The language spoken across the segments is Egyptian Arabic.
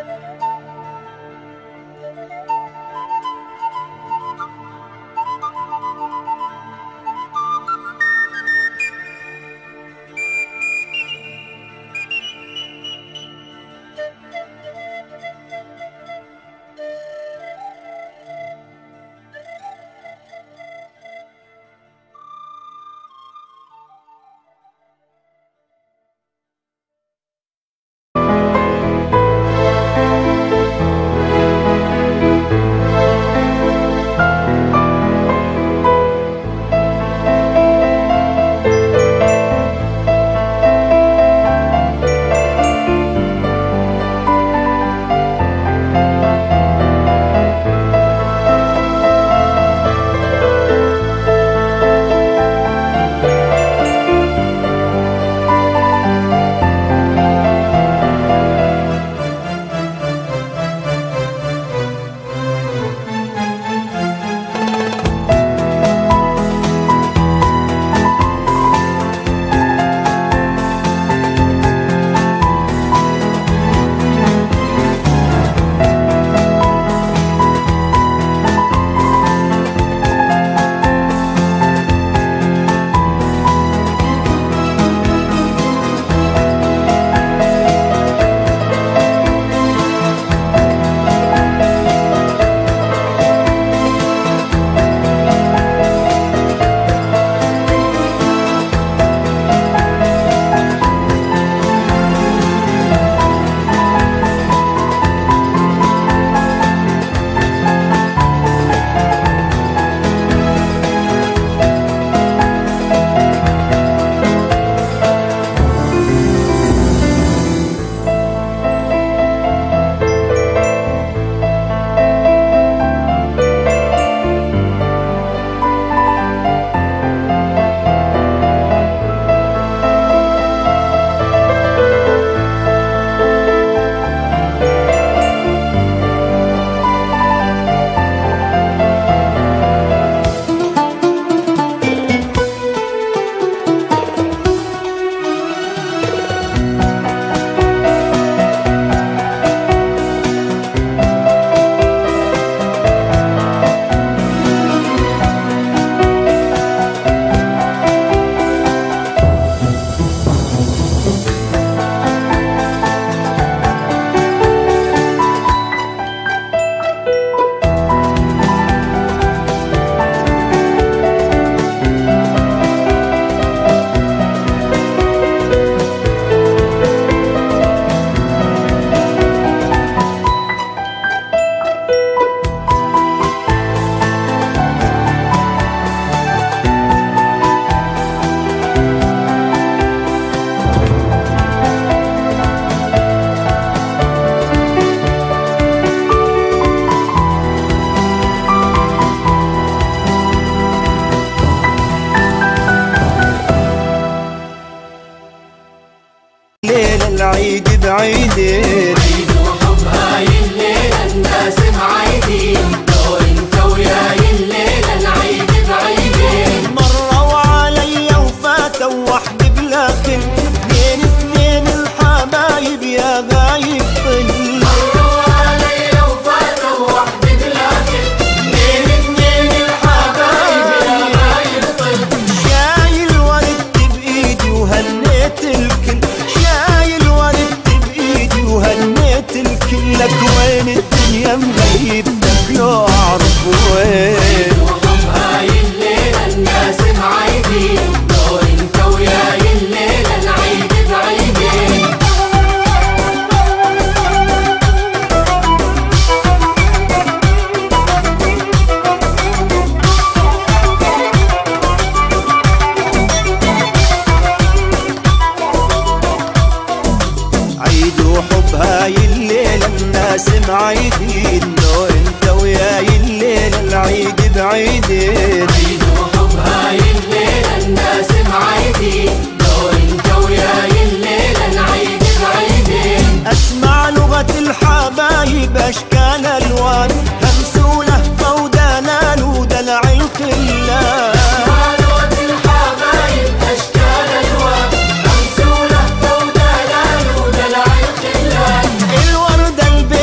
العيد بعيدين عيد وحب هاي الليلة الناس معايدين لو انت وياي الليلة العيد بعيدين مروا علي وفاتوا وحدي بلا كل اثنين اثنين الحبايب يا غايب طل مروا علي وفاتوا وحدي بلاكن اثنين اثنين الحبايب يا غايب طل شايل ورد بايدي وهنيت الكل شايل ورد بايدي وهنيت الكل لك وين الدنيا مغيبتك لو اعرف وين وحب هاي الليلة الناس معايدين لو انت وياي الليلة العيد بعيدين عيد وحب هاي الليلة الناس معيدين لو انت وياي الليلة العيد بعيدين عيد وحب هاي الليلة الناس معايدين لو انت وياي الليلة العيد بعيدين اسمع لغة الحبايب اشكال الوان همسولة فودانا ودلع الخلان مالوت الحبايب اشكال الوان امسولة فودلال ودلع الخلان الوردة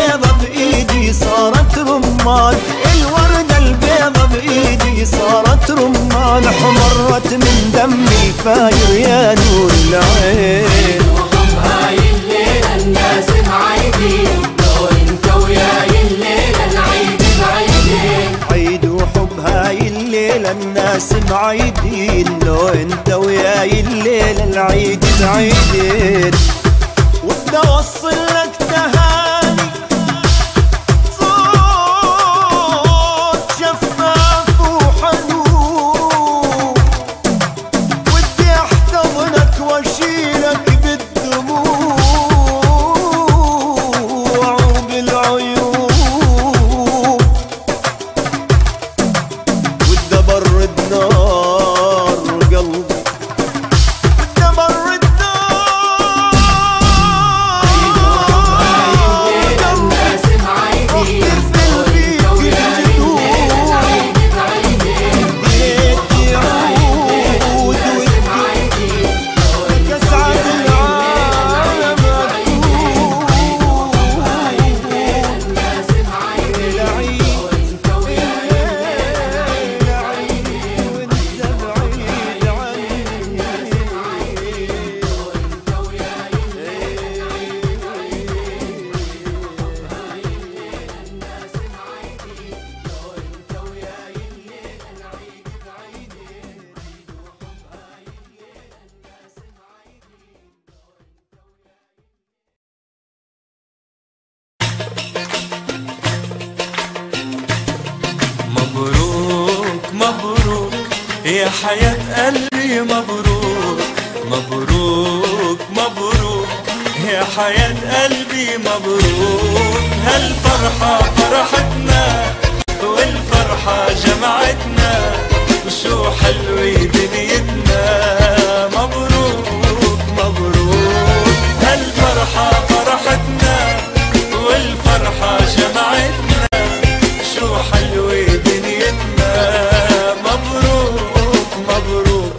يا حياة قلبي مبروك مبروك مبروك يا حياة قلبي مبروك هالفرحة فرحتنا والفرحة جمعتنا وشو حلوة دنيتنا مبروك مبروك هالفرحة فرحتنا والفرحة جمعتنا شو حلوة دنيتنا مبروك مبروك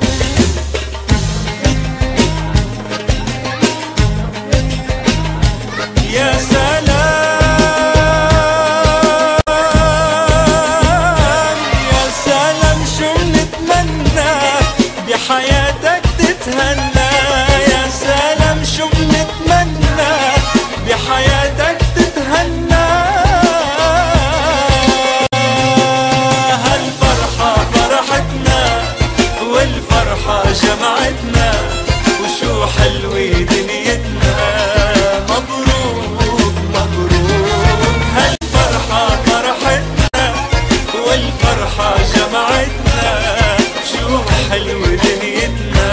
يا سلام يا سلام شو بنتمنى بحياتك تتهنى يا سلام شو بنتمنى بحياتك تتهنى هالفرحة فرحتنا والفرحة جمعتنا وشو حلوة دنيتنا مبروك مبروك هالفرحة فرحتنا والفرحة جمعتنا شو حلوة دنيتنا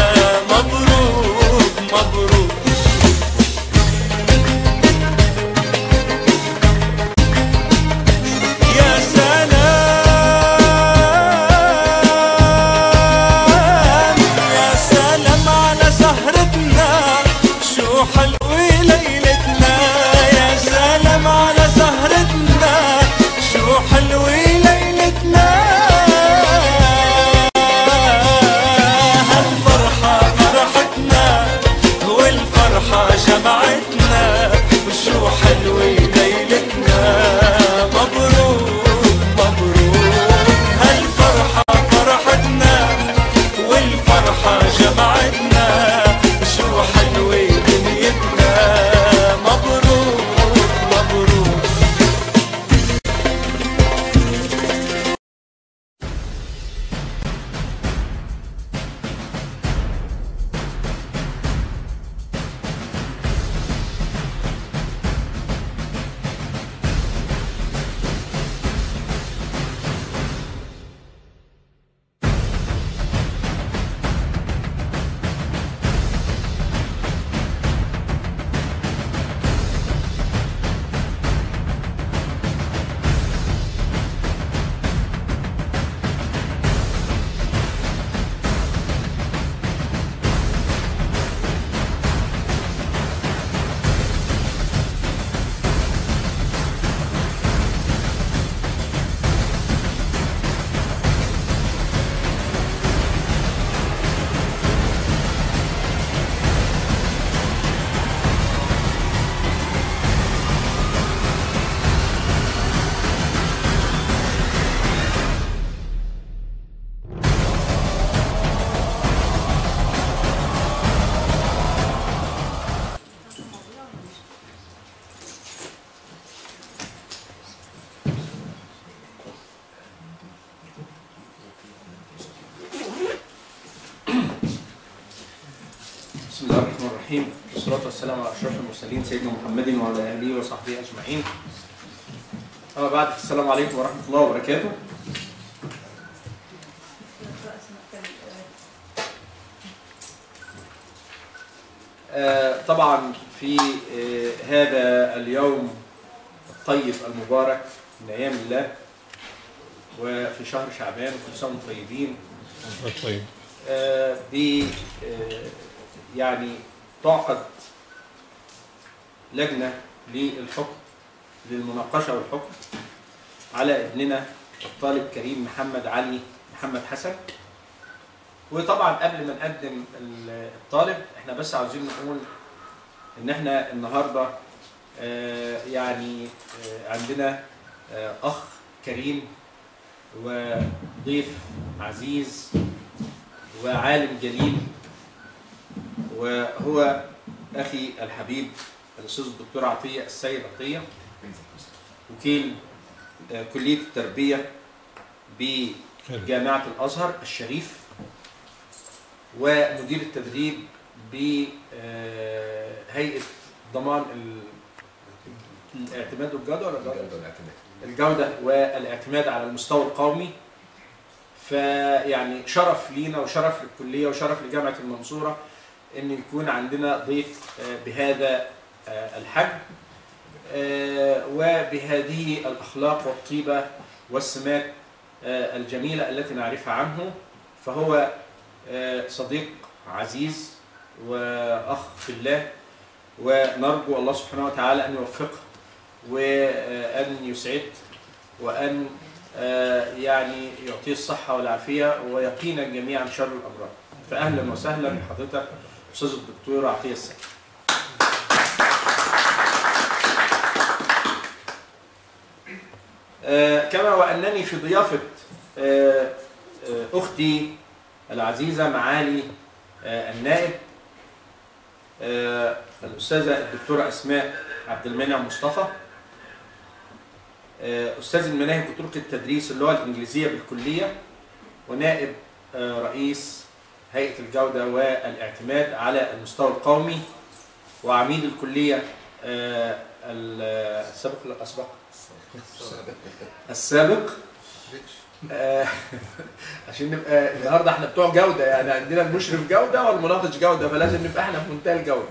مبروك مبروك يا سلام يا سلام على سهرتنا شو حلوة ليلتنا يا سلام على سهرتنا شو حلوة ليلتنا هالفرحة فرحتنا والفرحة جمعتنا وشو حلوة ليلتنا مبروك مبروك هالفرحة فرحتنا والفرحة جمعتنا شو حلوة دنيتنا مبروك مبروك بسم الله الرحمن الرحيم والصلاة والسلام على أشرف المرسلين سيدنا محمد وعلى آله وصحبه أجمعين أما بعد السلام عليكم ورحمة الله وبركاته آه، طبعا في آه، هذا اليوم الطيب المبارك من أيام الله وفي شهر شعبان وكل سنة وانتم طيبين طيب آه، ب آه، يعني تعقد لجنة للحكم للمناقشة والحكم على ابننا الطالب كريم محمد علي محمد حسن وطبعا قبل ما نقدم الطالب احنا بس عاوزين نقول ان احنا النهارده آه، يعني آه، عندنا آه، اخ كريم وضيف عزيز وعالم جليل وهو اخي الحبيب الاستاذ الدكتور عطيه السيد عطيه وكيل آه، كليه التربيه بجامعه الازهر الشريف ومدير التدريب بهيئه ضمان ال- الاعتماد والجوده ولا الجوده؟ الجوده والاعتماد على المستوى القومي فيعني شرف لينا وشرف للكليه وشرف لجامعه المنصوره ان يكون عندنا ضيف آه، بهذا آه، الحجم آه، وبهذه الاخلاق والطيبه والسمات آه، الجميله التي نعرفها عنه فهو آه، صديق عزيز واخ في الله ونرجو الله سبحانه وتعالى ان يوفقه وان يسعده وان آه، يعني يعطيه الصحه والعافيه ويقينا جميعا شر الامراض فاهلا وسهلا بحضرتك استاذ الدكتور عطيه السيد آه، كما وانني في ضيافه آه، آه، اختي العزيزه معالي آه، النائب آه، الاستاذه الدكتوره اسماء عبد المنعم مصطفى آه، استاذ المناهج وطرق التدريس اللغه الانجليزيه بالكليه ونائب آه، رئيس هيئه الجوده والاعتماد على المستوى القومي وعميد الكليه آه، السابق ولا الاسبق؟ السابق آه، عشان نبقى النهارده احنا بتوع جوده يعني عندنا المشرف جوده والمناقش جوده فلازم نبقى احنا في منتهى الجوده.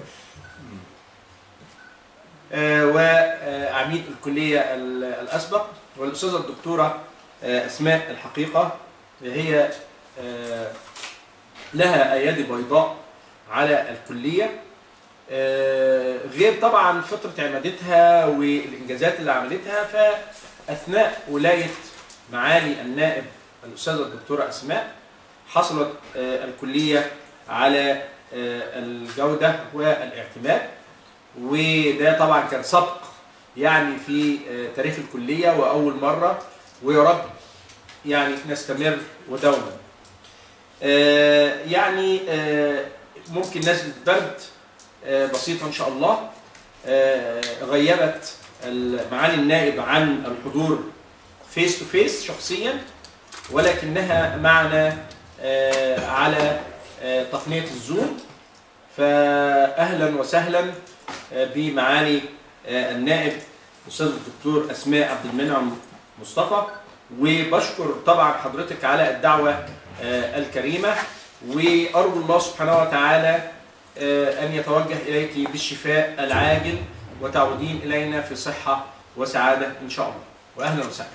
آه، وعميد الكليه ال- الاسبق والاستاذه الدكتوره آه، اسماء الحقيقه هي آه، لها ايادي بيضاء على الكليه آه، غير طبعا فتره عمادتها والانجازات اللي عملتها فاثناء ولايه معالي النائب الاستاذه الدكتوره اسماء حصلت آه، الكليه على آه، الجوده والاعتماد وده طبعا كان سبق يعني في آه، تاريخ الكليه واول مره ويا رب يعني نستمر ودوما. آه، يعني آه، ممكن نزله برد آه، بسيطه ان شاء الله آه، غيبت معالي النائب عن الحضور فيس تو فيس شخصيا ولكنها معنا آه، على آه، تقنيه الزوم فاهلا وسهلا آه، بمعالي آه، النائب الاستاذ الدكتور اسماء عبد المنعم مصطفى وبشكر طبعا حضرتك على الدعوه آه، الكريمه وارجو الله سبحانه وتعالى آه، ان يتوجه اليك بالشفاء العاجل وتعودين الينا في صحه وسعاده ان شاء الله واهلا وسهلا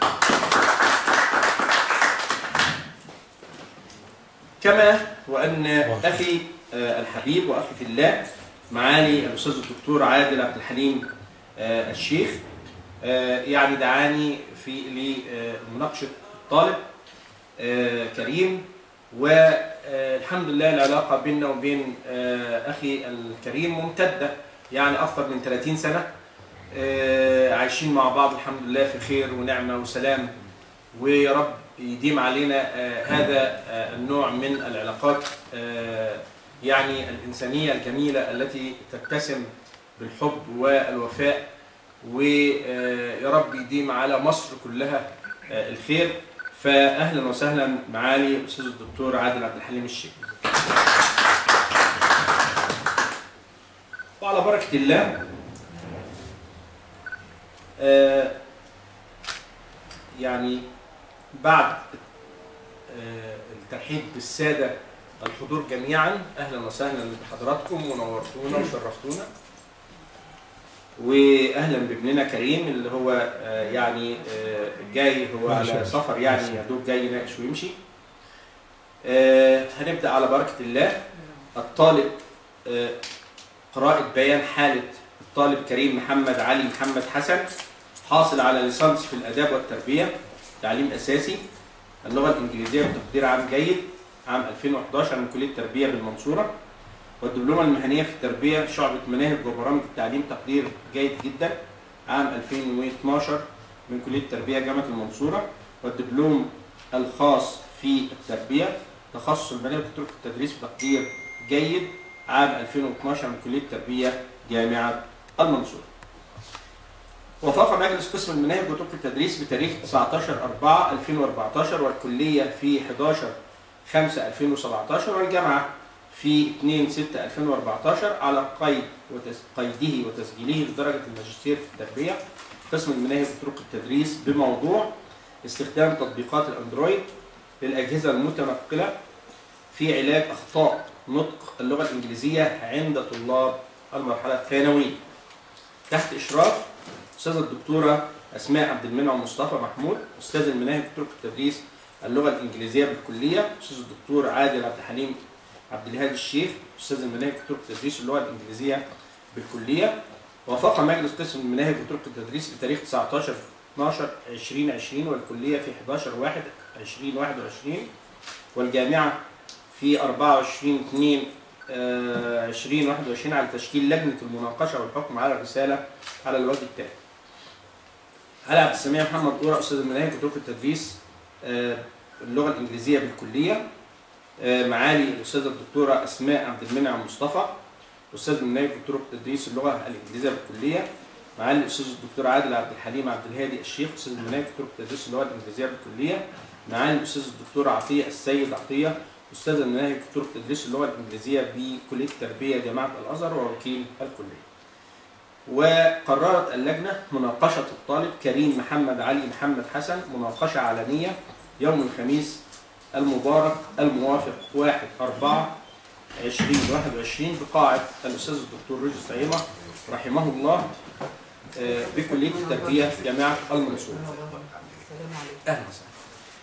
كما وان اخي آه، الحبيب واخي في الله معالي الاستاذ الدكتور عادل عبد الحليم آه، الشيخ آه، يعني دعاني في لمناقشه طالب آه، كريم والحمد لله العلاقه بيننا وبين آه، اخي الكريم ممتده يعني اكثر من 30 سنه آه، عايشين مع بعض الحمد لله في خير ونعمه وسلام ويا رب يديم علينا آه، هذا آه، النوع من العلاقات آه، يعني الإنسانية الجميلة التي تتسم بالحب والوفاء ويا رب يديم على مصر كلها آه، الخير فأهلا وسهلا معالي الأستاذ الدكتور عادل عبد الحليم الشيخ وعلى بركة الله آه، يعني بعد آه، الترحيب بالسادة الحضور جميعا أهلا وسهلا بحضراتكم ونورتونا وشرفتونا واهلا بابننا كريم اللي هو آه، يعني آه، جاي هو على سفر يعني يا دوب جاي يناقش ويمشي آه، هنبدا على بركه الله الطالب آه، قراءه بيان حاله الطالب كريم محمد علي محمد حسن حاصل على ليسانس في الاداب والتربيه تعليم اساسي اللغه الانجليزيه بتقدير عام جيد عام 2011 من كليه التربيه بالمنصوره والدبلومه المهنيه في التربيه شعبه مناهج وبرامج التعليم تقدير جيد جدا عام 2012 من كليه التربيه جامعه المنصوره والدبلوم الخاص في التربيه تخصص المناهج وطرق التدريس بتقدير جيد عام 2012 من كليه التربيه جامعه المنصوره. وافق مجلس قسم المناهج وطرق التدريس بتاريخ 19 4 2014 والكليه في 11 5 2017 والجامعه في 2 6 2014 على قيد وتس... قيده وتسجيله لدرجه الماجستير في التربيه قسم المناهج وطرق التدريس بموضوع استخدام تطبيقات الاندرويد للأجهزة المتنقلة في علاج أخطاء نطق اللغة الإنجليزية عند طلاب المرحلة الثانوية تحت إشراف أستاذة الدكتورة أسماء عبد المنعم مصطفى محمود أستاذ المناهج وطرق التدريس اللغة الإنجليزية بالكلية أستاذ الدكتور عادل عبد الحليم عبد الهادي الشيخ أستاذ المناهج وطرق التدريس اللغة الإنجليزية بالكلية وافق مجلس قسم المناهج وطرق التدريس بتاريخ 19 12 2020 والكلية في 11 1 2021 والجامعة في 24 2 آه، 2021 على تشكيل لجنة المناقشة والحكم على الرسالة على الوجه التالي. علي عبد السميع محمد دورة أستاذ المناهج وطرق التدريس آه، اللغة الإنجليزية بالكلية آه، معالي الأستاذة الدكتورة أسماء عبد المنعم مصطفى أستاذ المناهج وطرق التدريس اللغة الإنجليزية بالكلية معالي الأستاذ الدكتور عادل عبد الحليم عبد الهادي الشيخ أستاذ المناهج وطرق التدريس اللغة الإنجليزية بالكلية معالي الأستاذ الدكتور عطية السيد عطية أستاذ المناهج وطرق تدريس اللغة الإنجليزية بكلية التربية جامعة الأزهر ووكيل الكلية. وقررت اللجنة مناقشة الطالب كريم محمد علي محمد حسن مناقشة علنية يوم الخميس المبارك الموافق 1 4 2021 بقاعة الأستاذ الدكتور رجل سعيمة رحمه الله آه، بكلية التربية جامعة المنصورة. أهلا وسهلا.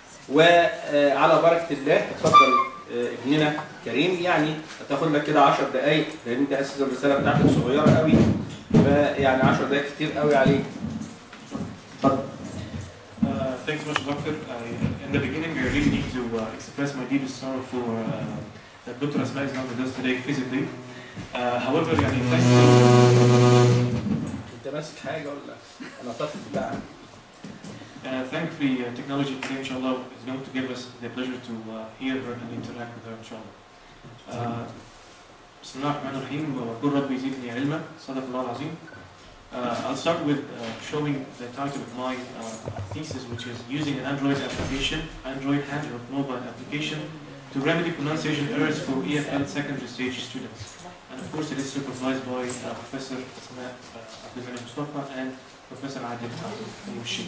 وعلى بركة الله اتفضل آه، ابننا كريم يعني هتاخد لك كده 10 دقايق لأن أنت أساسا الرسالة بتاعتك صغيرة قوي فيعني 10 دقايق كتير قوي عليك. اتفضل. Uh, thanks so much, Doctor. I, in the beginning, I really need to uh, express my deepest sorrow for uh, that Dr. Asma is not with us today physically. Uh, however, يعني thanks to, أنت ماسك حاجة ولا أنا طفل بتاعك؟ uh, thankfully, uh, technology today, inshallah, is going to give us the pleasure to uh, hear her and interact with her, inshallah. Uh, بسم الله الرحمن الرحيم وقل ربي زدني علما صدق الله العظيم. Uh, I'll start with uh, showing the title of my uh, thesis, which is using an Android application, Android handheld mobile application, to remedy pronunciation errors for EFL secondary stage students. And of course, it is supervised by uh, Professor Asma uh, Abdulmalik Mustafa and Professor Adil Mushi.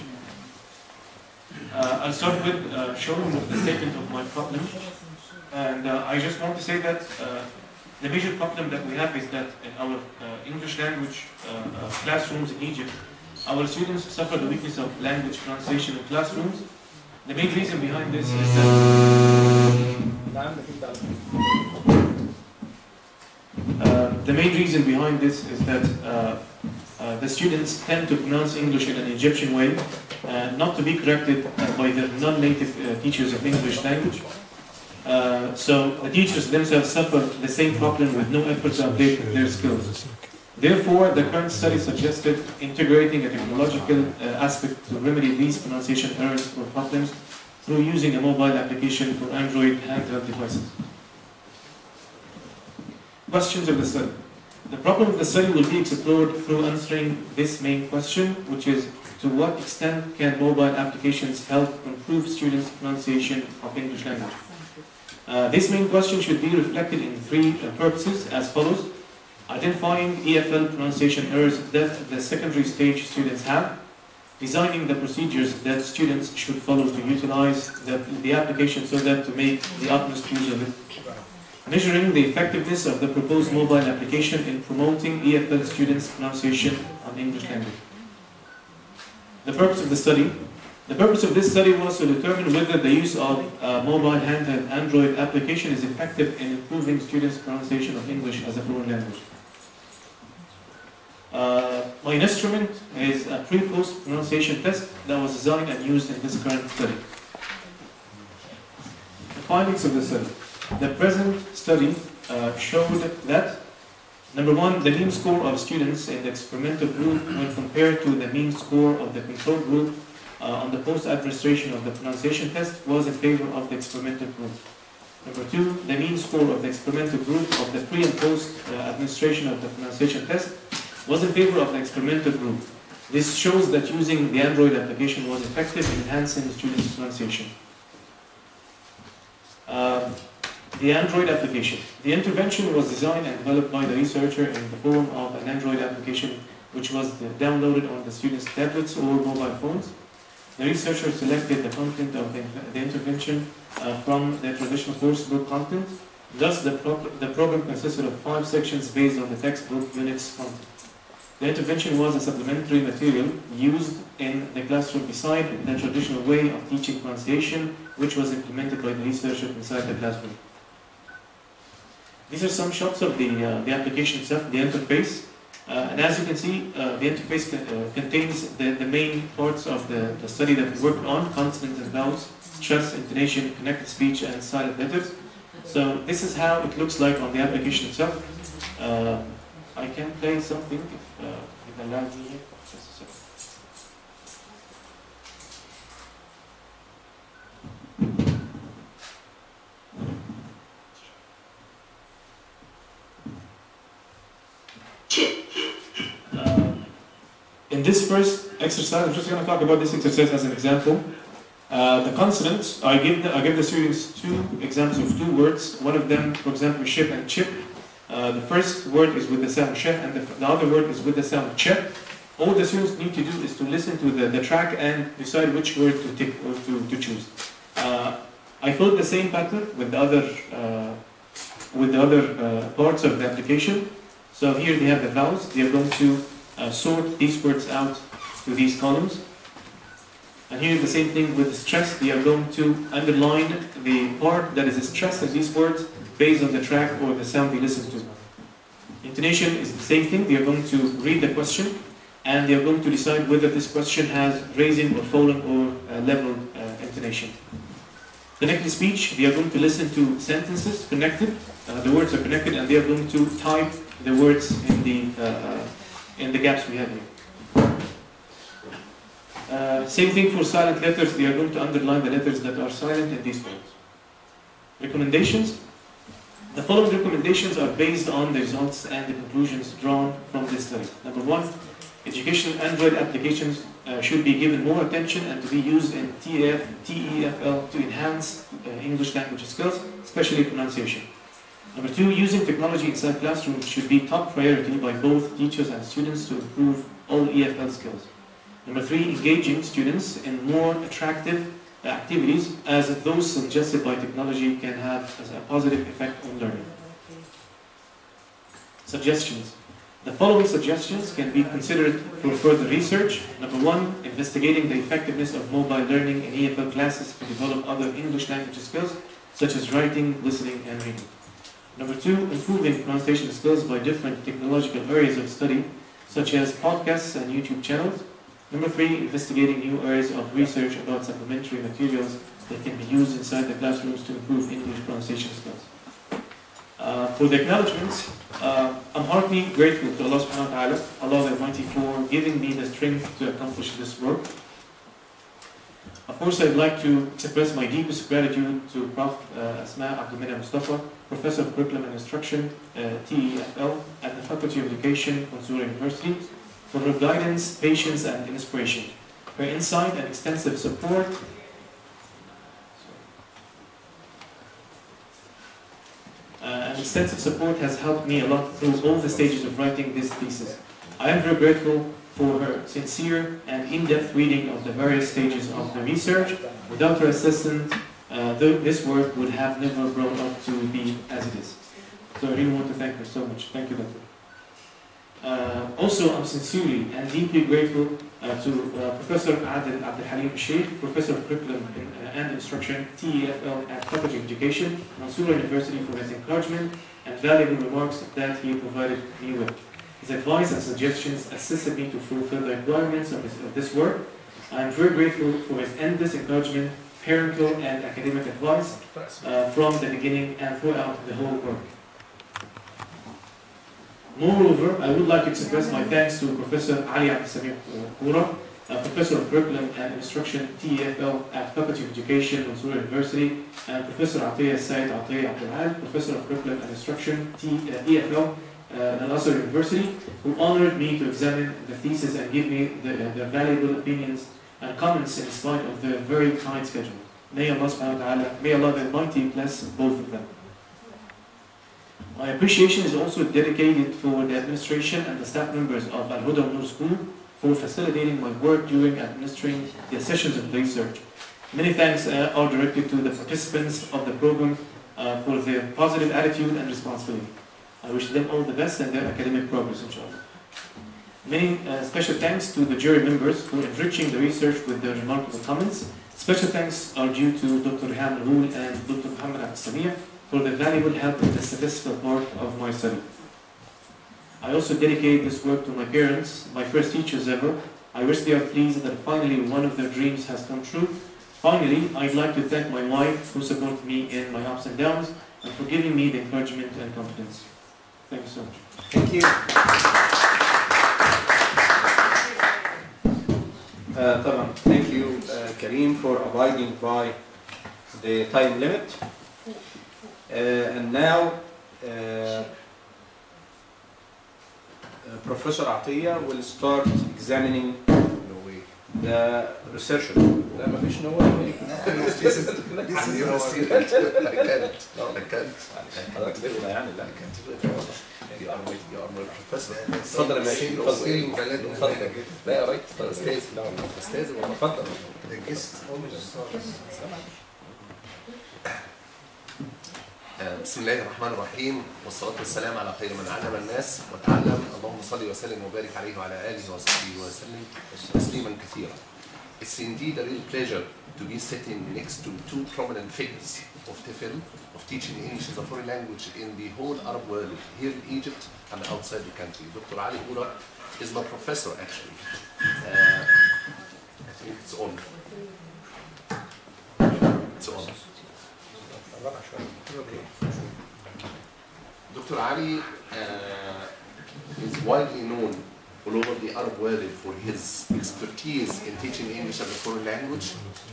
Uh, I'll start with uh, showing the statement of my problem. And uh, I just want to say that uh, the major problem that we have is that in our uh, English language uh, uh, classrooms in Egypt, our students suffer the weakness of language pronunciation in classrooms. The main reason behind this is that اللي عندك أنت على فكرة. uh, the main reason behind this is that uh, uh, the students tend to pronounce English in an Egyptian way, uh, not to be corrected uh, by their non-native uh, teachers of English language. Uh, so the teachers themselves suffer the same problem with no effort to update their skills. Therefore, the current study suggested integrating a technological uh, aspect to remedy these pronunciation errors or problems through using a mobile application for Android handheld devices. Questions of the study. The problem of the study will be explored through answering this main question, which is to what extent can mobile applications help improve students' pronunciation of English language? Uh, this main question should be reflected in three uh, purposes as follows. Identifying EFL pronunciation errors that the secondary stage students have, designing the procedures that students should follow to utilize the, the application so that to make the utmost use of it, measuring the effectiveness of the proposed mobile application in promoting EFL students' pronunciation on English language. The purpose of the study the purpose of this study was to determine whether the use of uh, mobile handheld Android application is effective in improving students' pronunciation of English as a foreign language. Uh, my instrument is a pre-post pronunciation test that was designed and used in this current study. The findings of the study. The present study uh, showed that Number one, the mean score of students in the experimental group when compared to the mean score of the control group uh, on the post-administration of the pronunciation test was in favor of the experimental group. Number two, the mean score of the experimental group of the pre and post-administration of the pronunciation test was in favor of the experimental group. This shows that using the Android application was effective in enhancing the students' pronunciation. Um, the Android application. The intervention was designed and developed by the researcher in the form of an Android application which was downloaded on the students' tablets or mobile phones. The researcher selected the content of the, the intervention uh, from the traditional course book content. Thus, the, pro- the program consisted of five sections based on the textbook units content. The intervention was a supplementary material used in the classroom beside the traditional way of teaching pronunciation, which was implemented by the researcher inside the classroom. These are some shots of the, uh, the application itself, the interface. Uh, and as you can see, uh, the interface con- uh, contains the, the main parts of the, the study that we worked on, consonants and vowels, stress, intonation, connected speech, and silent letters. So this is how it looks like on the application itself. Uh, I can play something if uh, it allows me here. Just a second. Uh, in this first exercise, I'm just going to talk about this exercise as an example. Uh, the consonants, I give the, I give the students two examples of two words. One of them, for example, ship and chip. Uh, the first word is with the sound sh, and the, the other word is with the sound ch. All the students need to do is to listen to the, the track and decide which word to tick or to, to choose. Uh, I followed the same pattern with the other uh, with the other uh, parts of the application. So here they have the vowels. They are going to uh, sort these words out to these columns. And here the same thing with the stress. They are going to underline the part that is stressed in these words based on the track or the sound they listen to. Intonation is the same thing. They are going to read the question and they are going to decide whether this question has raising or falling or uh, level uh, intonation. Connected speech, they are going to listen to sentences connected. Uh, the words are connected and they are going to type the words in the, uh, uh, in the gaps we have here. Uh, same thing for silent letters, they are going to underline the letters that are silent in these words. Recommendations. The following recommendations are based on the results and the conclusions drawn from this study. Number one, educational Android applications uh, should be given more attention and to be used in TF, TEFL to enhance uh, English language skills, especially pronunciation. Number two, using technology inside classrooms should be top priority by both teachers and students to improve all EFL skills. Number three, engaging students in more attractive activities as those suggested by technology can have a positive effect on learning. Suggestions. The following suggestions can be considered for further research. Number one, investigating the effectiveness of mobile learning in EFL classes to develop other English language skills such as writing, listening, and reading. Number two, improving pronunciation skills by different technological areas of study such as podcasts and YouTube channels. Number three, investigating new areas of research about supplementary materials that can be used inside the classrooms to improve English pronunciation skills. Uh, for the acknowledgements, uh, I'm heartily grateful to Allah subhanahu wa ta'ala, Allah the Almighty, for giving me the strength to accomplish this work. Of course, I'd like to express my deepest gratitude to Prof. Uh, Asma Abdulmina Mustafa, Professor of Curriculum and Instruction, uh, TEFL, at the Faculty of Education, Mansour University, for her guidance, patience, and inspiration. Her insight and extensive support uh, and extensive support has helped me a lot through all the stages of writing this thesis. I am very grateful for her sincere and in-depth reading of the various stages of the research. Without her assistance, uh, th- this work would have never grown up to be as it is. So I really want to thank her so much. Thank you, Doctor. Uh, also, I'm sincerely and deeply grateful uh, to uh, Professor Adil Abdul Halim Sheikh, Professor of Curriculum in- and Instruction, TEFL at Faculty of Education, Mansour University for his encouragement and valuable remarks that he provided me with. His advice and suggestions assisted me to fulfill the requirements of, his, of this work. I am very grateful for his endless encouragement, parental and academic advice uh, from the beginning and throughout the whole work. Moreover, I would like to express my thanks to Professor Ali Abdessamir Koura, a Professor of Curriculum and Instruction, TEFL at Faculty of Education, Mansour University, and Professor Atiyah Said Atiyah Abdul Professor of Curriculum and Instruction, T, uh, EFL, uh, at Al-Azhar University, who honored me to examine the thesis and give me the, the valuable opinions and comments in spite of the very tight schedule. May Allah subhanahu wa ta'ala, may Allah the Almighty bless both of them. My appreciation is also dedicated for the administration and the staff members of Al Huda Nur School for facilitating my work during administering the sessions of research. Many thanks uh, are directed to the participants of the program uh, for their positive attitude and responsibility. I wish them all the best and their academic progress, inshallah. Many uh, special thanks to the jury members for enriching the research with their remarkable comments. Special thanks are due to Dr. Rehan Rahoul and Dr. Muhammad Al-Samia for their valuable help in the statistical part of my study. I also dedicate this work to my parents, my first teachers ever. I wish they are pleased that finally one of their dreams has come true. Finally, I'd like to thank my wife who supported me in my ups and downs and for giving me the encouragement and confidence. Thank you so much. Thank you. Uh, طبعا thank you uh, Kareem for abiding by the time limit uh, and now uh, uh, Professor Atiya will start examining the researcher لا ما فيش no way This is this is your student. I can't. No, I can't. حضرتك تغلى يعني لا You are my, you are my professor. اتفضل يا ماشي اتفضل بلدنا اتفضل لا يا ريت اتفضل استاذ لا استاذ والله اتفضل آه، بسم الله الرحمن الرحيم والصلاة والسلام على خير من علم الناس وتعلم اللهم صل وسلم وبارك عليه وعلى آله وصحبه وسلم تسليما كثيرا. It's indeed a real pleasure to be sitting next to two prominent figures of TEFL, of teaching English as a foreign language in the whole Arab world, here in Egypt and outside the country. Dr. Ali Ura is my professor actually. Uh, I think it's on. It's on. Dr. Ali uh, is widely known all over the Arab world for his expertise in teaching English as a foreign language.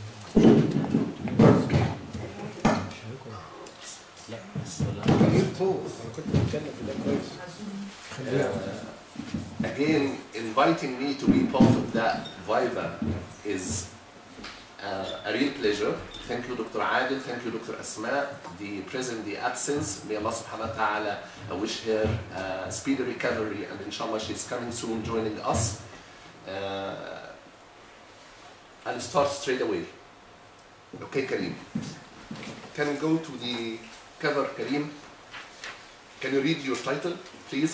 Uh, again, inviting me to be part of that Viva is uh, a real pleasure. Thank you, Dr. Adil. Thank you, Dr. Asma, the present, the absence. May Allah subhanahu wa ta'ala uh, wish her uh, speedy recovery and inshallah she's coming soon joining us. Uh, I'll start straight away. Okay, Kareem. Can we go to the cover, Kareem? Can you read your title, please?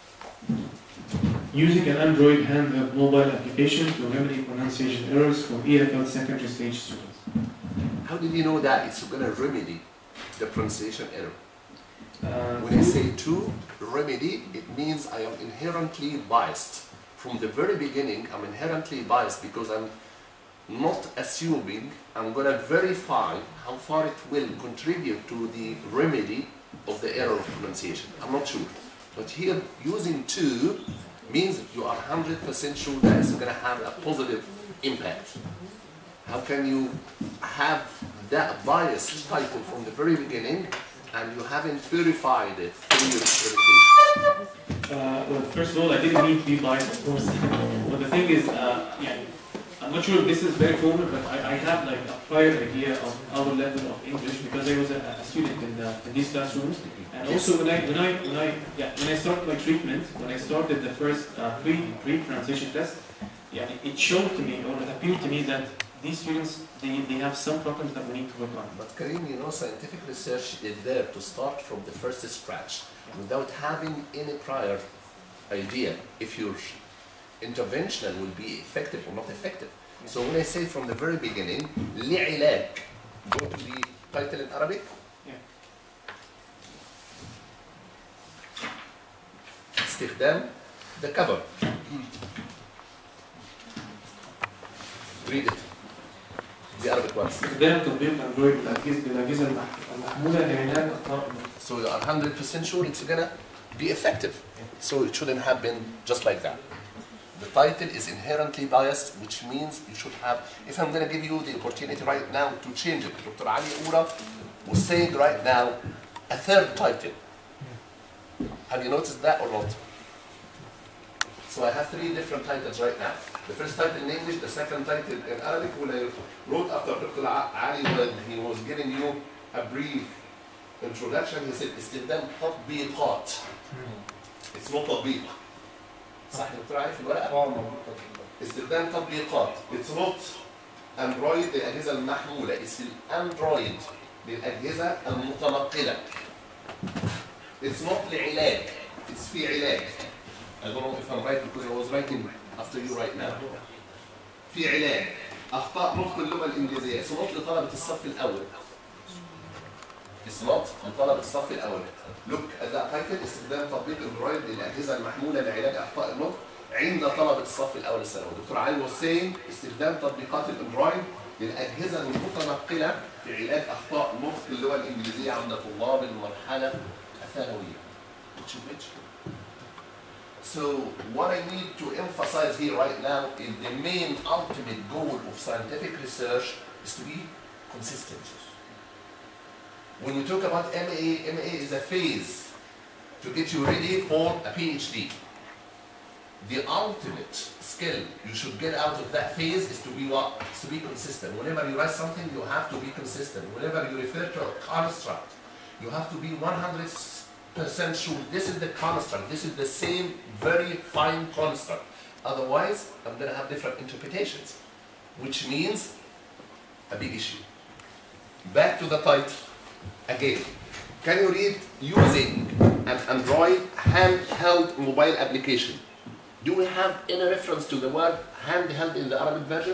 Using an Android handheld mobile application to remedy pronunciation errors for EFL secondary stage students. How did you know that it's going to remedy the pronunciation error? Uh, When I say to remedy, it means I am inherently biased. From the very beginning, I'm inherently biased because I'm not assuming I'm going to verify how far it will contribute to the remedy of the error of pronunciation. I'm not sure. But here, using to means you are 100% sure that it's going to have a positive impact. How can you have that biased title from the very beginning and you haven't verified it through your verification? Uh, well, first of all, I didn't mean to be biased, of course. but the thing is, uh, yeah, I'm not sure if this is very formal, but I, I have like a prior idea of our level of English because I was a, a student in, the, in these classrooms. And also when I when I when I yeah when I started my treatment, when I started the first uh, pre pre pronunciation test, yeah, it showed to me or it appeared to me that these students they, they have some problems that we need to work on. But Kareem, you know, scientific research is there to start from the first scratch without having any prior idea if your intervention will be effective or not effective. So when I say from the very beginning, لعلاج, go to the title in Arabic. Yeah. استخدام the cover. Read it. The Arabic ones. استخدام تطبيق اندرويد بالأجهزة بالأجهزة المح- المحمولة لعلاج أخطاء So you are 100% sure it's gonna be effective. So it shouldn't have been just like that. The title is inherently biased, which means you should have, if I'm gonna give you the opportunity right now to change it, Dr. Ali Ura was saying right now a third title. Have you noticed that or not? So I have three different titles right now. The first title in English, the second title in Arabic, when I wrote after Dr. Ali when he was giving you a brief introduction, he said استخدام تطبيقات. It's not تطبيق. صح يا دكتور علي في الورقة؟ استخدام تطبيقات It's not اندرويد للاجهزه المحموله It's الاندرويد للاجهزه المتنقله It's not لعلاج It's في علاج I don't know if I'm right because I was writing after you right now في علاج اخطاء نطق اللغه الانجليزيه It's not لطلبه الصف الاول It's not لطلبه الصف الاول Look at that title استخدام تطبيق اندرويد للاجهزه المحموله لعلاج اخطاء النطق عند طلبه الصف الاول الثانوي دكتور علي was saying استخدام تطبيقات الاندرويد للاجهزه المتنقله في علاج اخطاء نطق اللغه الانجليزيه عند طلاب المرحله الثانويه which is which So what I need to emphasize here right now is the main ultimate goal of scientific research is to be consistent. When we talk about MA, MA is a phase to get you ready for a PhD. The ultimate skill you should get out of that phase is to be what? Is to be consistent. Whenever you write something, you have to be consistent. Whenever you refer to a construct, you have to be 100% sure this is the construct. This is the same very fine construct. Otherwise, I'm going to have different interpretations, which means a big issue. Back to the title again. Can you read using an Android handheld mobile application? Do we have any reference to the word handheld in the Arabic version?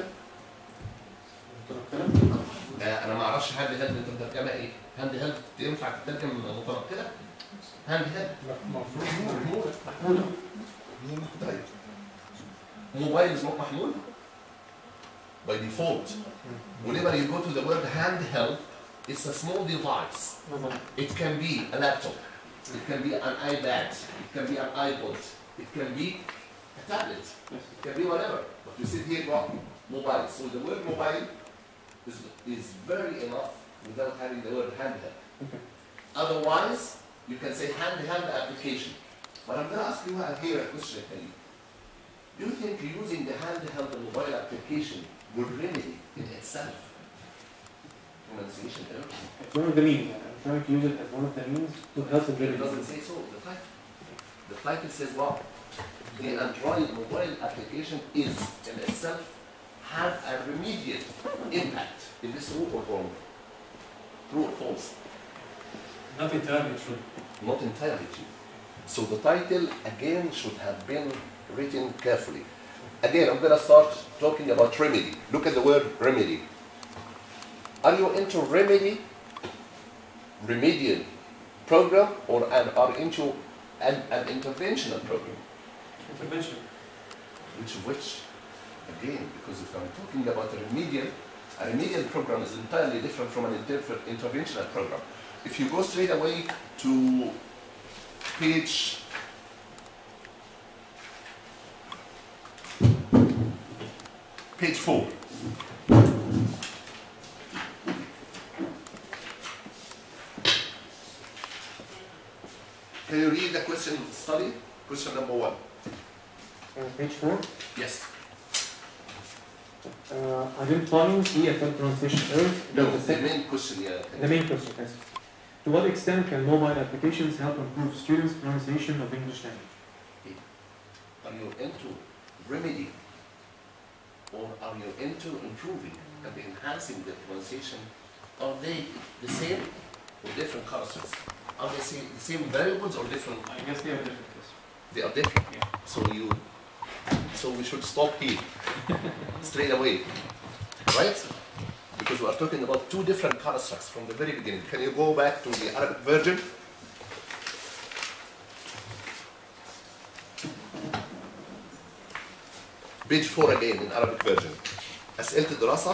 آه، انا ما اعرفش هاند هيلد انت مترجمها ايه؟ هاند هيلد ينفع تترجم متنقله؟ هاند هيلد محمولة طيب موبايل is not محمول by default whenever you go to the word handheld it's a small device it can be a laptop it can be an iPad it can be an iPod it can be a tablet it can be whatever but you see here what mobile so the word mobile is, is very enough without having the word handheld otherwise you can say handheld application but I'm going to ask you here a question Khalid. Do you think using the handheld mobile application would remedy in itself pronunciation error? It's one of the means. I'm trying to use it as one of the means to help the It living. doesn't say so. The title, the title says what? The Android mobile application is in itself have a remedial impact. Is this true or wrong? True or false? Not entirely true. Not entirely true. So the title again should have been written carefully. Again, I'm going to start talking about remedy. Look at the word remedy. Are you into remedy, remedial program, or an, are into an, an interventional program? Intervention. Which of which? Again, because if I'm talking about a remedial, a remedial program is entirely different from an inter- interventional program. If you go straight away to page page four. Can you read the question study? Question number one. Uh, page four. Yes. Uh, identifying EFL pronunciation errors. No, The the second- main question, yeah. The main question is, to what extent can mobile applications help improve students' pronunciation of English language? Are you into remedy or are you into improving and enhancing the pronunciation? Are they the same or different concepts? Are they same, the same variables or different? I guess they are different. yes. They are different. Yeah. So you, so we should stop here straight away, right? Because we are talking about two different constructs from the very beginning. Can you go back to the Arabic version? Page 4 again in Arabic version. أسئلة الدراسة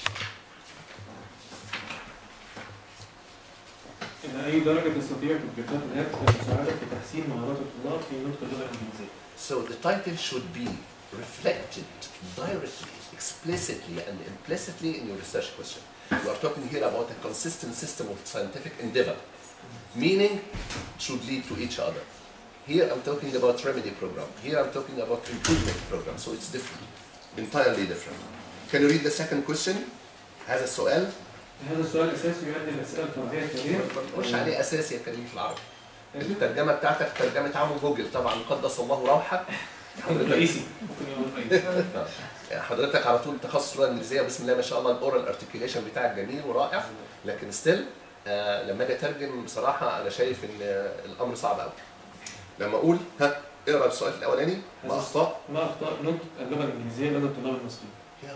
إلى أي درجة تستطيع تطبيقات الهاتف المساعدة في تحسين مهارات الطلاب في نطق اللغة الإنجليزية؟ So the title should be reflected directly, explicitly, and implicitly in your research question. We are talking here about a consistent system of scientific endeavor, meaning should lead to each other. Here I'm talking about remedy program. Here I'm talking about improvement program. So it's different, entirely different. Can you read the second question? هذا السؤال هذا السؤال الأساسي يؤدي الأسئلة الفردية التالية. مش عليه اساس يا كريم في العربي. الترجمه بتاعتك ترجمه عمرو جوجل طبعا قدس الله روحه حضرتك رئيسي ممكن يقول رئيسي يعني حضرتك على طول تخصص اللغه الانجليزيه بسم الله ما شاء الله الاورال ارتكيوليشن بتاعك جميل ورائع لكن ستيل آه لما اجي اترجم بصراحه انا شايف ان آه، الامر صعب قوي لما اقول ها اقرا السؤال الاولاني ما اخطاء ما اخطاء نطق اللغه الانجليزيه لدى الطلاب المصريين يا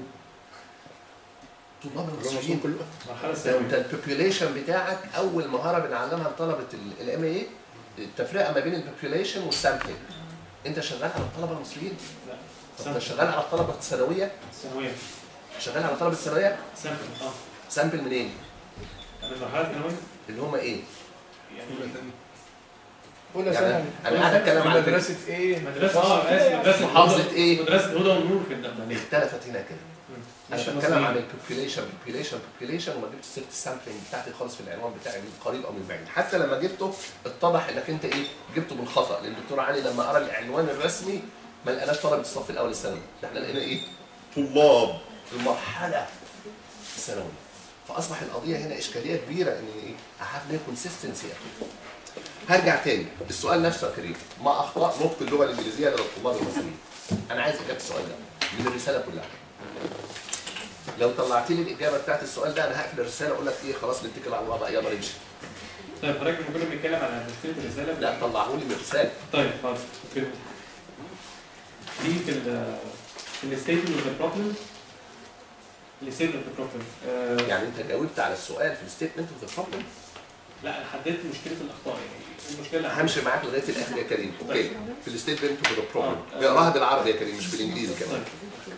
هو طلاب المصريين المرحله ده الثانويه انت البوبيوليشن بتاعك اول مهاره بنعلمها لطلبه الام اي التفرقه ما بين البوبيوليشن والسامبلينج انت شغال على الطلبه المصريين لا طب انت شغال على الطلبه الثانويه الثانويه شغال على الطلبه الثانويه سامبل اه سامبل منين يعني المرحله الثانويه اللي هم ايه يعني اولى يعني ثانوي انا قاعد اتكلم على مدرسه ايه؟ مدرسه اه اسف مدرسه محافظة هدى- إيه؟ مدرسه هدى والنور في الدقهليه اختلفت هنا كده انا مش بتكلم مصريين. عن البوبيوليشن بوبيوليشن بوبيوليشن وما جبت سيره السامبلنج بتاعتي خالص في العنوان بتاعي من قريب او من بعيد حتى لما جبته اتضح انك انت ايه جبته بالخطا لان الدكتور علي لما قرا العنوان الرسمي ما لقناش طلبه الصف الاول الثانوي ده احنا لقينا ايه طلاب المرحله الثانويه فاصبح القضيه هنا اشكاليه كبيره ان ايه هاف نو كونسيستنسي هرجع تاني السؤال نفسه يا كريم ما اخطاء نطق اللغه الانجليزيه لدى الطلاب المصريين انا عايز اجابه السؤال ده من الرساله كلها لو طلعت لي الاجابه بتاعت السؤال ده انا هقفل الرساله اقول لك ايه خلاص نتكل على الله بقى يلا نمشي طيب حضرتك لما كنا بنتكلم على مشكله الرساله لا طلعوا لي من الرساله طيب خلاص اوكي دي في ال في الستيتمنت اوف ذا بروبلم الستيتمنت اوف ذا بروبلم يعني انت جاوبت على السؤال في الستيتمنت اوف ذا بروبلم لا انا حددت مشكله الاخطاء يعني المشكله اللي همشي معاك لغايه الاخر يا كريم اوكي في الستيتمنت اوف ذا بروبلم آه. اقراها بالعربي يا كريم مش بالانجليزي كمان طيب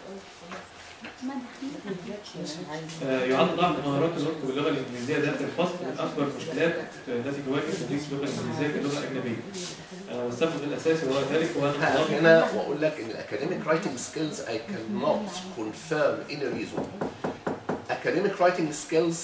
آه، يعد ضعف مهارات النطق باللغه الانجليزيه ذات الفصل من اكبر المشكلات التي تواجه تدريس اللغه الانجليزيه كلغه اجنبيه. آه، والسبب الاساسي وراء ذلك هو ان هقف الطلاب هنا واقول لك ان الاكاديميك رايتنج سكيلز I cannot confirm any reason academic writing skills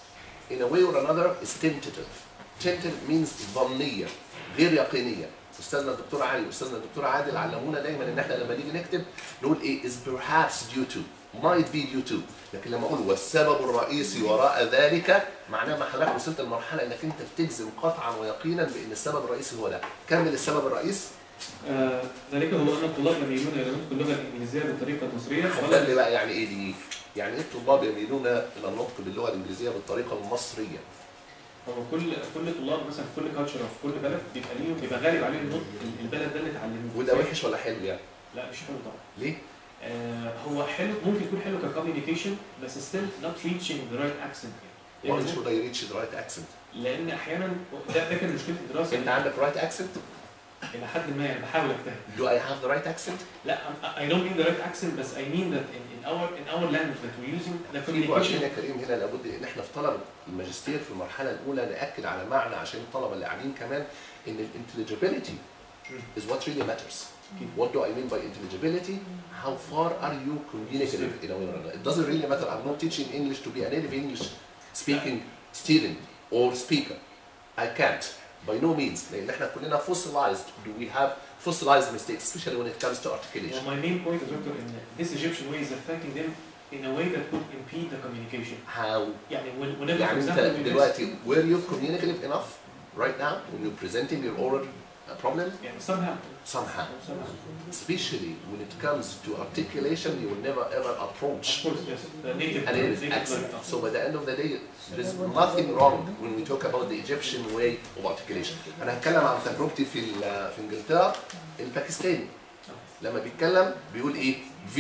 in a way or another is tentative tentative means ظنيه غير يقينيه استاذنا الدكتور علي واستاذنا الدكتور عادل علمونا دايما ان احنا لما نيجي نكتب نقول ايه is perhaps due to might be due to لكن لما اقول والسبب الرئيسي وراء ذلك معناه ما حضرتك وصلت لمرحله انك انت بتجزم قطعا ويقينا بان السبب الرئيسي هو ده كمل السبب الرئيس آه، ذلك هو ان الطلاب يميلون الى نطق اللغه الانجليزيه بالطريقه المصريه ده اللي بقى يعني ايه دي؟ يعني ايه الطلاب يميلون الى النطق باللغه الانجليزيه بالطريقه المصريه؟ هو كل كل طلاب مثلا في كل كالتشر او في كل بلد بيبقى ليهم بيبقى غالب عليه النطق البلد ده اللي اتعلموه وده وحش ولا حلو يعني؟ لا مش حلو طبعا ليه؟ آه، هو حلو ممكن يكون حلو ككوميونيكيشن بس ستيل نوت ريتشنج ذا رايت اكسنت Why should I reach the right accent؟ لان احيانا ده ده كان مشكله الدراسه انت عندك right accent؟ الى حد ما يعني بحاول اجتهد Do I have the right accent؟ لا I'm- I don't mean the right accent بس I mean that in, in our in our language that we're using the في وقت هنا communication يا كريم هنا لابد ان احنا في طلب الماجستير في المرحله الاولى ناكد على معنى عشان الطلبه اللي قاعدين كمان ان الانتليجيبيليتي is what really matters. What do I mean by intelligibility? How far are you communicative in a way or another? It doesn't really matter. I'm not teaching English to be a native English speaking student or speaker. I can't. By no means. لأن احنا كلنا fossilized. Do we have fossilized mistakes, especially when it comes to articulation? well, my main point is Dr. in this Egyptian way is affecting them in a way that could impede the communication How يعني when- whenever for يعني example انت we just- دلوقتي were you communicative enough right now when you're presenting your oral uh, problem? يعني somehow Somehow. somehow Especially when it comes to articulation, you will never ever of approach course yes the native and it is native accent. learning. So by the end of the day, there is nothing wrong when we talk about the Egyptian way of articulation. أنا هتكلم عن تجربتي في ال- في إنجلترا الباكستاني. لما بيتكلم بيقول إيه؟ V.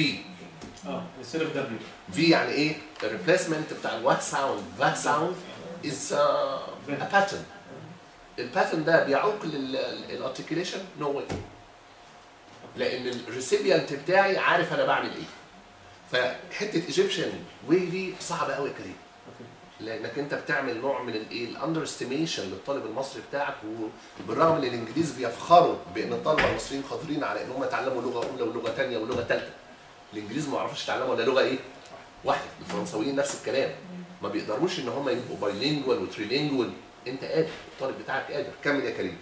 اه instead of W V يعني إيه؟ الريبليسمنت بتاع الواك ساوند ذا ساوند is uh, a pattern. الباترن ده بيعوق الارتكيوليشن؟ نو واي. لأن الريسيبيانت بتاعي عارف أنا بعمل إيه. فحتة ايجيبشن واي دي صعبة قوي يا كريم. لانك انت بتعمل نوع من الايه الاندر استيميشن للطالب المصري بتاعك وبالرغم ان الانجليز بيفخروا بان الطلبه المصريين قادرين على ان هم يتعلموا لغه اولى ولغه ثانيه ولغه ثالثه الانجليز ما يعرفوش يتعلموا ولا لغه ايه واحده الفرنساويين نفس الكلام ما بيقدروش ان هم يبقوا بايلينجوال وتريلينجوال انت قادر الطالب بتاعك قادر كمل يا كريم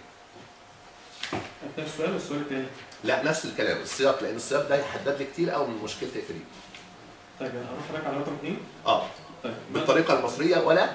نفس السؤال والسؤال الثاني لا نفس الكلام السياق لان السياق ده يحدد لي كتير قوي من مشكلتي يا كريم طيب انا اروح حضرتك على رقم اثنين اه طيب بالطريقه المصريه ولا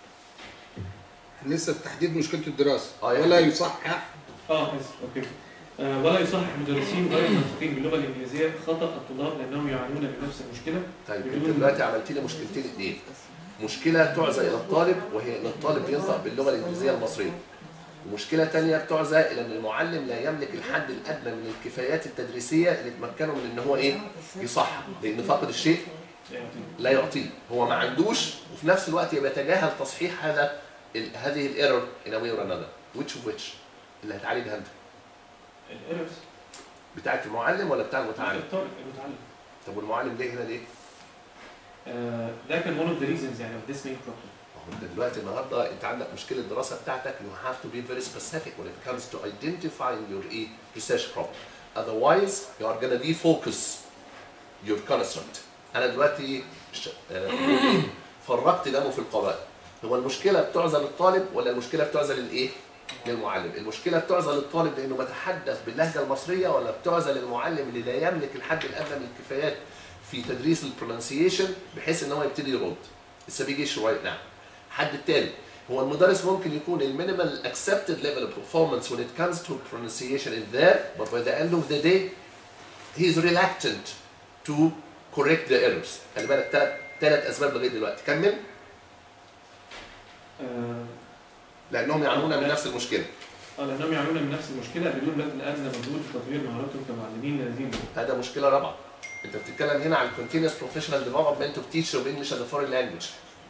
لسه في تحديد مشكله الدراسه آه، يعني- ولا يصحح اه اسف اوكي آه، ولا يصحح المدرسين غير الناطقين باللغه الانجليزيه خطا الطلاب لانهم يعانون من نفس المشكله طيب انت دلوقتي عملت لي مشكلتين اثنين مشكله تعزى الى الطالب وهي ان الطالب ينطق باللغه الانجليزيه المصريه ومشكله ثانيه تعزى الى ان المعلم لا يملك الحد الادنى من الكفايات التدريسيه اللي تمكنه من ان هو ايه يصحح لان فاقد الشيء يعني لا يعطيه هو ما عندوش وفي نفس الوقت يتجاهل تصحيح هذا ال- هذه الايرور in a way or another which of which اللي هتعالجها انت الايرورز بتاعت المعلم ولا بتاع المتعلم الطالب المتعلم طب والمعلم ليه هنا ليه آه، ده كان one of the reasons يعني of this main problem ما هو انت دلوقتي النهارده انت عندك مشكله الدراسه بتاعتك you have to be very specific when it comes to identifying your ايه research problem otherwise you are gonna defocus your construct انا دلوقتي ش- آه، بقول إيه؟ فرقت دمه في القبائل هو المشكله بتعزى للطالب ولا المشكله بتعزى للايه؟ للمعلم المشكله بتعزى للطالب لانه بيتحدث باللهجه المصريه ولا بتعزى للمعلم اللي لا يملك الحد الادنى من الكفايات في تدريس البرونسيشن بحيث ان هو يبتدي يرد لسه بيجيش رايت ناو الحد التالي هو المدرس ممكن يكون المينيمال accepted level of performance when it comes to pronunciation is there but by the end of the day he is reluctant to correct the errors خلي بالك ثلاث ثلاث اسباب لغايه دلوقتي كمل آه، لانهم يعانون من نفس المشكله اه لانهم يعانون من نفس المشكله بدون بذل ادنى مجهود في تطوير مهاراتهم كمعلمين الذين هذا مشكله رابعه انت بتتكلم هنا عن continuous professional development of teacher of English as a foreign language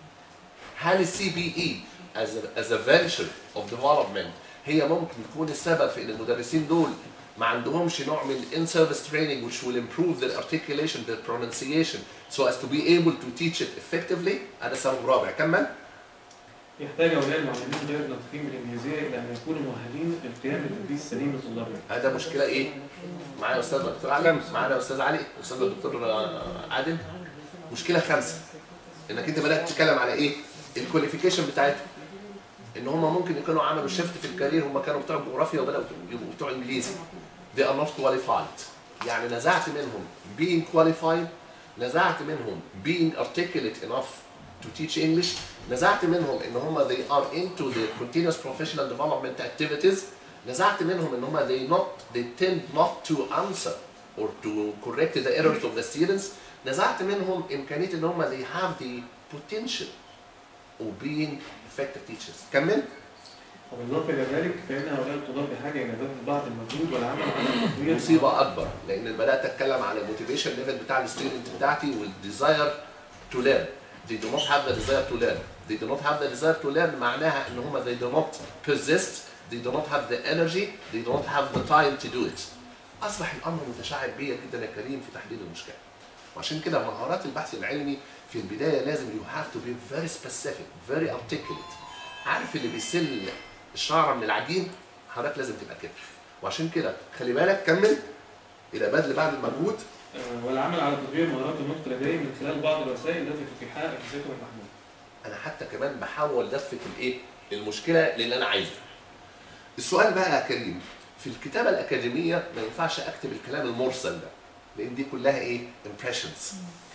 هل السي بي اي as a, as a venture of development هي ممكن تكون السبب في ان المدرسين دول ما عندهمش نوع من in service training which will improve their articulation their pronunciation so as to be able to teach it effectively هذا سبب رابع كمل يحتاج هؤلاء المعلمين غير الناطقين بالانجليزيه الى ان يكونوا مؤهلين للقيام بالتدريس السليم لطلابهم هذا مشكله ايه؟ معايا استاذ دكتور علي معانا استاذ علي استاذ دكتور آه، عادل مشكله خمسه انك انت بدات تتكلم على ايه؟ الكواليفيكيشن بتاعتهم ان هم ممكن يكونوا عملوا شيفت في الكارير هم كانوا بتوع جغرافيا وبداوا يبقوا بتوع انجليزي they are not qualified يعني نزعت منهم being qualified نزعت منهم being articulate enough to teach English نزعت منهم ان هم they are into the continuous professional development activities نزعت منهم ان هم they not they tend not to answer or to correct the errors of the students نزعت منهم امكانيه ان هم they have the potential of being effective teachers كمل وبالاضافه الى ذلك فان هؤلاء الطلاب بحاجه الى بذل بعض المجهود والعمل على تطوير مصيبه اكبر لان بدات اتكلم على الموتيفيشن ليفل بتاع الستودنت بتاعتي والديزاير تو ليرن they do not have the desire to learn they do not have the desire to learn معناها ان هم they do not persist they do not have the energy they do not have the time to do it اصبح الامر متشعب بيا جدا يا كريم في تحديد المشكله وعشان كده مهارات البحث العلمي في البدايه لازم you have to be very specific very articulate عارف اللي بيسل الشعره من العجين حضرتك لازم تبقى كده وعشان كده خلي بالك كمل الى بذل بعد المجهود آه، والعمل على تطوير مهارات النطق لديه من خلال بعض الوسائل التي تتيحها اجهزتهم المحموله انا حتى كمان بحاول لفه الايه المشكله للي انا عايزه السؤال بقى يا كريم في الكتابه الاكاديميه ما ينفعش اكتب الكلام المرسل ده لان دي كلها ايه impressions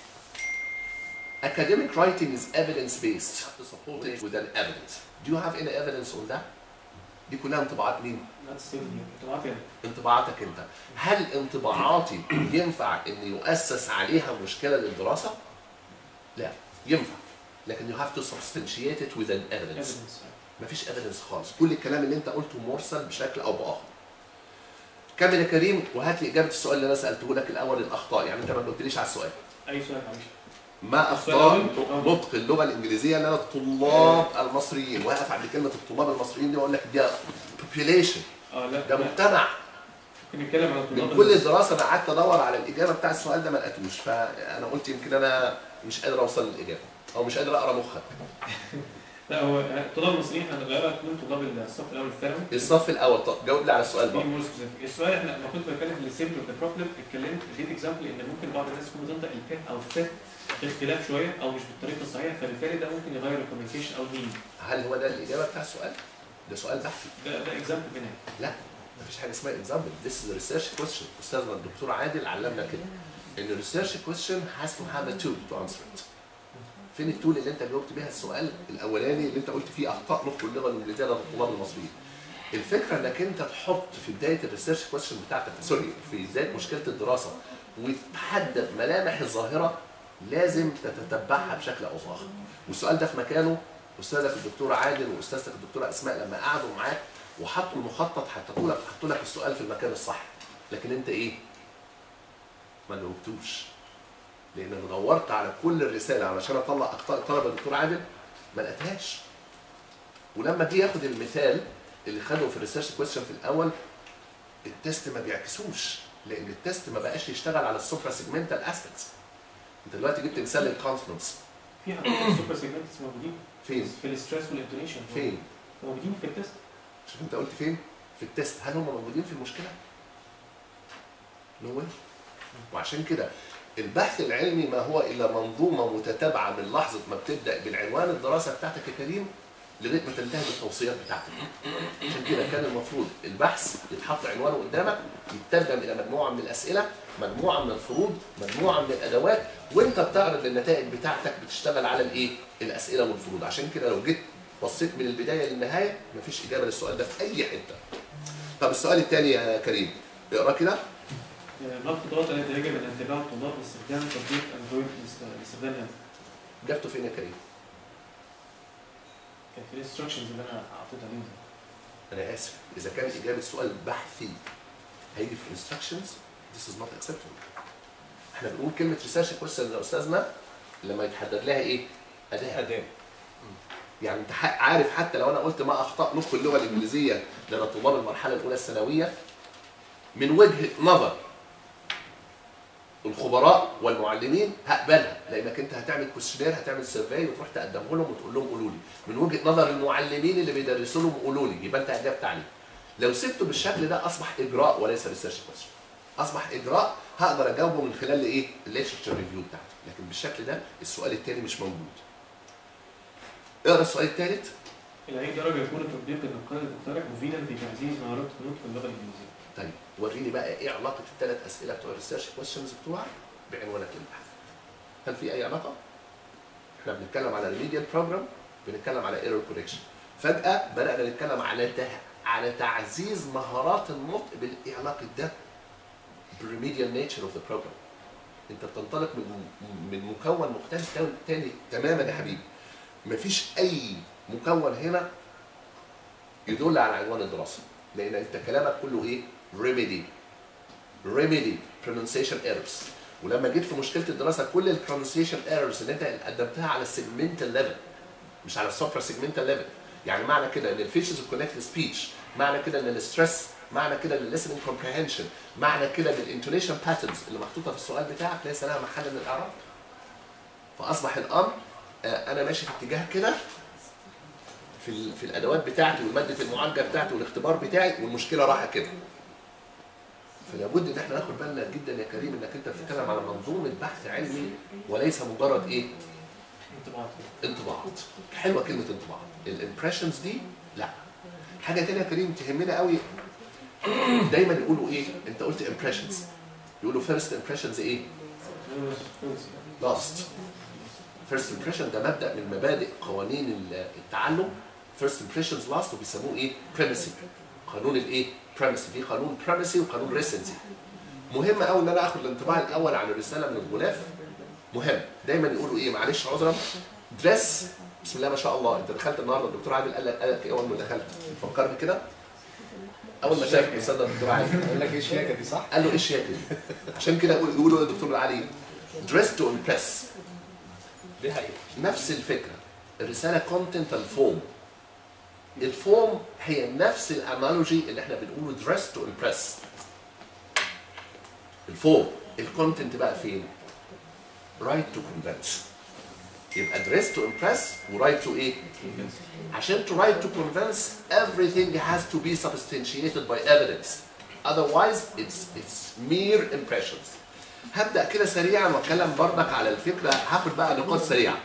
academic writing is evidence based to support it with an evidence do you have any evidence on that دي كلها انطباعات مين لا تستخدم انطباعات يعني انطباعاتك انت هل انطباعاتي ينفع ان يؤسس عليها مشكله للدراسه لا ينفع لكن you have to substantiate it with an evidence evidence. مفيش ايفيدنس خالص كل الكلام اللي انت قلته مرسل بشكل او باخر كمل يا كريم وهات لي اجابه السؤال اللي انا سالته لك الاول الاخطاء يعني انت ما قلتليش على السؤال اي سؤال معلش ما اخطاء نطق اللغه الانجليزيه لنا الطلاب المصريين واقف عند كلمه الطلاب المصريين دي واقول لك ده population اه لا ده لا، مجتمع ممكن نتكلم على من الطلاب كل الدراسه انا قعدت ادور على الاجابه بتاع السؤال ده ما لقيتوش فانا قلت يمكن انا مش قادر اوصل للاجابه او مش قادر اقرا مخك لا هو الطلاب المصريين هنغيرها تكون طلاب الصف الاول الثانوي الصف الاول طب جاوب لي على السؤال دي بقى مور سبيسيفيك السؤال احنا لما كنت بتكلم في السيمبل اوف ذا بروبلم اتكلمت اديت اكزامبل ان ممكن بعض الناس تكون بتنطق الكاف او الثاء باختلاف شويه او مش بالطريقه الصحيحه فبالتالي ده ممكن يغير الكوميونيكيشن او المين هل هو ده الاجابه بتاع السؤال؟ ده سؤال بحثي ده ده اكزامبل منها لا مفيش حاجه اسمها اكزامبل this is a research question استاذنا الدكتور عادل علمنا كده ان الريسيرش question has to have a tool to answer it فين التول اللي انت جاوبت بيها السؤال الاولاني اللي انت قلت فيه اخطاء نطق اللغه الانجليزيه لدى الطلاب المصريين الفكره انك انت تحط في بدايه الريسيرش كويشن بتاعتك سوري في بدايه مشكله الدراسه وتحدد ملامح الظاهره لازم تتتبعها بشكل او باخر والسؤال ده في مكانه استاذك الدكتوره عادل واستاذتك الدكتوره اسماء لما قعدوا معاك وحطوا المخطط حطوا لك حطوا لك السؤال في المكان الصح لكن انت ايه؟ ما جاوبتوش لان انا دورت على كل الرساله علشان اطلع اخطاء الطلبه الدكتور عادل ما لقيتهاش ولما جه ياخد المثال اللي خده في الريسيرش كويستشن في الاول التست ما بيعكسوش لان التست ما بقاش يشتغل على السوبرا سيجمنتال اسبيكتس انت دلوقتي جبت مثال للكونسونانس في حضرتك سوبر سيجمنتس موجودين فين؟ في الاستريس والانتونيشن فين؟ موجودين في التست شوف انت قلت فين؟ في التست هل هم موجودين في المشكله؟ نو وعشان كده البحث العلمي ما هو الا منظومه متتابعه من لحظه ما بتبدا بالعنوان الدراسه بتاعتك يا كريم لغايه ما تنتهي بالتوصيات بتاعتك. عشان كده كان المفروض البحث يتحط عنوانه قدامك يترجم الى مجموعه من الاسئله، مجموعه من الفروض، مجموعه من الادوات وانت بتعرض النتائج بتاعتك بتشتغل على الايه؟ الاسئله والفروض، عشان كده لو جيت بصيت من البدايه للنهايه مفيش اجابه للسؤال ده في اي حته. طب السؤال الثاني يا كريم اقرا كده ما الخطوات التي يجب ان يتبعها الطلاب لاستخدام تطبيق اندرويد لاستخدام هذا؟ جبته فين يا كريم؟ كان في الانستراكشنز اللي انا اعطيتها ليهم انا اسف اذا كانت اجابه سؤال بحثي هيجي في instructions this is not acceptable احنا بنقول كلمه ريسيرش كويستشن يا استاذنا لما يتحدد لها ايه؟ اداه اداه يعني انت ح- عارف حتى لو انا قلت ما اخطاء نطق اللغه الانجليزيه لدى طلاب المرحله الاولى الثانويه من وجهه نظر الخبراء والمعلمين هقبلها لانك انت هتعمل كويشنير هتعمل سيرفي وتروح تقدمه لهم وتقول لهم قولوا لي من وجهه نظر المعلمين اللي بيدرسوا لهم قولوا لي يبقى انت اجبت عليه لو سبته بالشكل ده اصبح اجراء وليس ريسيرش كويشن اصبح اجراء هقدر اجاوبه من خلال ايه الليتشر ريفيو بتاعتي لكن بالشكل ده السؤال الثاني مش موجود اقرا السؤال الثالث الى اي درجه يكون التطبيق النقاد المقترح مفيدا في تعزيز مهارات النطق باللغه الانجليزيه؟ طيب وريني بقى ايه علاقه الثلاث اسئله بتوع الريسيرش كويشنز بتوعك بعنوانك للبحث هل في اي علاقه احنا بنتكلم على ريميديال بروجرام بنتكلم على ايرور كوريكشن فجاه بدانا نتكلم على ته... على تعزيز مهارات النطق بالايه علاقه ده بالريميديال نيتشر اوف ذا بروجرام انت بتنطلق من من مكون مختلف تاني- تاني تماما يا حبيبي مفيش اي مكون هنا يدل على عنوان الدراسه لان انت كلامك كله ايه remedy remedy pronunciation errors ولما جيت في مشكله الدراسه كل ال pronunciation errors اللي انت قدمتها على السيجمنتال ليفل مش على السوبرا سيجمنتال ليفل يعني معنى كده ان الفيتشرز اوف كونكتد سبيتش معنى كده ان الستريس معنى كده ان listening comprehension معنى كده ان الانتونيشن باترنز اللي محطوطه في السؤال بتاعك ليس لها محل من الاعراب فاصبح الامر آه، انا ماشي في اتجاه كده في ال- في الادوات بتاعتي والماده المعالجه بتاعتي والاختبار بتاعي والمشكله راحه كده فلا بد ان احنا ناخد بالنا جدا يا كريم انك انت بتتكلم على منظومه بحث علمي وليس مجرد ايه انطباعات انطباعات حلوه كلمه انطباعات الامبريشنز دي لا حاجه تانية يا كريم تهمنا قوي دايما يقولوا ايه انت قلت امبريشنز يقولوا فيرست امبريشنز ايه لاست فيرست امبريشن ده مبدا من مبادئ قوانين ال- التعلم فيرست امبريشنز لاست وبيسموه ايه بريمسي قانون الايه بريمسي في قانون بريمسي وقانون ريسنسي مهم قوي ان انا اخد الانطباع الاول عن الرساله من الغلاف مهم دايما يقولوا ايه معلش عذرا دريس بسم الله ما شاء الله انت دخلت النهارده الدكتور عادل قال لك قال لك ايه اول ما دخلت فكرني كده اول ما شاف الاستاذ الدكتور عادل يقول لك ايه الشياكه دي صح؟ قال له ايه الشياكه دي؟ عشان كده يقول- يقولوا الدكتور علي دريس تو امبريس دي حقيقة نفس الفكره الرساله كونتنت الفوم الفوم هي نفس الانالوجي اللي احنا بنقوله دريس تو امبريس الفوم الكونتنت بقى فين؟ رايت تو كونفنس يبقى دريس تو امبريس ورايت تو ايه؟ عشان to write to convince everything has to be substantiated by evidence otherwise it's it's mere impressions هبدا كده سريعا واتكلم برضك على الفكره هاخد بقى نقاط سريعه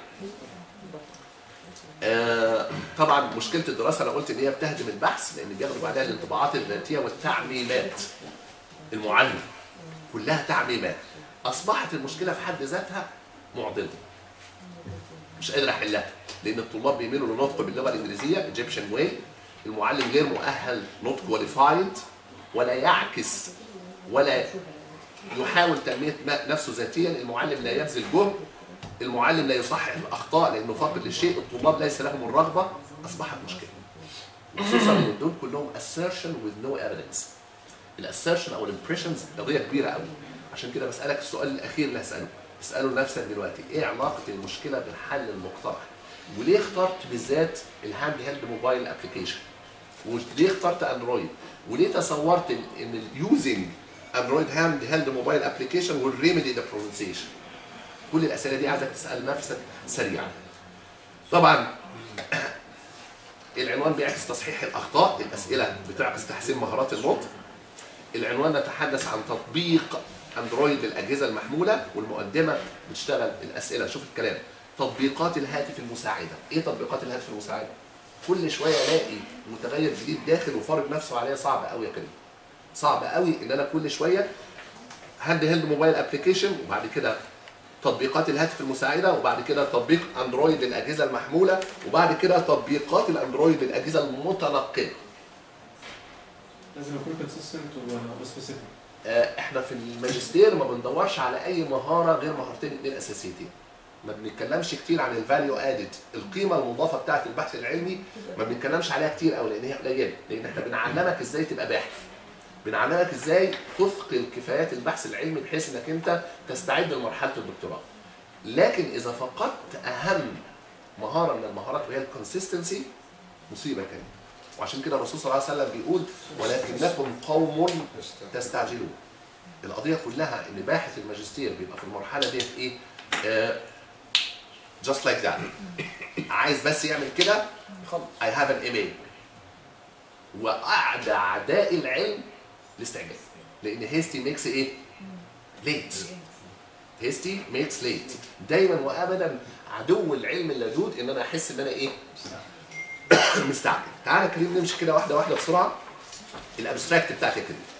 آه طبعا مشكله الدراسه انا قلت ان هي بتهدم البحث لان بياخدوا بعدها الانطباعات الذاتيه والتعميمات المعلم كلها تعميمات اصبحت المشكله في حد ذاتها معضله مش قادر احلها لان الطلاب بيميلوا للنطق باللغه الانجليزيه ايجيبشن واي المعلم غير مؤهل not qualified ولا يعكس ولا يحاول تنميه ن- نفسه ذاتيا المعلم لا يبذل جهد المعلم لا يصحح الاخطاء لانه فاقد للشيء الطلاب ليس لهم الرغبه اصبحت مشكله خصوصا ان دول كلهم assertion with no evidence الاسيرشن او الامبريشنز قضيه كبيره قوي عشان كده بسالك السؤال الاخير اللي هساله اساله لنفسك دلوقتي ايه علاقه المشكله بالحل المقترح وليه اخترت بالذات الهاند هيلد موبايل ابلكيشن وليه اخترت اندرويد وليه تصورت ان- ان اليوزنج اندرويد هاند هيلد موبايل ابلكيشن will remedy the pronunciation كل الاسئله دي عايزك تسال نفسك سريعا طبعا العنوان بيعكس تصحيح الاخطاء الاسئله بتعكس تحسين مهارات النطق العنوان نتحدث عن تطبيق اندرويد للاجهزه المحموله والمقدمه بتشتغل الاسئله شوف الكلام تطبيقات الهاتف المساعده ايه تطبيقات الهاتف المساعده كل شويه الاقي متغير جديد داخل وفارض نفسه عليا صعب قوي يا كريم صعب قوي ان انا كل شويه هاند هيلد موبايل ابلكيشن وبعد كده تطبيقات الهاتف المساعده وبعد كده تطبيق اندرويد للاجهزه المحموله وبعد كده تطبيقات الاندرويد للاجهزه المتنقله لازم يكون consistent و specific. آه، احنا في الماجستير ما بندورش على اي مهاره غير مهارتين اتنين اساسيتين ما بنتكلمش كتير عن الفاليو ادد القيمه المضافه بتاعه البحث العلمي ما بنتكلمش عليها كتير قوي لان هي قليله لان احنا بنعلمك ازاي تبقى باحث بنعلمك ازاي تثقل كفايات البحث العلمي بحيث انك انت تستعد لمرحله الدكتوراه لكن اذا فقدت اهم مهاره من المهارات وهي الكونسيستنسي مصيبه كانت وعشان كده الرسول صلى الله عليه وسلم بيقول ولكنكم قوم تستعجلون القضيه كلها ان باحث الماجستير بيبقى في المرحله ديت ايه آه just like that عايز بس يعمل كده I have an email واعدى اعداء العلم الاستعجال لان هيستي ميكس ايه ليت هيستي ميكس ليت دايما وابدا عدو العلم اللدود ان انا احس ان انا ايه مستعجل تعالى يا كريم نمشي كده واحده واحده بسرعه الابستراكت بتاعك يا كريم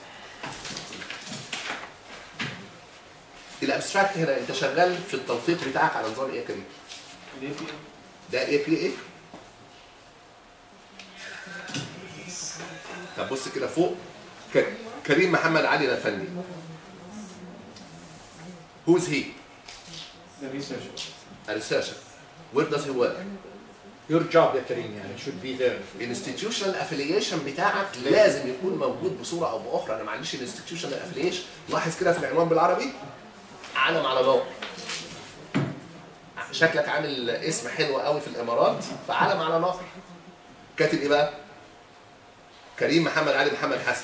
الابستراكت هنا انت شغال في التوثيق بتاعك على نظام ايه يا كريم؟ ال API ده ايه بي ايه؟ طب بص كده فوق ك- كريم محمد علي الافندي Who is he? the researcher. A researcher. Where does he work? Your job يا كريم يعني should be there. الانستتيوشنال افيليشن بتاعك لازم يكون موجود بصوره او باخرى انا ما عنديش الانستتيوشنال افيليشن لاحظ كده في العنوان بالعربي علم على ضوء شكلك عامل اسم حلو قوي في الامارات فعلم على نهر كاتب ايه بقى كريم محمد علي محمد حسن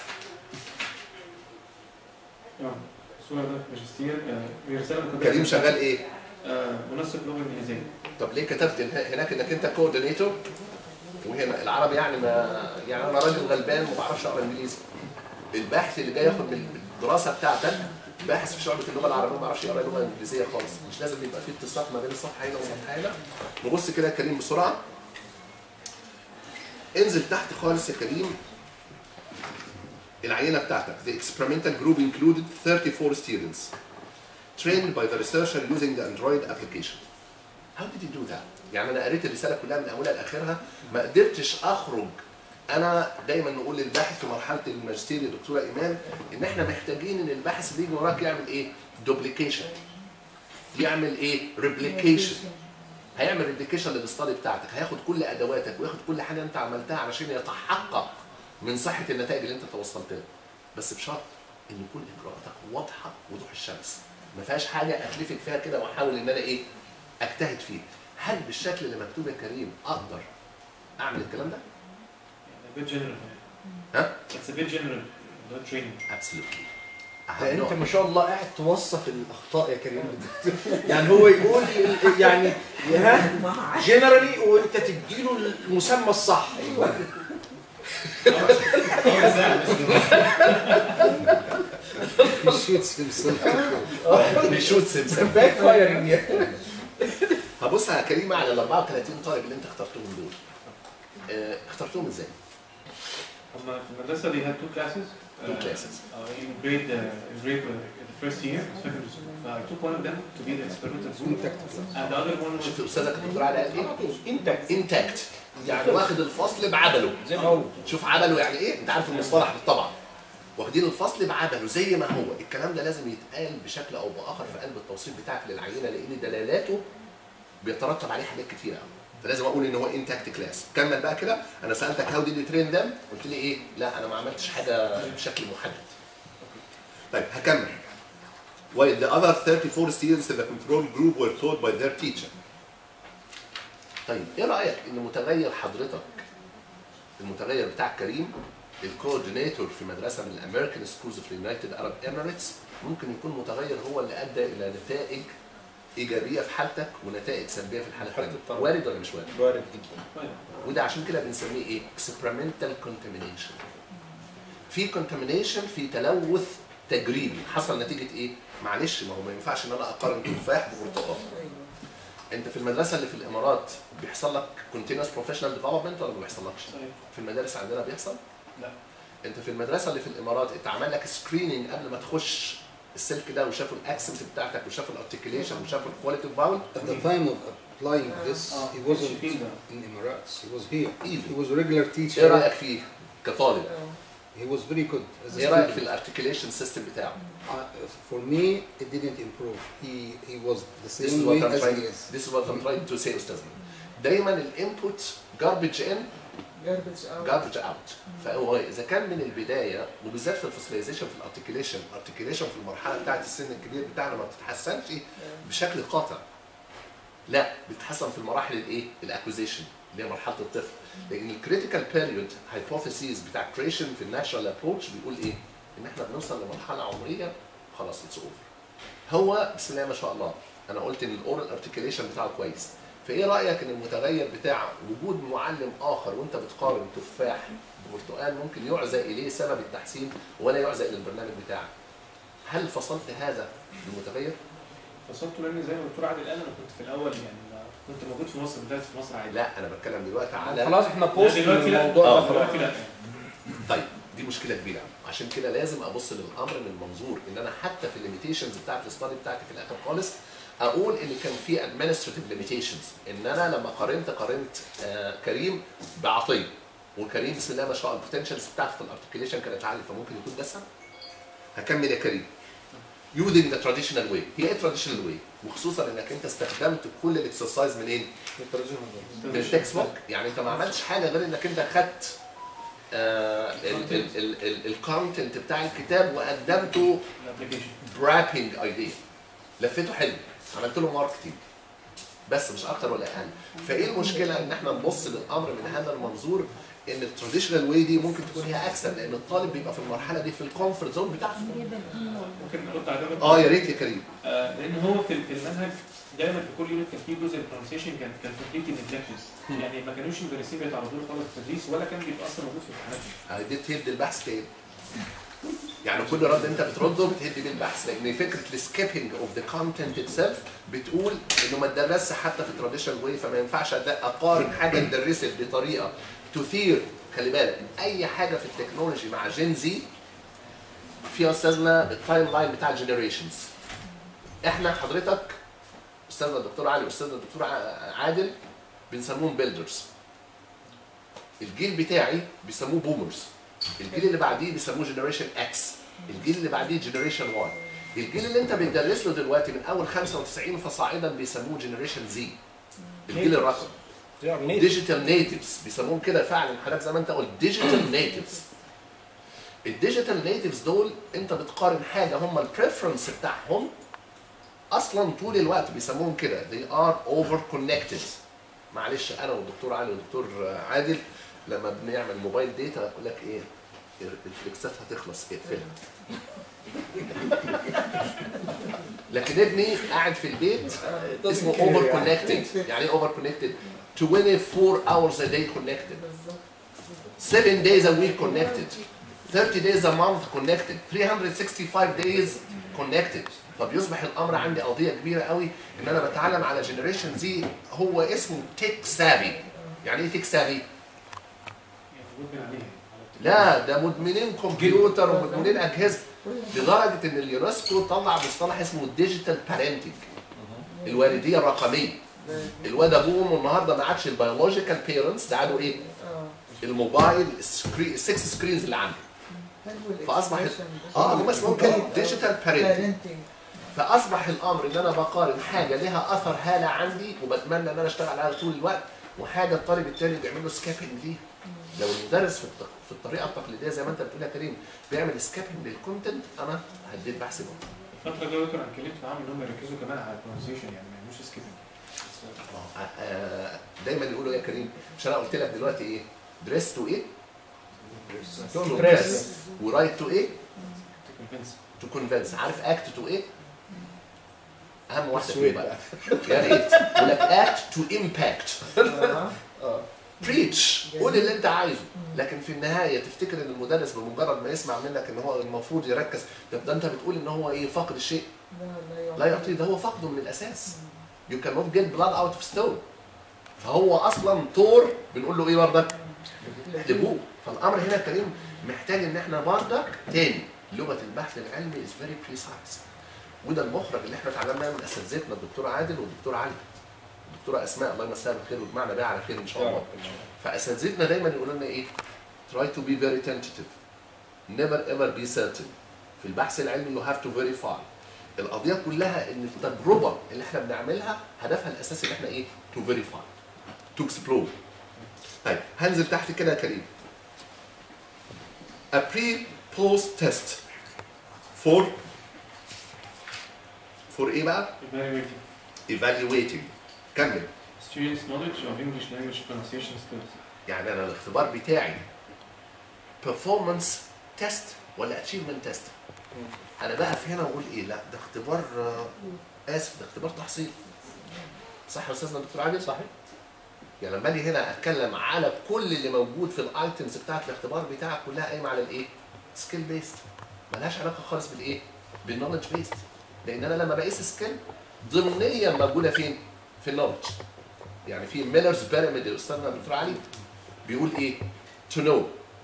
اه الصورة ده ماجستير آه، هي رسالة مقدمة كريم شغال ايه آه، منسق لغة إنجليزية طب ليه كتبت هنا- هناك انك انت كوردينيتور وهنا العربي يعني ما يعني انا راجل غلبان ما بعرفش اقرا انجليزي الباحث اللي جاي ياخد من الدراسه بتاعتك باحث في شعبة اللغه العربيه ما بيعرفش يقرا اللغه الانجليزيه خالص مش لازم يبقى في اتساق ما بين الصفحه هنا والصفحه هنا نبص كده يا كريم بسرعه انزل تحت خالص يا كريم العينه بتاعتك the experimental group included 34 students trained by the researcher using the Android application How did you do that؟ يعني انا قريت الرساله كلها من اولها لاخرها ما قدرتش اخرج انا دايما نقول للباحث في مرحله الماجستير يا دكتوره ايمان ان احنا محتاجين ان الباحث اللي يجي وراك يعمل ايه؟ دوبليكيشن يعمل ايه؟ ريبليكيشن هيعمل ريبليكيشن للاستادي بتاعتك هياخد كل ادواتك وياخد كل حاجه انت عملتها علشان يتحقق من صحه النتائج اللي انت توصلت لها بس بشرط ان يكون اجراءاتك واضحه وضوح الشمس ما فيهاش حاجه اخلفك فيها كده واحاول ان انا ايه اجتهد فيه هل بالشكل اللي مكتوب يا كريم اقدر اعمل الكلام ده؟ يعني a bit general ها؟ It's a bit general not training Absolutely. ده انت ما شاء الله قاعد توصف الاخطاء يا كريم يعني هو يقول ال- يعني ها جنرالي وانت تديله المسمى الصح بيشوت سمسم باك فاير هبص على كريمه على ال 34 طالب اللي انت اخترتهم دول آه، اخترتهم ازاي؟ هما في المدرسة they had two classes Two uh, classes. uh, in grade uh, in grade uh, in the first year secondary school so I took one of them to be the experimental group and the other one was شوف استاذك الدكتور علي قال ايه؟ انت intact يعني واخد الفصل بعبله زي ما هو شوف عبله يعني ايه انت عارف المصطلح ده طبعا واخدين الفصل بعبله زي ما هو الكلام ده لازم يتقال بشكل او باخر في قلب التوصيف بتاعك للعينه لان دلالاته بيترتب عليه حاجات كتير قوي فلازم اقول ان هو انتاكت كلاس كمل بقى كده انا سالتك هاو ديد يو ترين ذم قلت لي ايه لا انا ما عملتش حاجه بشكل محدد طيب هكمل while the other 34 students in the control group were taught by their teacher طيب ايه رايك ان متغير حضرتك المتغير بتاع كريم الكوردينيتور في مدرسه من الامريكان سكولز في اليونايتد ارب اميريتس ممكن يكون متغير هو اللي ادى الى نتائج ايجابيه في حالتك ونتائج سلبيه في الحاله حالة الثانيه الطرف. وارد ولا مش وارد؟ وارد جدا وده عشان كده بنسميه ايه؟ experimental contamination. في contamination في تلوث تجريبي حصل نتيجه ايه؟ معلش ما هو ما ينفعش ان انا اقارن تفاح ببرتقال. انت في المدرسه اللي في الامارات بيحصل لك continuous professional development ولا ما بيحصلكش؟ صحيح في المدارس عندنا بيحصل؟ لا. انت في المدرسه اللي في الامارات اتعمل لك سكريننج قبل ما تخش السلك ده وشافوا الاكسنت بتاعتك وشافوا الارتكيليشن وشافوا الكواليتي اوف فاول At the time of applying this, Ah, he wasn't she feel that. in Emirates. He was here. Even. He was a regular ايه teacher. رايك فيه كطالب؟ He was very good as a ايه رايك في student. الارتكيليشن سيستم بتاعه؟ Uh, for me, it didn't improve. He he was the This is same what way I'm as trying. he is. This is what I'm trying to say استاذنا. دايما الانبوت garbage in garbage out garbage out. فهو اذا كان من البدايه وبالذات في الفوسيلايزيشن في الارتكيليشن، الارتكيليشن في المرحله بتاعت السن الكبير بتاعنا ما بتتحسنش بشكل قاطع. لا بتتحسن في المراحل الايه؟ الاكوزيشن اللي هي مرحله الطفل. لان الكريتيكال بيريود هايبوثيسيز بتاع كريشن في الناتشرال ابروتش بيقول ايه؟ ان احنا بنوصل لمرحله عمريه خلاص اتس اوفر. هو بسم الله ما شاء الله انا قلت ان الاورال ارتكيليشن بتاعه كويس فايه رايك ان المتغير بتاع وجود معلم اخر وانت بتقارن تفاح ببرتقال ممكن يعزى اليه سبب التحسين ولا يعزى الى البرنامج بتاعك هل فصلت هذا بالمتغير فصلته لان زي ما الدكتور عادل قال انا كنت في الاول يعني ما- كنت موجود في مصر بدات في مصر عادي لا انا بتكلم دلوقتي على خلاص احنا بوست لا، دلوقتي لا الموضوع آه، ده دلوقتي خلاص. لا طيب دي مشكله كبيره عشان كده لازم ابص للامر من منظور ان انا حتى في الليميتيشنز بتاعت الستادي بتاعتي في الاخر خالص اقول ان كان في administrative limitations ان انا لما قارنت قارنت آه كريم بعطيه وكريم بسم الله ما شاء الله البوتنشالز بتاعته في الارتكيليشن كانت عاليه فممكن يكون ده السبب هكمل يا كريم using the traditional way هي ايه traditional way وخصوصا انك انت استخدمت كل الاكسرسايز منين؟ من التكست بوك يعني انت ما عملتش حاجه غير انك انت خدت الكونتنت بتاع الكتاب وقدمته الابلكيشن برابينج ايديا لفيته حلو عملت له ماركتنج بس مش اكتر ولا اقل فايه المشكله ان احنا نبص للامر من هذا المنظور ان التراديشنال واي دي ممكن تكون هي احسن لان الطالب بيبقى في المرحله دي في الكومفورت زون بتاعته ممكن ارد على ده اه يا ريت يا كريم آه، لان هو في في المنهج دايما في كل يونت كان في جزء البرونسيشن كان كان كومبليتلي نجلكتد يعني ما كانوش المدرسين بيتعرضوا له خالص في التدريس ولا كان بيبقى اصلا موجود في الامتحانات دي بتهد البحث تاني يعني كل رد انت بترده بتهد بيه البحث لان فكره السكيبنج اوف ذا كونتنت اتسيلف بتقول انه ما اتدرسش حتى في التراديشنال واي فما ينفعش أد- اقارن حاجه اتدرست بطريقه تثير خلي بالك اي حاجه في التكنولوجي مع جين زي فيها استاذنا التايم لاين بتاع الجنريشنز احنا حضرتك استاذنا الدكتور علي واستاذنا الدكتور ع- عادل بنسموهم بيلدرز الجيل بتاعي بيسموه بومرز الجيل اللي بعديه بيسموه جنريشن اكس الجيل اللي بعديه جنريشن واي الجيل اللي انت بتدرس له دلوقتي من اول 95 فصاعدا بيسموه جنريشن زي الجيل الرقمي ديجيتال نيتيفز بيسموهم كده فعلا حضرتك زي ما انت قلت ديجيتال نيتيفز الديجيتال نيتيفز دول انت بتقارن حاجه هم البريفرنس بتاعهم اصلا طول الوقت بيسموهم كده they are over connected معلش انا والدكتور علي والدكتور عادل لما بنعمل موبايل ديتا يقول لك ايه الفليكسات هتخلص اقفلها لكن ابني قاعد في البيت اسمه اوفر كونكتد يعني ايه اوفر كونكتد 24 hours a day connected 7 days a week connected 30 days a month connected 365 days connected فبيصبح الامر عندي قضيه كبيره قوي ان انا بتعلم على جنريشن زي هو اسمه تيك سافي يعني ايه تيك سافي؟ يعني مدمن عليها لا ده مدمنين كمبيوتر ومدمنين اجهزه لدرجه ان اليونسكو طلع مصطلح اسمه ديجيتال بارنتنج الوالديه الرقميه الواد ابوه وامه النهارده ما عادش البيولوجيكال بيرنتس ده عادوا ايه؟ الموبايل السكرين السكس سكرينز اللي عنده فاصبح اه هم اسمهم ديجيتال بارنتنج فاصبح الامر ان انا بقارن حاجه لها اثر هاله عندي وبتمنى ان انا اشتغل عليها طول الوقت وحاجه الطالب التاني بيعمل له سكابنج ليها لو المدرس في الت- في الطريقه التقليديه زي ما انت بتقول يا كريم بيعمل سكابنج للكونتنت انا هديت بحث بقى. الفترة الجاية دكتور انا اتكلمت معاهم ان هم يركزوا كمان على البرونسيشن يعني ما يعملوش سكيبنج آه، دايما يقولوا يا كريم مش انا قلت لك دلوقتي ايه دريس تو ايه تو دريس ورايت تو ايه كونفنس تو كونفنس عارف اكت تو ايه اهم واحده فيه السويد بقى يا ريت يقول لك اكت تو امباكت بريتش قول اللي انت عايزه لكن في النهايه تفتكر ان المدرس بمجرد ما يسمع منك ان هو المفروض يركز طب ده انت بتقول ان هو ايه فاقد الشيء لا يعطيه ده هو فقده من الاساس you cannot get blood out of stone فهو اصلا طور بنقول له ايه برضك احلبوه فالامر هنا كريم محتاج ان احنا برضك تاني لغه البحث العلمي is very precise وده المخرج اللي احنا اتعلمناه من اساتذتنا الدكتور عادل والدكتور علي الدكتوره اسماء الله يمسها بالخير ويجمعنا بيها على خير ان شاء الله فاساتذتنا دايما يقولوا لنا ايه try to be very tentative never ever be certain في البحث العلمي you have to verify القضيه كلها ان التجربه اللي احنا بنعملها هدفها الاساسي ان احنا ايه to verify to explore طيب هنزل تحت كده يا كريم a pre post test for for ايه بقى evaluating evaluating كمل students knowledge of English language pronunciation skills يعني انا الاختبار بتاعي performance test ولا achievement test انا بقف هنا واقول ايه لا ده اختبار آه، اسف ده اختبار تحصيل صح يا استاذنا دكتور عادل صحيح يعني لما اجي هنا اتكلم على كل اللي موجود في الايتمز بتاعت الاختبار بتاعك كلها قايمه على الايه سكيل بيست ملهاش علاقه خالص بالايه بالنولج بيست لان انا لما بقيس سكيل ضمنيا موجوده فين في النولج يعني في ميلرز بيراميد يا استاذنا دكتور علي بيقول ايه to know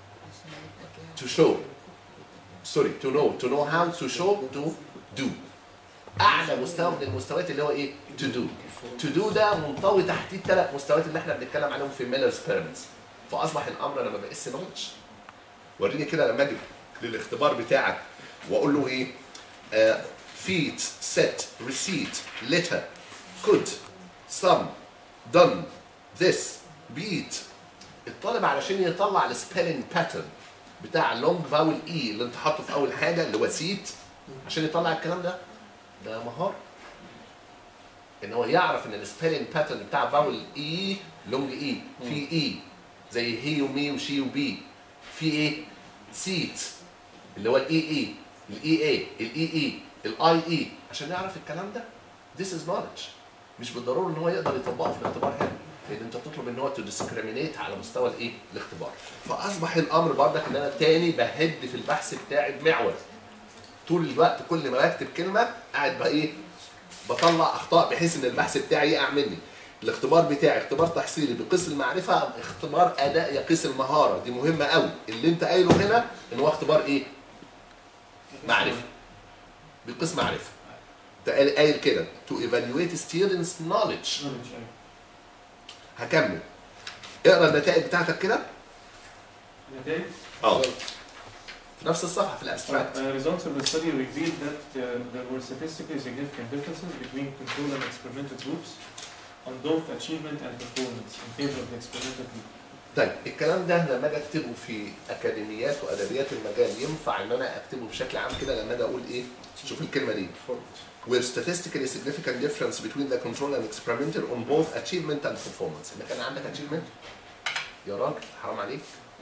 to show sorry to know to know how to show to do اعلى مستوى من المستويات اللي هو ايه to do to do ده منطوي تحتيه الثلاث مستويات اللي احنا بنتكلم عليهم في ميلرز بيراميدز فاصبح الامر لما بقيس نولج وريني كده لما اجي للاختبار بتاعك واقول له ايه آه feet set receipt letter could some done this beat الطالب علشان يطلع السبيلنج باترن بتاع لونج فاول اي اللي انت حاطه في اول حاجه اللي هو سيت عشان يطلع الكلام ده ده مهاره ان هو يعرف ان السبيلنج باترن بتاع فاول اي لونج اي في اي زي هي ومي وشي وبي في ايه سيت اللي هو الاي اي الاي اي الاي اي الاي اي عشان يعرف الكلام ده this is knowledge مش بالضروره ان هو يقدر يطبقه في الاختبار هنا لان انت بتطلب ان هو تو ديسكريمينيت على مستوى الايه الاختبار فاصبح الامر برضك ان انا تاني بهد في البحث بتاعي بمعول طول الوقت كل ما بكتب كلمه قاعد بقى ايه بطلع اخطاء بحيث ان البحث بتاعي يقع مني الاختبار بتاعي اختبار تحصيلي بيقيس المعرفه اختبار اداء يقيس المهاره دي مهمه قوي اللي انت قايله هنا ان هو اختبار ايه معرفه بيقيس معرفه انت قايل قايل كده to evaluate students knowledge knowledge أيوة. هكمل اقرا النتائج بتاعتك كده النتائج اه في نفس الصفحه في الابستراكت Uh, results of the study revealed that uh, there were statistically significant differences between control and experimental groups on both achievement and performance in favor of the experimental group. طيب الكلام ده لما اجي اكتبه في اكاديميات وادبيات المجال ينفع ان انا اكتبه بشكل عام كده لما اجي اقول ايه؟ شوف الكلمه دي where statistically significant difference between the control and experimental on both achievement and performance. إذا كان عندك achievement يا راجل حرام عليك.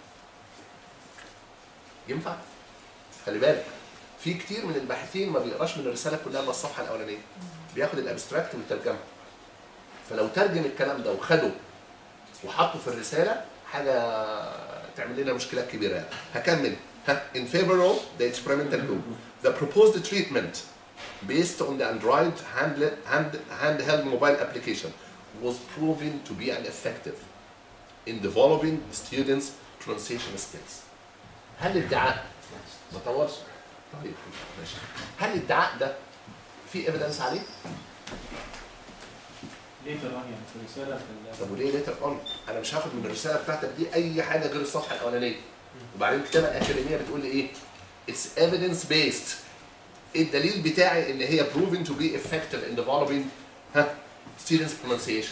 ينفع؟ خلي بالك في كتير من الباحثين ما بيقراش من الرساله كلها الا الصفحه الاولانيه. بياخد الابستراكت ويترجمها. فلو ترجم الكلام ده وخده وحطه في الرساله حاجه تعمل لنا مشكلات كبيره هكمل ها in favor of the experimental group the proposed treatment based on the Android handle- hand, handheld mobile application was proven to be ineffective in developing students pronunciation skills هل الادعاء ما طورش طيب ماشي هل الادعاء ده في evidence عليه؟ later on يعني في رساله في ال- طب وليه ليتر اون؟ انا مش هاخد من الرساله بتاعتك دي اي حاجه غير الصفحه الاولانيه. وبعدين الكتابه الاكاديميه بتقول لي ايه؟ It's evidence based. الدليل بتاعي ان هي proven to be effective in developing ها students pronunciation.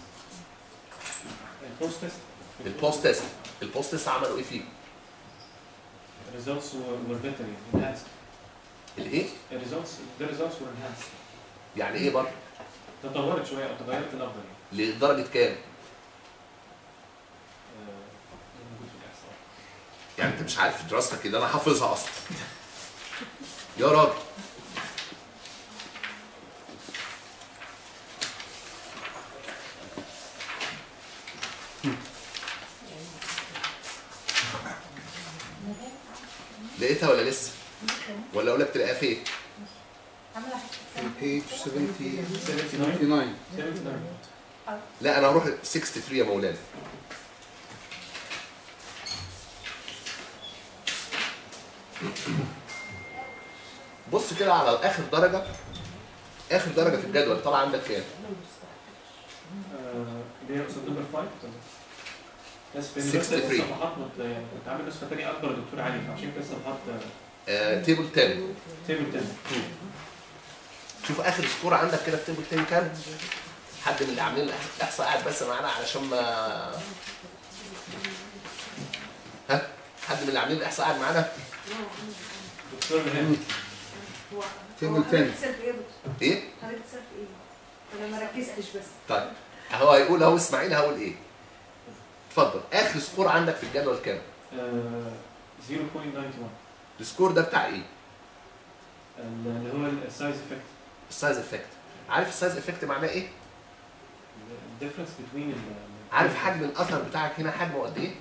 البوست تيست البوست تيست البوست تيست عملوا ايه فيه؟ الريزلتس were better يعني enhanced الايه؟ الريزلتس the results were enhanced يعني ايه برضه؟ تطورت شويه او تغيرت الافضل يعني لدرجه كام؟ آه، موجود في الاحصاء يعني انت مش عارف دراستك اللي انا حافظها اصلا. يا راجل لقيتها ولا لسه؟ ولا اقول لك تلاقيها فين؟ في page 70 79 79 79 لا انا هروح 63 يا مولانا بص كده على اخر درجه اخر درجه في الجدول طالع عندك كام؟ آه، اللي هي قصاد نمبر 5 بس في 63. الصفحات مت- يعني كنت عامل نسخه ثانيه اكبر يا دكتور علي فعشان كده الصفحات آه تيبل 10 تيبل 10 شوف اخر سكور عندك كده في تيبل 10 كام؟ حد من اللي عاملين الاحصاء قاعد بس معانا علشان ما ها حد من اللي عاملين الاحصاء قاعد معانا؟ دكتور نهائي تيبل 10 ايه؟ هنكسر في ايه؟ انا ما ركزتش بس طيب هو هيقول اهو اسماعيل هقول ايه؟ اتفضل اخر سكور عندك في الجدول كام؟ آه، 0.91 السكور ده بتاع ايه؟ اللي هو السايز افكت السايز افكت عارف السايز افكت معناه ايه؟ الديفرنس بين عارف حجم الاثر بتاعك هنا حجمه قد ايه؟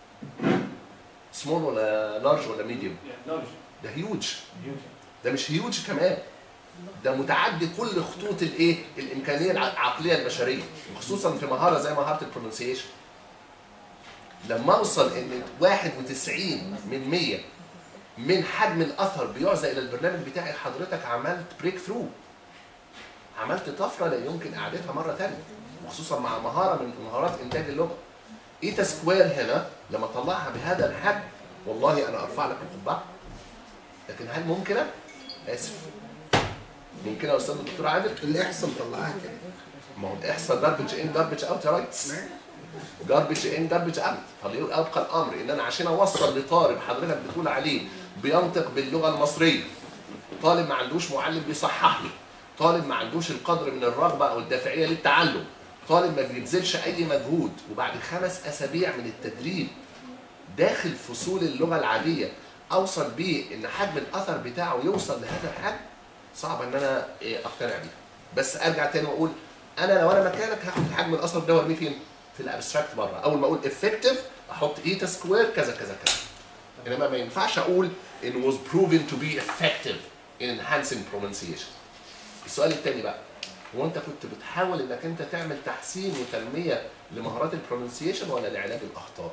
سمول ولا لارج ولا ميديوم؟ لارج ده هيوج هيوج ده مش هيوج كمان ده متعدي كل خطوط الايه؟ الامكانيه الع- العقليه البشريه خصوصا في مهاره زي مهاره البرونسيشن لما اوصل ان 91 من 100 من حجم الاثر بيعزى الى البرنامج بتاعي حضرتك عملت بريك ثرو عملت طفره لا يمكن اعادتها مره ثانيه وخصوصا مع مهاره من مهارات انتاج اللغه ايتا سكوير هنا لما اطلعها بهذا الحجم والله انا ارفع لك القبعه لكن هل ممكنه؟ اسف ممكنه يا استاذ الدكتور عادل؟ الاحصاء مطلعها كده ما هو الاحصاء جاربج ان جاربج اوت يا ريس جاربج ان جاربج اوت فليبقى الامر ان انا عشان اوصل لطالب حضرتك بتقول عليه بينطق باللغه المصريه طالب ما عندوش معلم بيصحح له طالب ما عندوش القدر من الرغبه او الدافعيه للتعلم طالب ما بيبذلش اي مجهود وبعد خمس اسابيع من التدريب داخل فصول اللغه العاديه اوصل بيه ان حجم الاثر بتاعه يوصل لهذا الحجم صعب ان انا إيه، اقتنع بيه بس ارجع تاني واقول انا لو انا مكانك هاخد الحجم الاثر ده وارميه فين؟ في الابستراكت بره اول ما اقول افكتيف احط ايتا سكوير كذا كذا كذا انما ما ينفعش اقول it was proven to be effective in enhancing pronunciation السؤال الثاني بقى هو انت كنت بتحاول انك انت تعمل تحسين وتنميه لمهارات البرونسيشن ولا لعلاج الاخطاء؟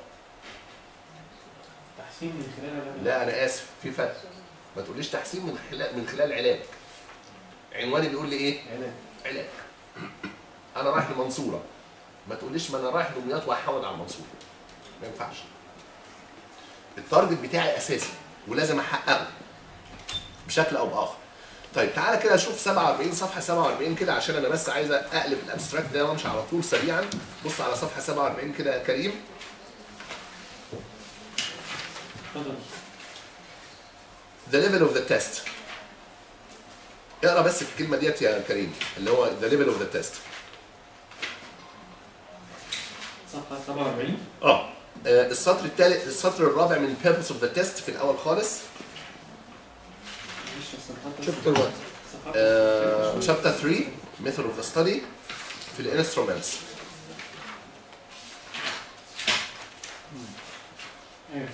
تحسين من خلال لا انا اسف في فرق ما تقوليش تحسين من خلال من خلال علاج عنواني بيقول لي ايه؟ علاج علاج انا رايح المنصوره ما تقوليش ما انا رايح دمياط وهحاول على المنصوره ما ينفعش التارجت بتاعي اساسي ولازم احققه بشكل او باخر طيب تعالى كده اشوف 47 صفحه 47 كده عشان انا بس عايز اقلب الابستراكت ده وامشي على طول سريعا بص على صفحه 47 كده يا كريم اتفضل the level of the test اقرا بس الكلمه ديت يا كريم اللي هو the level of the test صفحه 47 اه آه، السطر الثالث السطر الرابع من purpose of the test في الاول خالص معلش الصفحات شابتر 1 آه، chapter 3 method of the study في الانسترومنتس ايوه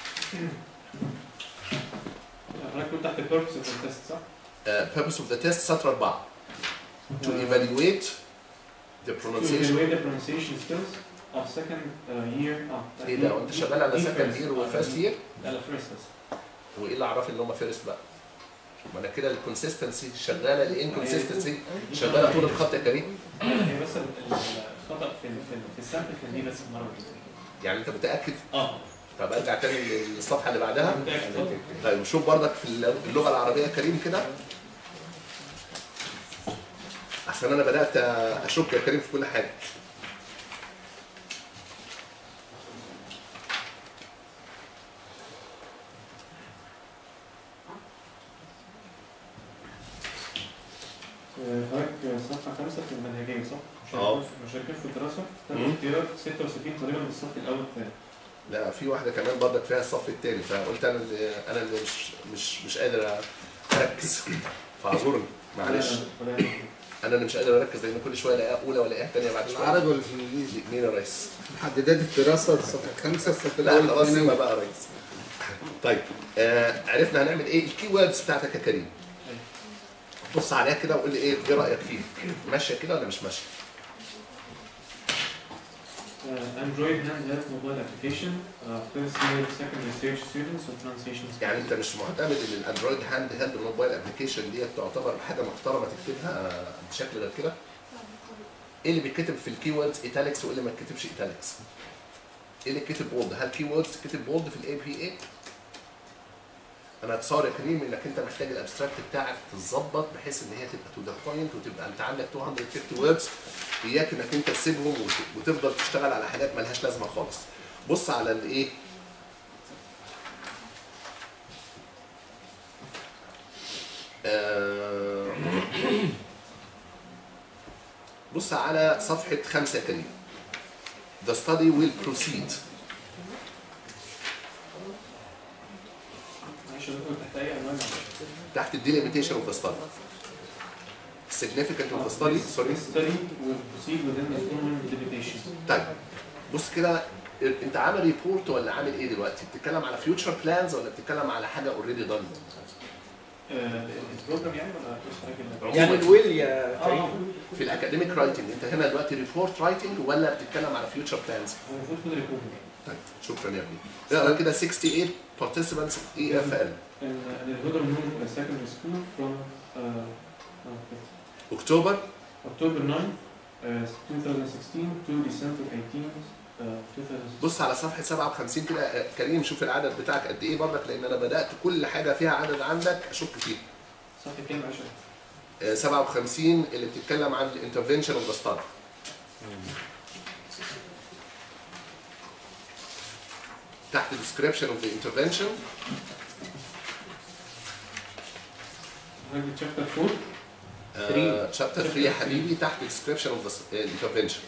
حضرتك كنت تحت البيربس اوف التست صح؟ purpose of the test سطر أربعة to evaluate the To pronunciation evaluate the pronunciation skills of second uh, year اه ايه ده وانت شغال على دي second first. year و first year لا لا first بس وايه اللي عرف ان هم first بقى ما انا كده الكونسيستنسي شغاله الانكونسيستنسي شغاله طول الخط يا كريم هي بس ال- ال- الخطا في ال- في ال- في السامبل كان دي بس المره اللي فاتت. يعني انت متاكد اه طب ارجع تاني للصفحه اللي بعدها متأكد. طيب شوف برضك في اللغه العربيه يا كريم كده احسن انا بدات اشك يا كريم في كل حاجه آه، حضرتك صفحه خمسه في المنهجيه صح؟ اه. مشاركين- مشاركين في الدراسه مم. ثلاث اختيارات 66 تقريبا من الصف الاول والثاني لا في واحده كمان برضك فيها الصف الثاني فقلت انا اللي انا اللي مش مش مش قادر اركز فاعذرني معلش ولا- انا اللي مش قادر اركز لان كل شويه الاقيها اولى والاقيها ثانيه بعد شويه العربي ولا في الانجليزي؟ الاثنين يا ريس محددات الدراسه الصفحه خمسه الصف لا الاول خلاص الثانوي. يبقى بقى يا ريس طيب آه عرفنا هنعمل ايه الكي ووردز بتاعتك يا كريم بص عليها كده وقول لي ايه ايه رايك فيه ماشيه كده ولا مش ماشيه اندرويد هاند هيلث موبايل ابلكيشن فيرست يير سكند ريسيرش ستودنتس وترانسليشن يعني انت مش معتمد ان الاندرويد هاند هيلد موبايل ابلكيشن ديت تعتبر حاجه محترمه تكتبها آه، بشكل غير كده ايه اللي بيتكتب في الكي ووردز ايتاليكس وايه اللي ما يتكتبش ايتاليكس ايه اللي كتب بولد هل كي ووردز كتب بولد في الاي بي اي انا اتصور يا كريم انك انت محتاج الابستراكت بتاعك تتظبط بحيث ان هي تبقى تو ذا بوينت وتبقى انت عندك 250 ووردز اياك انك انت تسيبهم وت- وتفضل تشتغل على حاجات ملهاش لازمه خالص بص على الايه آه، بص على صفحة خمسة يا كريم The study will proceed معلش يا دكتور تحت اي عنوان تحت delimitation of the study significant of the study sorry study will proceed within the following limitations طيب بص كده انت عامل ريبورت ولا عامل ايه دلوقتي؟ بتتكلم على فيوتشر بلانز ولا بتتكلم على حاجه اوريدي دان؟ آه، البروجرام يعني ولا بس حضرتك يعني الويل يا كريم في الاكاديميك رايتنج انت هنا دلوقتي ريبورت رايتنج ولا بتتكلم على فيوتشر بلانز؟ هو المفروض كده ريبورت طيب شكرا يا ابني اقرا كده 68 participants اي اف ال and the Hodder Moon Secondary School from uh, uh, اكتوبر October 9, uh, 2016 to December 18, uh, 2016. بص على صفحه 57 كده آه، كريم شوف العدد بتاعك قد ايه برضك لان انا بدات كل حاجه فيها عدد عندك اشك فيها صفحة كام 10 آه، 57 اللي بتتكلم عن الانترفنشن اوف ذا ستادي تحت description of the intervention هذا chapter 4 آه، chapter 3 يا حبيبي تحت description of the s- آه، intervention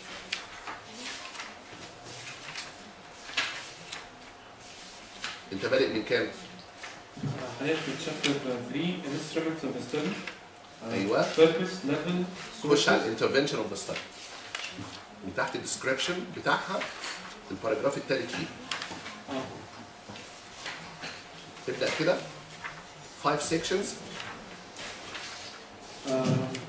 انت بادئ من كام؟ uh, حاليا في chapter 3 instruments of the study uh, أيوة. purpose level خش على sources الانترفنشن اوف ذا ستادي من تحت الديسكربشن بتاعها الباراجراف الثالث فيه اه تبدا كده 5 sections آه،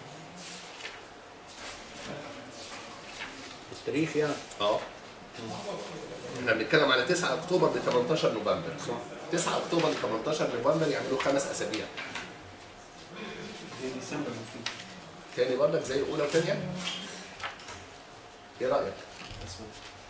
التاريخ يعني اه احنا بنتكلم على 9 اكتوبر ل 18 نوفمبر 9 اكتوبر ل 18 نوفمبر يعملوا خمس اسابيع هي ديسمبر المفروض تاني برضك زي اولى وثانيه ايه رايك؟ اسمه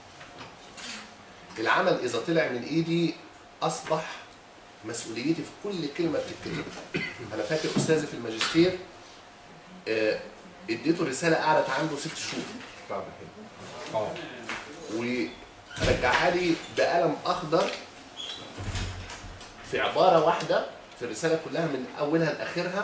العمل اذا طلع من ايدي اصبح مسؤوليتي في كل كلمه بتتكتب انا فاكر استاذي في الماجستير آه، اديته الرساله قعدت عنده ست شهور بعد كده ورجعها لي بقلم اخضر في عباره واحده في الرساله كلها من اولها لاخرها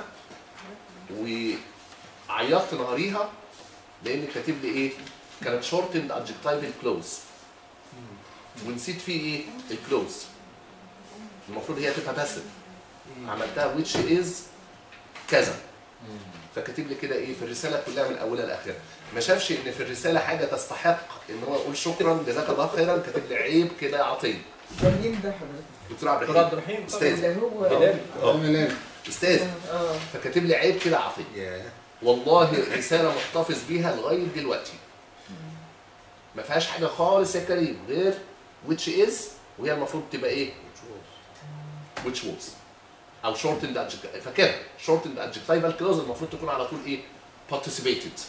وعيطت نهاريها لان كاتب لي ايه؟ كانت شورتند ادجكتايفل كلوز ونسيت فيه ايه؟ الكلوز المفروض هي تبقى باسف عملتها which is كذا فكاتب لي كده ايه في الرساله كلها من اولها لاخرها ما شافش ان في الرساله حاجه تستحق ان هو يقول شكرا جزاك الله خيرا كاتب لي عيب كده يا عطيه ده مين ده حضرتك؟ دكتور عبد دكتور عبد الرحيم الرحيم استاذ ده هو هلال اه استاذ اه فكاتب لي عيب كده عطيه ياه والله رساله محتفظ بيها لغايه دلوقتي ما فيهاش حاجه خالص يا كريم غير which is وهي المفروض تبقى ايه which was او shortened adjective فاكرها shortened adjectival clause المفروض تكون على طول ايه participated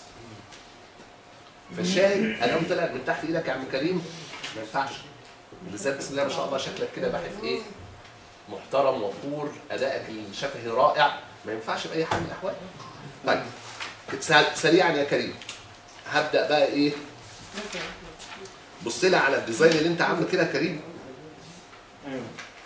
فالشاهد انا قلت لك من تحت ايدك يا عم كريم ما ينفعش بالذات بسم الله ما شاء الله شكلك كده باحث ايه محترم وقور ادائك الشفهي رائع ما ينفعش باي حال من الاحوال طيب سع- سريعا يا كريم هبدا بقى ايه بص لي على الديزاين اللي انت عامله كده يا كريم ايوه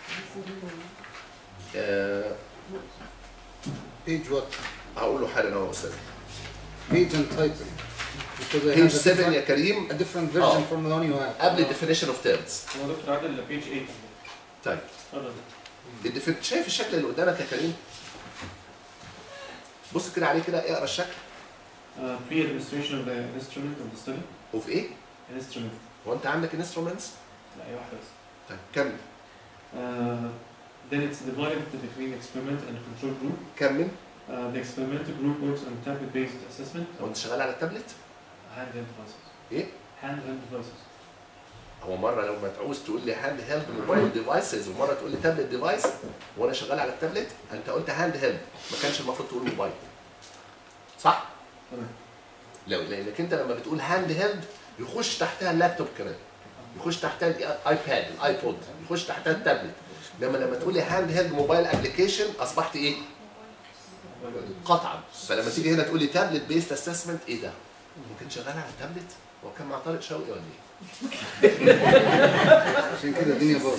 آه Page what? هقول له حالا اهو يا استاذ Page and title. Because I بيج have a 7 different, يا كريم a different version آه. from the one you have. قبل definition of terms هو دكتور عادل بيج 8 طيب اتفضل الديف- شايف الشكل اللي قدامك يا كريم بص كده عليه كده اقرا الشكل Uh, pre-administration of the instrument of the study. وفي ايه؟ Instrument. هو انت عندك انسترومنتس؟ لا أي واحدة بس. طيب كمل Uh, then it's divided between experiment and control group. كمل Uh, the experimental group works on tablet-based assessment هو of انت شغال على التابلت؟ handheld devices. ايه؟ Handheld devices. هو مره لو ما تعوز تقول لي هاند هيلد موبايل ديفايسز ومره تقول لي تابلت ديفايس وانا شغال على التابلت انت قلت هاند هيلد ما كانش المفروض تقول موبايل صح؟ تمام. لو لانك انت لما بتقول هاند هيلد يخش تحتها اللابتوب كمان يخش تحتها الايباد الايبود يخش تحتها التابلت لما لما تقول لي هاند هيلد موبايل ابلكيشن اصبحت ايه؟ قطعا فلما تيجي هنا تقول لي تابلت بيست اسسمنت ايه ده؟ ممكن شغال على التابلت؟ هو كان مع طارق شوقي ولا ايه؟ عشان كده الدنيا باظت.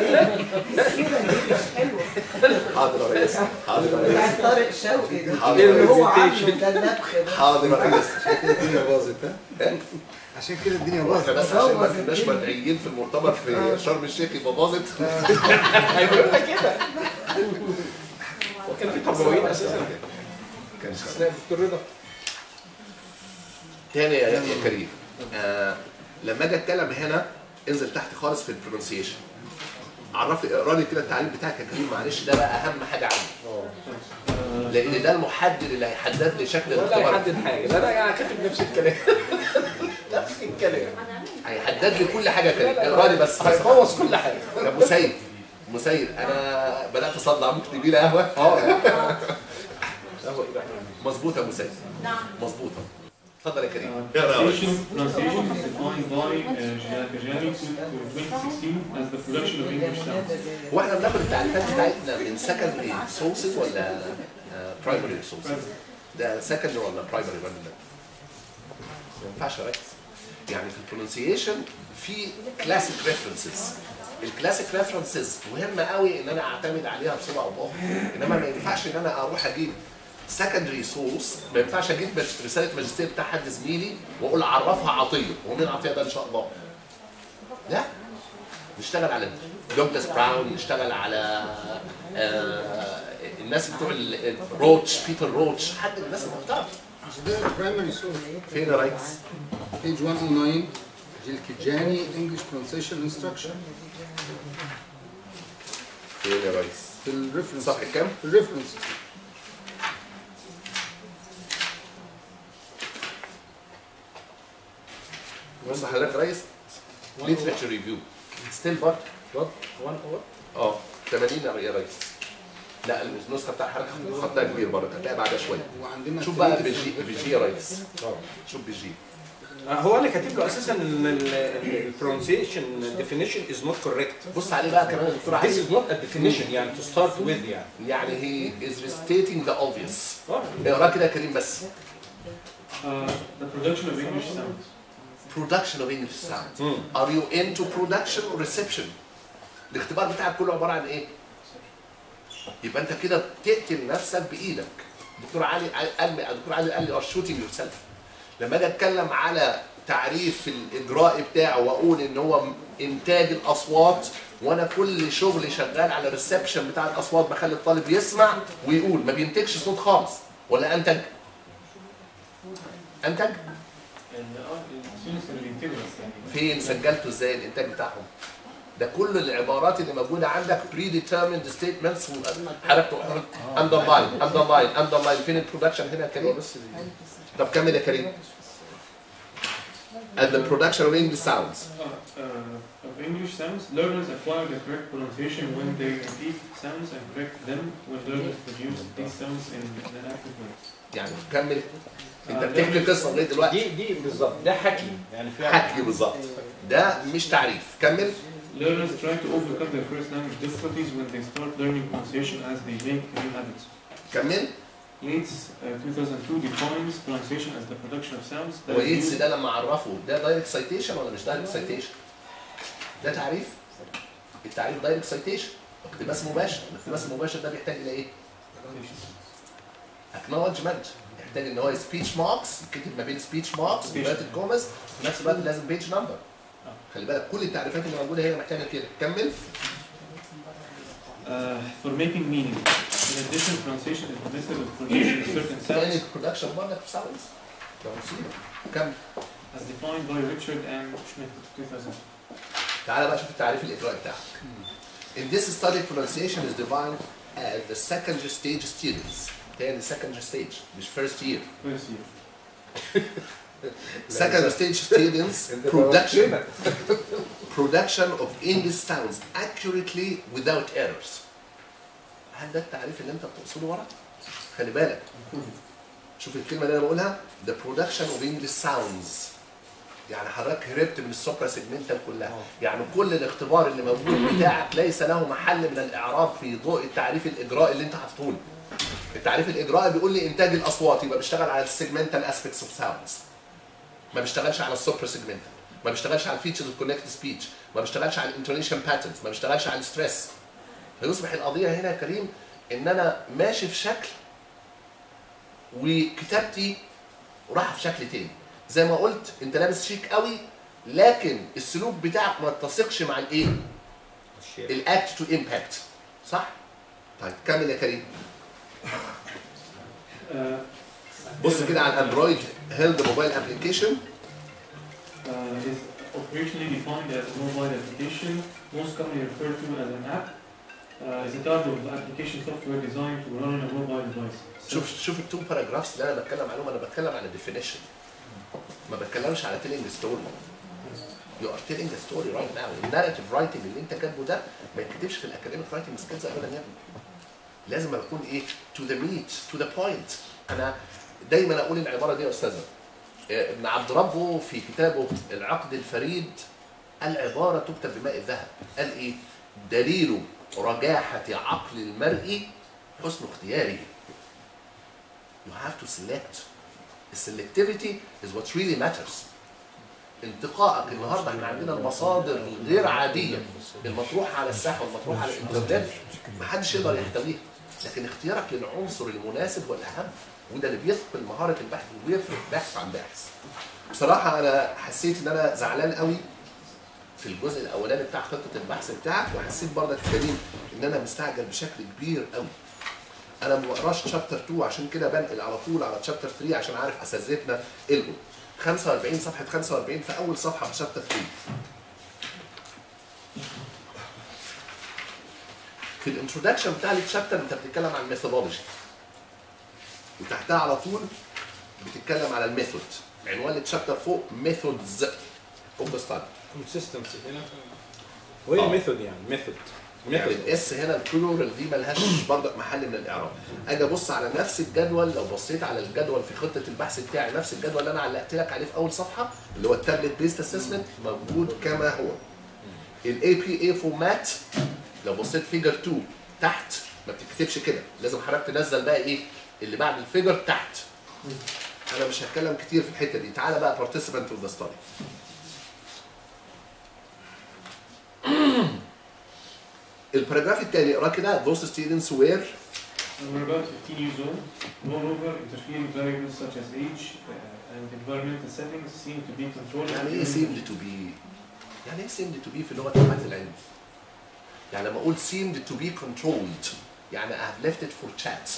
حاضر يا ريس حاضر يا ريس يعني طارق شوقي ده حاضر يا اللي ريس هو عامله ده النبخ ده حاضر يا ريس عشان كده الدنيا باظت ها؟ عشان كده الدنيا احنا باظت. بس عشان ما كناش مدعيين في المؤتمر في شرم الشيخ يبقى باظت هيقول لك كده وكان في تربويين اساسا كان استثناء الدكتور رضا تاني يا يا كريم آه لما اجي اتكلم هنا انزل تحت خالص في البرونسيشن عرف لي اقرا لي كده التعليم بتاعك يا كريم معلش ده بقى اهم حاجه عندي Uh, لان ده المحدد اللي هيحدد لي شكل ولا الاختبار يحدد حاجه ده انا يعني كاتب نفس الكلام نفس الكلام هيحدد لي كل حاجه يا كريم اقرا لي بس هيبوظ كل حاجه يا ابو سيد ابو سيد انا بدات اصدع ممكن تجيب لي قهوه اه مظبوط يا ابو سيد نعم مظبوطه اتفضل يا كريم uh, اقرا يا ريس. pronunciation, pronunciation is defined by uh, Jean Kajani to, to 2016 as the production of English sounds. هو احنا بناخد التعريفات بتاعتنا من سكندري سورسز ولا برايمري سورسز؟ ده سكندري ولا برايمري ولا لا؟ ما ينفعش يا ريس يعني في البرونسيشن في كلاسيك ريفرنسز الكلاسيك ريفرنسز مهمه قوي ان انا اعتمد عليها بصوره او باخرى انما ما ينفعش ان انا اروح اجيب سكندري سورس ما ينفعش اجيب مج- رساله ماجستير بتاع حد زميلي واقول عرفها عطيه ومين عطيه ده ان شاء الله لا نشتغل على دوغلاس براون نشتغل على آه الناس بتوع ال- ال- روتش بيتر روتش حد من الناس المحترمه ده primary source. فين يا ريس؟ Page 109. جيل كيجاني English pronunciation instruction. فين يا ريس؟ في الريفرنس. صفحه كام؟ في الريفرنس. بص حضرتك يا ريس ليترشر ريفيو ستيل بارت وات وان اور اه 80 يا ريس لا النسخه بتاع حضرتك خطها كبير برضه هتلاقي بعدها شويه وعندنا شوف بقى creative بالجي بالجي يا ريس شوف بالجي هو انا كاتب له اساسا ان البرونسيشن ديفينيشن از نوت كوريكت بص عليه بقى كمان يا دكتور This علي is not a definition يعني to start with يعني يعني هي is restating the obvious اه اقرا كده يا كريم بس Uh, the production of English sounds. production of English sounds مم. are you into production or reception الاختبار بتاعك كله عباره عن ايه يبقى انت كده بتقتل نفسك بايدك دكتور علي قال لي دكتور علي قال لي ار شوتنج يور سيلف لما اجي اتكلم على تعريف الاجراء بتاعه واقول ان هو انتاج الاصوات وانا كل شغلي شغال على الريسبشن بتاع الاصوات بخلي الطالب يسمع ويقول ما بينتجش صوت خالص ولا انتج انتج And uh, students can be integral. يعني. فين سجلته ازاي الانتاج بتاعهم ده كل العبارات اللي موجوده عندك predetermined statements حضرتك underline underline underline فين البرودكشن هنا يا كريم طب كمل يا كريم at the production of English sounds Uh, uh, of English sounds, learners acquire the correct pronunciation when they repeat sounds and correct them when learners produce these sounds in an active way. يعني كمل انت آه، بتحكي ده- قصه لغايه دلوقتي دي دي بالظبط ده حكي يعني فعلا حكي بالظبط ده مش تعريف كمل Learners try to overcome their first language difficulties when they start learning pronunciation as they make new habits. كمل Yates, uh, 2002, defines pronunciation as the production of sounds that is ويتس used ده لما اعرفه ده دايركت سايتيشن ولا مش دايركت سايتيشن؟ ده تعريف التعريف دايركت سايتيشن اقتباس مباشر الاقتباس المباشر ده بيحتاج الى ايه؟ اكنولجمنت يحتاج ان هو سبيتش ماركس يتكتب ما بين سبيتش ماركس وانفيرتد كوماس في نفس الوقت لازم بيج نمبر خلي بالك كل التعريفات اللي موجوده هنا محتاجه كده كمل uh, for making meaning. In addition, pronunciation is connected with producing certain ثاني sounds البرودكشن برضك في ساوندز ده مصيبه كمل as defined by Richard and Schmidt, 2000. تعالى بقى شوف التعريف الاجرائي بتاعك. In this study pronunciation is defined as the second stage students. تاني second stage مش first year. First year. Second stage students production production of English sounds accurately without errors. هل ده التعريف اللي انت بتقصده ورا؟ خلي بالك شوف الكلمه اللي انا بقولها the production of English sounds يعني حضرتك هربت من السوبرا سيجمنتال كلها يعني كل الاختبار اللي موجود بتاعك ليس له محل من الاعراب في ضوء التعريف الاجرائي اللي انت حاطه لي التعريف الاجرائي بيقول لي انتاج الاصوات يبقى بيشتغل على السيجمنتال اسبيكتس اوف ساوندز ما بيشتغلش على السوبرا سيجمنتال ما بيشتغلش على الفيتشرز اوف كونكت سبيتش ما بيشتغلش على الانتونيشن باترنز ما بيشتغلش على الستريس فيصبح القضيه هنا يا كريم ان انا ماشي في شكل وكتابتي راح في شكل تاني زي ما قلت انت لابس شيك قوي لكن السلوك بتاعك ما اتسقش مع الايه؟ الاكت تو امباكت صح؟ طيب كمل يا كريم Uh, بص كده على الاندرويد هيلد موبايل ابلكيشن uh, is operationally defined as a mobile application, most commonly referred to as an app. Uh, is a type of application software designed to run on a mobile device. شوف شوف التو باراجرافز اللي انا بتكلم عليهم انا بتكلم عن الديفينيشن ما بتكلمش على تيلينج ستوري يو ار تيلينج ستوري رايت ناو الناريتيف رايتنج اللي انت كاتبه ده ما يتكتبش في الاكاديميك رايتنج سكيلز ابدا يا ابني لازم اكون ايه تو ذا ميت تو ذا بوينت انا دايما اقول العباره دي يا استاذه إيه، ابن عبد ربه في كتابه العقد الفريد العباره تكتب بماء الذهب قال ايه دليل رجاحه عقل المرء حسن اختياره you have to select السلكتيفيتي is what really matters انتقائك النهارده احنا عندنا المصادر غير عاديه المطروحه على الساحه والمطروحه على الانترنت محدش يقدر يحتويها لكن اختيارك للعنصر المناسب هو الاهم وده اللي بيثقل مهاره البحث وبيفرق باحث عن باحث بصراحه انا حسيت ان انا زعلان قوي في الجزء الاولاني بتاع خطه البحث بتاعك وحسيت برضك يا كريم ان انا مستعجل بشكل كبير قوي انا ما بقراش شابتر 2 عشان كده بنقل على طول على شابتر 3 عشان عارف اساتذتنا القوا 45 صفحه 45 في اول صفحه في شابتر 3 في الانترودكشن بتاع الشابتر انت بتتكلم عن الميثودولوجي وتحتها على طول بتتكلم على الميثود عنوان الشابتر فوق ميثودز اوف ذا ستادي كونسيستنسي هنا وهي آه. ميثود يعني ميثود يعني الاس هنا البلورال دي ملهاش برضك محل من الاعراب اجي ابص على نفس الجدول لو بصيت على الجدول في خطه البحث بتاعي نفس الجدول اللي انا علقت لك عليه في اول صفحه اللي هو التابلت بيست اسسمنت موجود كما هو الاي بي اي فورمات لو بصيت فيجر 2 تحت ما بتكتبش كده لازم حضرتك تنزل بقى ايه اللي بعد الفيجر تحت انا مش هتكلم كتير في الحته دي تعالى بقى participant of the study الباراجراف الثاني اقرا كده those students were And we're about 15 years old. Moreover, interfering variables such as age uh, and environmental settings seem to be controlled. يعني ايه during- seemed to be يعني ايه seemed to be في لغه البحث العلمي يعني لما اقول seemed to be controlled يعني I've left it for chat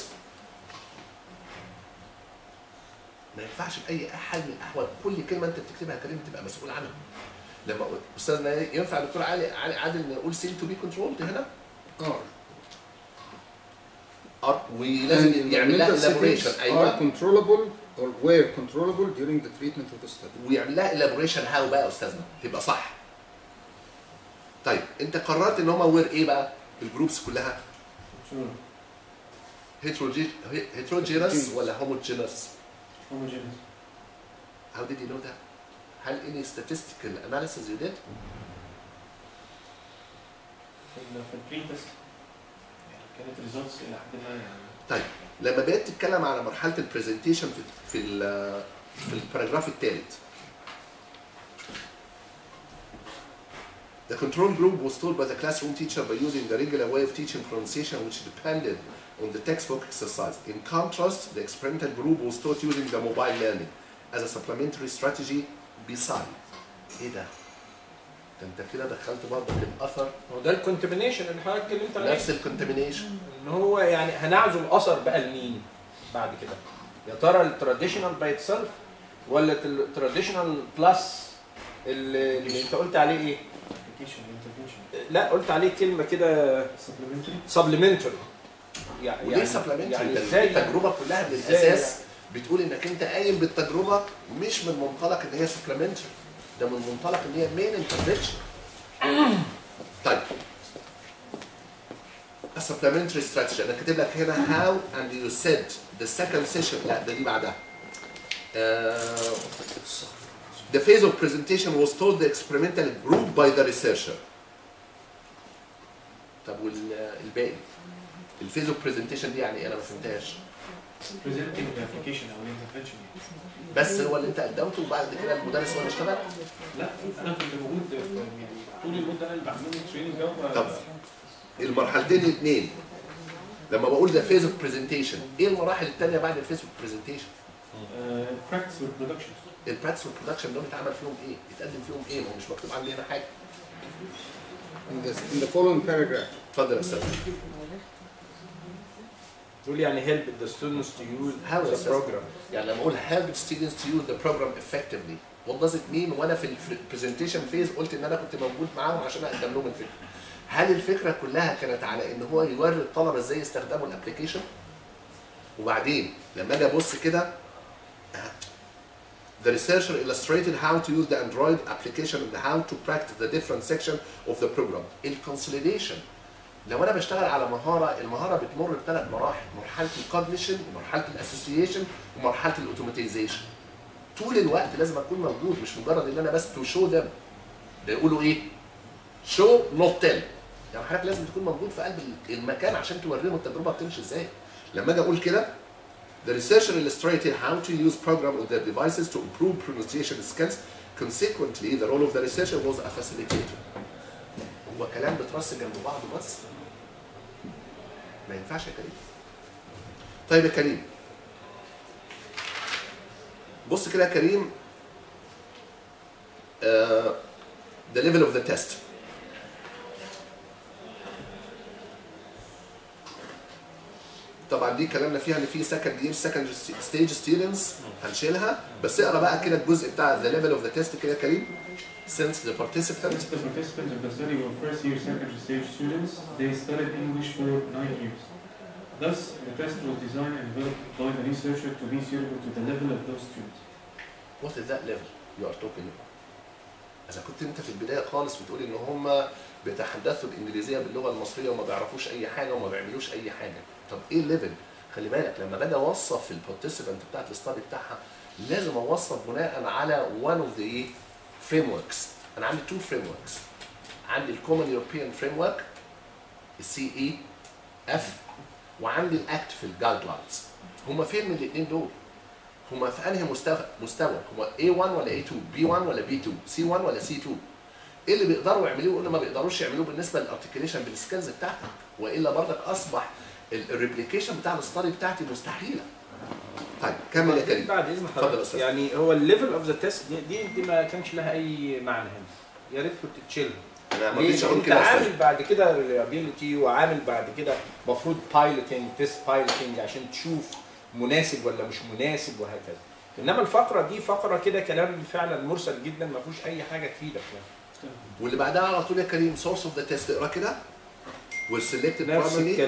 ما ينفعش باي حال من الاحوال كل كلمه انت بتكتبها يا كريم تبقى مسؤول عنها لما أقول- استاذنا ينفع دكتور علي علي عادل نقول seemed to be controlled هنا اه أر- ولازم يعمل لها Environmental settings elaboration are ايوه controllable or where controllable during the treatment of the study. ويعمل لها elaboration هاو بقى يا استاذنا تبقى صح طيب انت قررت ان هم وير ايه بقى الجروبس كلها Sure. heterogeneous ولا homogeneous Homogeneous. how did you know that هل any statistical analysis you did في ال في البري تيست يعني كانت ريزلتس الى حد ما يعني طيب لما بقيت تتكلم على مرحله البرزنتيشن في في ال- في الباراجراف الثالث The control group was taught by the classroom teacher by using the regular way of teaching pronunciation which depended on the textbook exercise. In contrast, the experimental group was taught using the mobile learning as a supplementary strategy beside. ايه ده؟ ده انت كده دخلت برضه الاثر هو ده الكونتامينيشن اللي حضرتك اتكلمت عليه نفس الكونتامينيشن ان هو يعني هنعزل اثر بقى لمين بعد كده يا ترى التراديشنال باي اتسلف ولا التراديشنال بلس اللي, اللي انت قلت عليه ايه application intervention لا قلت عليه كلمه كده supplementary سبلمنتري يعني وليه سبلمنتري يعني ده ازاي التجربه كلها من إزاي الاساس بتقول انك انت قايم بالتجربه مش من منطلق ان هي سبلمنتري ده من منطلق ان هي مين انترفنشن طيب A supplementary strategy انا كاتب لك هنا how and you said the second session لا ده دي بعدها آه، The phase of presentation was told the experimental group by the researcher. طب والباقي؟ الفيز اوف برزنتيشن دي يعني إيه؟ انا ما فهمتهاش presenting the application او الانترفنشن يعني بس هو اللي انت قدمته وبعد كده المدرس هو اللي اشتغل لا انا كنت موجود يعني طول المده انا اللي بعمل له تريننج ده طب المرحلتين الاثنين لما بقول ده فيز اوف برزنتيشن ايه المراحل الثانيه بعد الفيز اوف برزنتيشن براكتس والبرودكشن البراكتس والبرودكشن دول اتعمل فيهم ايه يتقدم فيهم ايه ما هو مش مكتوب عندي هنا حاجه In the, in the following paragraph, اتفضل يا استاذ تقول يعني help the students to use How the is that? program يعني لما اقول help students to use the program effectively what does it mean وانا في البرزنتيشن فيز قلت ان انا كنت موجود معاهم عشان اقدم لهم الفكره هل الفكره كلها كانت على ان هو يوري الطلبه ازاي يستخدموا الابلكيشن وبعدين لما اجي ابص كده The researcher illustrated how to use the Android application and how to practice the different section of the program. الكونسوليديشن لو انا بشتغل على مهاره المهاره بتمر بثلاث مراحل مرحله الكوجنيشن ومرحله الاسوسيشن ومرحله الاوتوماتيزيشن طول الوقت لازم اكون موجود مش مجرد ان انا بس تو شو ذم ده يقولوا ايه شو نوت تيل يعني حضرتك لازم تكون موجود في قلب المكان عشان توريهم التجربه بتمشي ازاي لما اجي اقول كده The researcher illustrated how to use program with their devices to improve pronunciation skills. Consequently, the role of the researcher was a facilitator. هو كلام بترص جنب بعضه بس ما ينفعش يا كريم طيب يا كريم بص كده يا كريم uh, the level of the test طبعا دي كلامنا فيها ان في سكند يير سكند ستيج ستودنتس هنشيلها بس اقرا بقى كده الجزء بتاع the level of the test كده يا كريم since the participants The participants of the study were first year secondary stage students. They studied English for nine years. Thus, the test was designed and developed by the researcher to be suitable to the level of those students. What is that level you are talking about? إذا كنت أنت في البداية خالص بتقول إن هم بيتحدثوا الإنجليزية باللغة المصرية وما بيعرفوش أي حاجة وما بيعملوش أي حاجة. طب إيه الليفل؟ خلي بالك لما باجي أوصف البارتيسيبنت بتاعت الاستادي بتاعها لازم أوصف بناء على one of the إيه؟ frameworks. أنا عندي two frameworks. عندي الكومن يوروبيان فريم ورك السي اي اف وعندي الاكت في الجايد لاينز. هم فين من الاثنين دول؟ هما في انهي مستوى مستوى هما A1 ولا A2 B1 ولا B2 C1 ولا C2 ايه اللي بيقدروا يعملوه وايه اللي ما بيقدروش يعملوه بالنسبه للارتكيليشن بالسكيلز بتاعتك والا برضك اصبح الريبليكيشن بتاع الستادي بتاعتي مستحيله طيب كمل يا كريم بعد اذن اتفضل يا حضرتك أستاذ. يعني هو الليفل اوف ذا تيست دي, دي دي ما كانش لها اي معنى هنا يا ريت كنت تشيلها انا ما ليه؟ رضيتش اقول انت كده يا عامل أستاذ. بعد كده ريابيليتي وعامل بعد كده المفروض بايلوتنج تيست بايلوتنج عشان تشوف مناسب ولا مش مناسب وهكذا انما الفقره دي فقره كده كلام فعلا مرسل جدا ما فيهوش اي حاجه تفيدك يعني. واللي بعدها على طول يا كريم سورس اوف ذا تيست اقرا كده والسلكتد نفس برايمري الكلام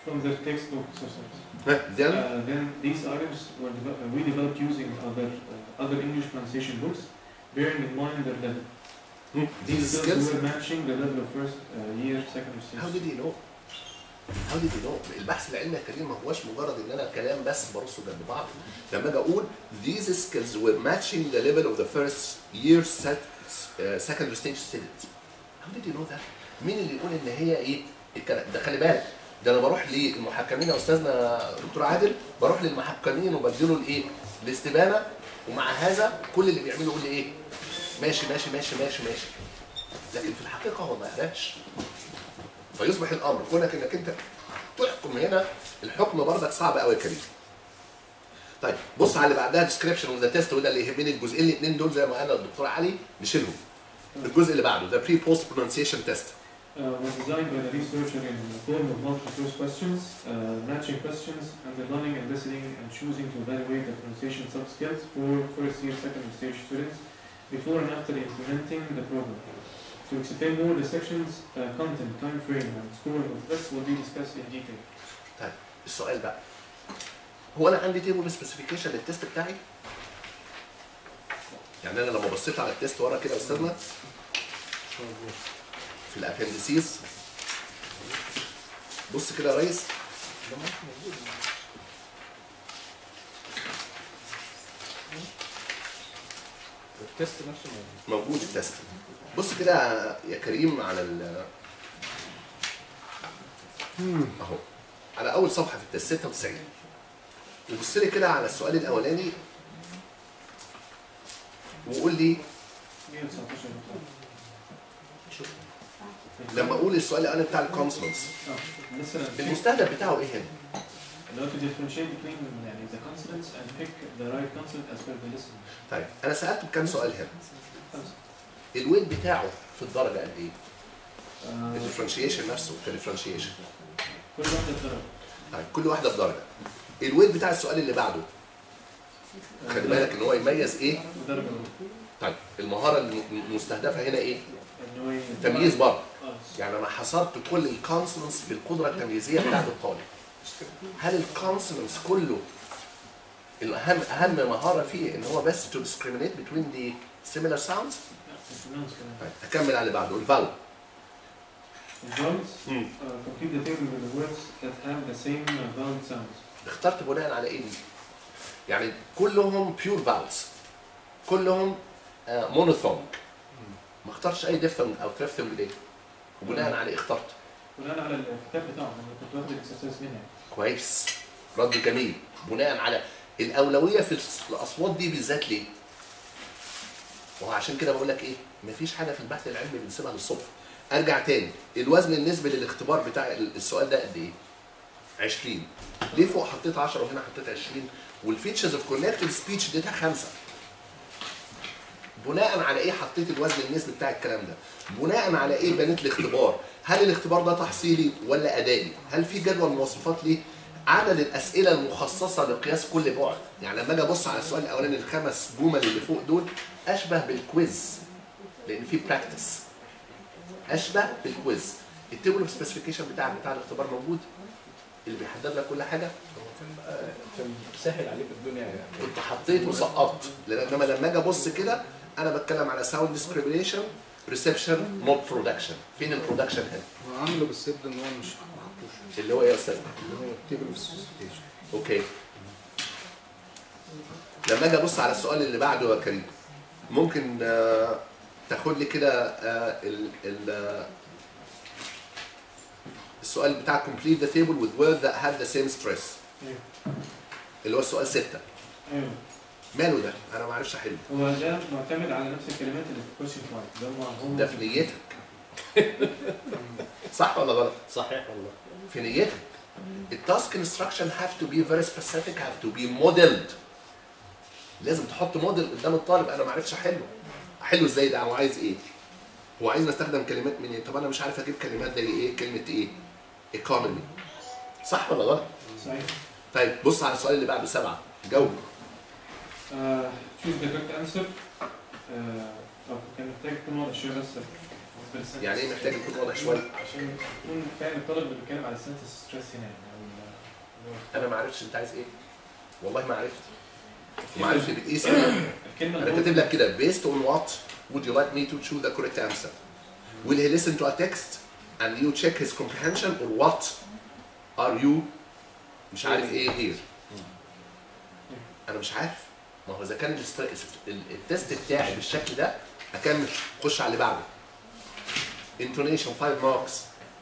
from the textbook sources. then Uh, then these items were devel- uh, we developed using other uh, other English pronunciation books, bearing in mind their level. hmm, These these skills skills were matching the level of first uh, year, second or How sixth. did he know? How did he know? البحث العلمي يا كريم ما هوش مجرد ان انا كلام بس برصه جنب بعض لما اجي اقول these skills were matching the level of the first year set, uh, secondary stage students. How did you know that? مين اللي يقول ان هي ايه؟ الكلام ده خلي بالك ده انا بروح للمحكمين يا استاذنا دكتور عادل بروح للمحكمين وبديله الايه؟ الاستبانه ومع هذا كل اللي بيعمله يقول لي ايه؟ ماشي ماشي ماشي ماشي ماشي لكن في الحقيقه هو ما قراش فيصبح الامر كونك انك انت تحكم هنا الحكم برضك صعب قوي يا كريم. طيب بص على اللي بعدها ديسكريبشن وذا تيست وده اللي يهمني الجزئين الاثنين دول زي ما قال الدكتور علي نشيلهم. الجزء اللي بعده ذا بري بوست برونسيشن تيست. Uh, was designed by the researcher in the form of multiple choice questions, uh, matching questions, underlining and listening, and choosing to evaluate the pronunciation sub-skills for first year, second stage students before and after implementing the program. To explain more, the sections, uh, content, time frame, and scoring of this will be discussed in detail. السؤال بقى هو انا عندي تيبل سبيسيفيكيشن للتيست بتاعي؟ يعني انا لما بصيت على التيست ورا كده يا استاذنا في الابندسيس بص كده يا ريس التست نفسه موجود موجود التست بص كده يا كريم على ال اهو على اول صفحه في التست 96 وبص لي كده على السؤال الاولاني وقول لي 119 شوف لما اقول السؤال الاولاني بتاع الكونسونانتس اه مثلا المستهدف بتاعه ايه هنا؟ اللي هو to differentiate between يعني the consonants and pick the right consonant as per the listener. طيب انا سالته بكام سؤال هنا؟ خمسة. الويت بتاعه في الدرجه قد ايه؟ آه، الديفرنشيشن نفسه كديفرنشيشن كل واحدة بدرجة. طيب كل واحده بدرجه الويت بتاع السؤال اللي بعده خلي بالك ان هو يميز ايه؟ بدرجة طيب المهاره الم- المستهدفه هنا ايه؟ ان هو ي- تمييز برضه اه يعني انا حصرت كل الكونسونانتس في القدره التمييزيه بتاعت الطالب هل الكونسونانتس كله الاهم اهم مهاره فيه ان هو بس to discriminate between the similar sounds الفرنانس كمان. طيب اكمل على اللي بعده الفاول الفاولز مم. uh, complete the table with the words that have the same uh, vowel sounds. اخترت بناء على ايه دي؟ يعني كلهم بيور فاولز كلهم مونوثونج ما اخترتش اي ديفثونج او تريفثونج ليه؟ وبناء على ايه اخترت؟ بناء على الكتاب بتاعهم انا كنت واخد الاكسرسايز منها. كويس رد جميل بناء على الاولويه في الاصوات دي بالذات ليه؟ وهو عشان كده بقول لك ايه؟ مفيش حاجه في البحث العلمي بنسيبها للصدفه. ارجع تاني الوزن النسبي للاختبار بتاع السؤال ده قد ايه؟ 20 ليه فوق حطيت 10 وهنا حطيت 20 والفيتشرز اوف كونكتيف سبيتش اديتها خمسه بناء على ايه حطيت الوزن النسبي بتاع الكلام ده؟ بناء على ايه بنيت الاختبار؟ هل الاختبار ده تحصيلي ولا ادائي؟ هل في جدول مواصفات ليه؟ عدد الاسئله المخصصه لقياس كل بعد، يعني لما اجي ابص على السؤال الاولاني الخمس جمل اللي فوق دول اشبه بالكويز لان في براكتس اشبه بالكويز التيبل اوف سبيسيفيكيشن بتاع بتاع الاختبار موجود اللي بيحدد لك كل حاجه عشان تسهل عليك الدنيا يعني كنت حطيت وسقطت لان انما لما اجي ابص كده انا بتكلم على ساوند ديسكريميشن ريسبشن مود برودكشن فين البرودكشن هنا هو عامله بالسبب ان هو مش ما حطوش اللي هو ايه يا استاذ اللي هو التيبل اوف سبيسيفيكيشن اوكي لما اجي ابص على السؤال اللي بعده يا كريم ممكن آه، تاخد لي كده آه، ال ال آه، السؤال بتاع complete the table with words that have the same stress ايوه اللي هو السؤال ستة ايوه ماله ده؟ انا ما اعرفش احله هو ده معتمد على نفس الكلمات اللي في question 5 اللي هم هم ده في نيتك صح ولا غلط؟ صحيح والله في نيتك التاسك انستراكشن هاف تو بي فيري سبيسيفيك هاف تو بي موديلد لازم تحط موديل قدام الطالب انا ما عرفتش احله احله ازاي ده هو عايز ايه هو عايز استخدم كلمات من ايه طب انا مش عارف اجيب كلمات زي ايه كلمه ايه ايكونومي صح ولا غلط صحيح طيب بص على السؤال اللي بعده سبعه جاوب Uh, choose the correct answer. Uh, طب كان محتاج يكون واضح شوية بس بالسنتس. يعني ايه محتاج يكون واضح شويه عشان يكون فاهم الطالب اللي بيتكلم على السنتس ستريس هنا يعني انا ما عرفتش انت عايز ايه والله ما عرفت وما عرفت بتقيس انا الكلمه انا الأولى- كاتب لك كده based on what would you like me to choose the correct answer will he listen to a text and you check his comprehension or what are you مش عارف ايه here انا مش عارف ما هو اذا كان الاست- ال- التست بتاعي بالشكل ده اكمل خش على اللي بعده intonation 5 marks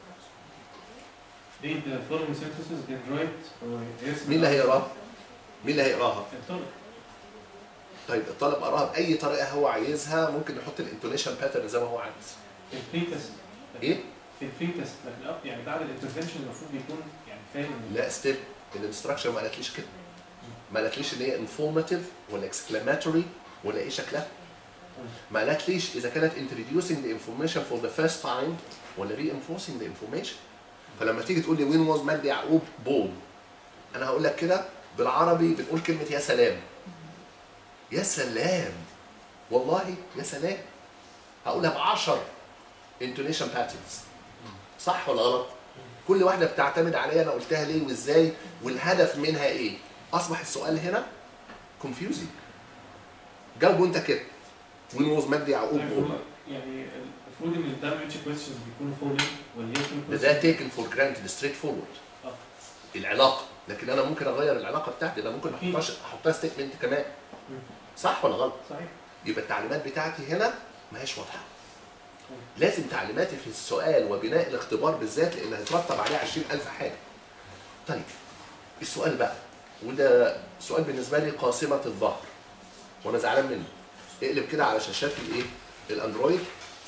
Read the following sentences then write or yes مين اللي هيقراها؟ مين اللي هيقراها؟ الطالب طيب الطالب قراها باي طريقه هو عايزها ممكن نحط الانتونيشن باترن زي ما هو عايز في الفري تيست ايه؟ في الفري تيست لكن أب- يعني بعد الانترفنشن المفروض يكون يعني فاهم لا ستيل الانستراكشن ما قالتليش كده ما قالتليش ان هي انفورماتيف ولا اكسكلاماتوري ولا ايه شكلها ما قالتليش اذا كانت introducing the information for the first time ولا reinforcing the information فلما تيجي تقول لي وين واز مجدي يعقوب بول انا هقول لك كده بالعربي بنقول كلمه يا سلام يا سلام والله يا سلام هقولها ب 10 intonation patterns صح ولا غلط؟ كل واحده بتعتمد عليها انا قلتها ليه وازاي والهدف منها ايه اصبح السؤال هنا confusing جاوبوا انت كده وين واز مجدي يعقوب طيب بول هو يعني المفروض ان الدامج كويستشنز بيكونوا فولين واليس ده ده taken for granted straight forward آه. العلاقه لكن انا ممكن اغير العلاقه بتاعتي انا ممكن أكيد. احطها احطها ستيتمنت كمان مم. صح ولا غلط؟ صحيح يبقى التعليمات بتاعتي هنا ما هيش واضحه لازم تعليماتي في السؤال وبناء الاختبار بالذات لان هيترتب عليه 20000 حاجه طيب السؤال بقى وده سؤال بالنسبه لي قاصمه الظهر وانا زعلان منه اقلب كده على شاشات الايه الاندرويد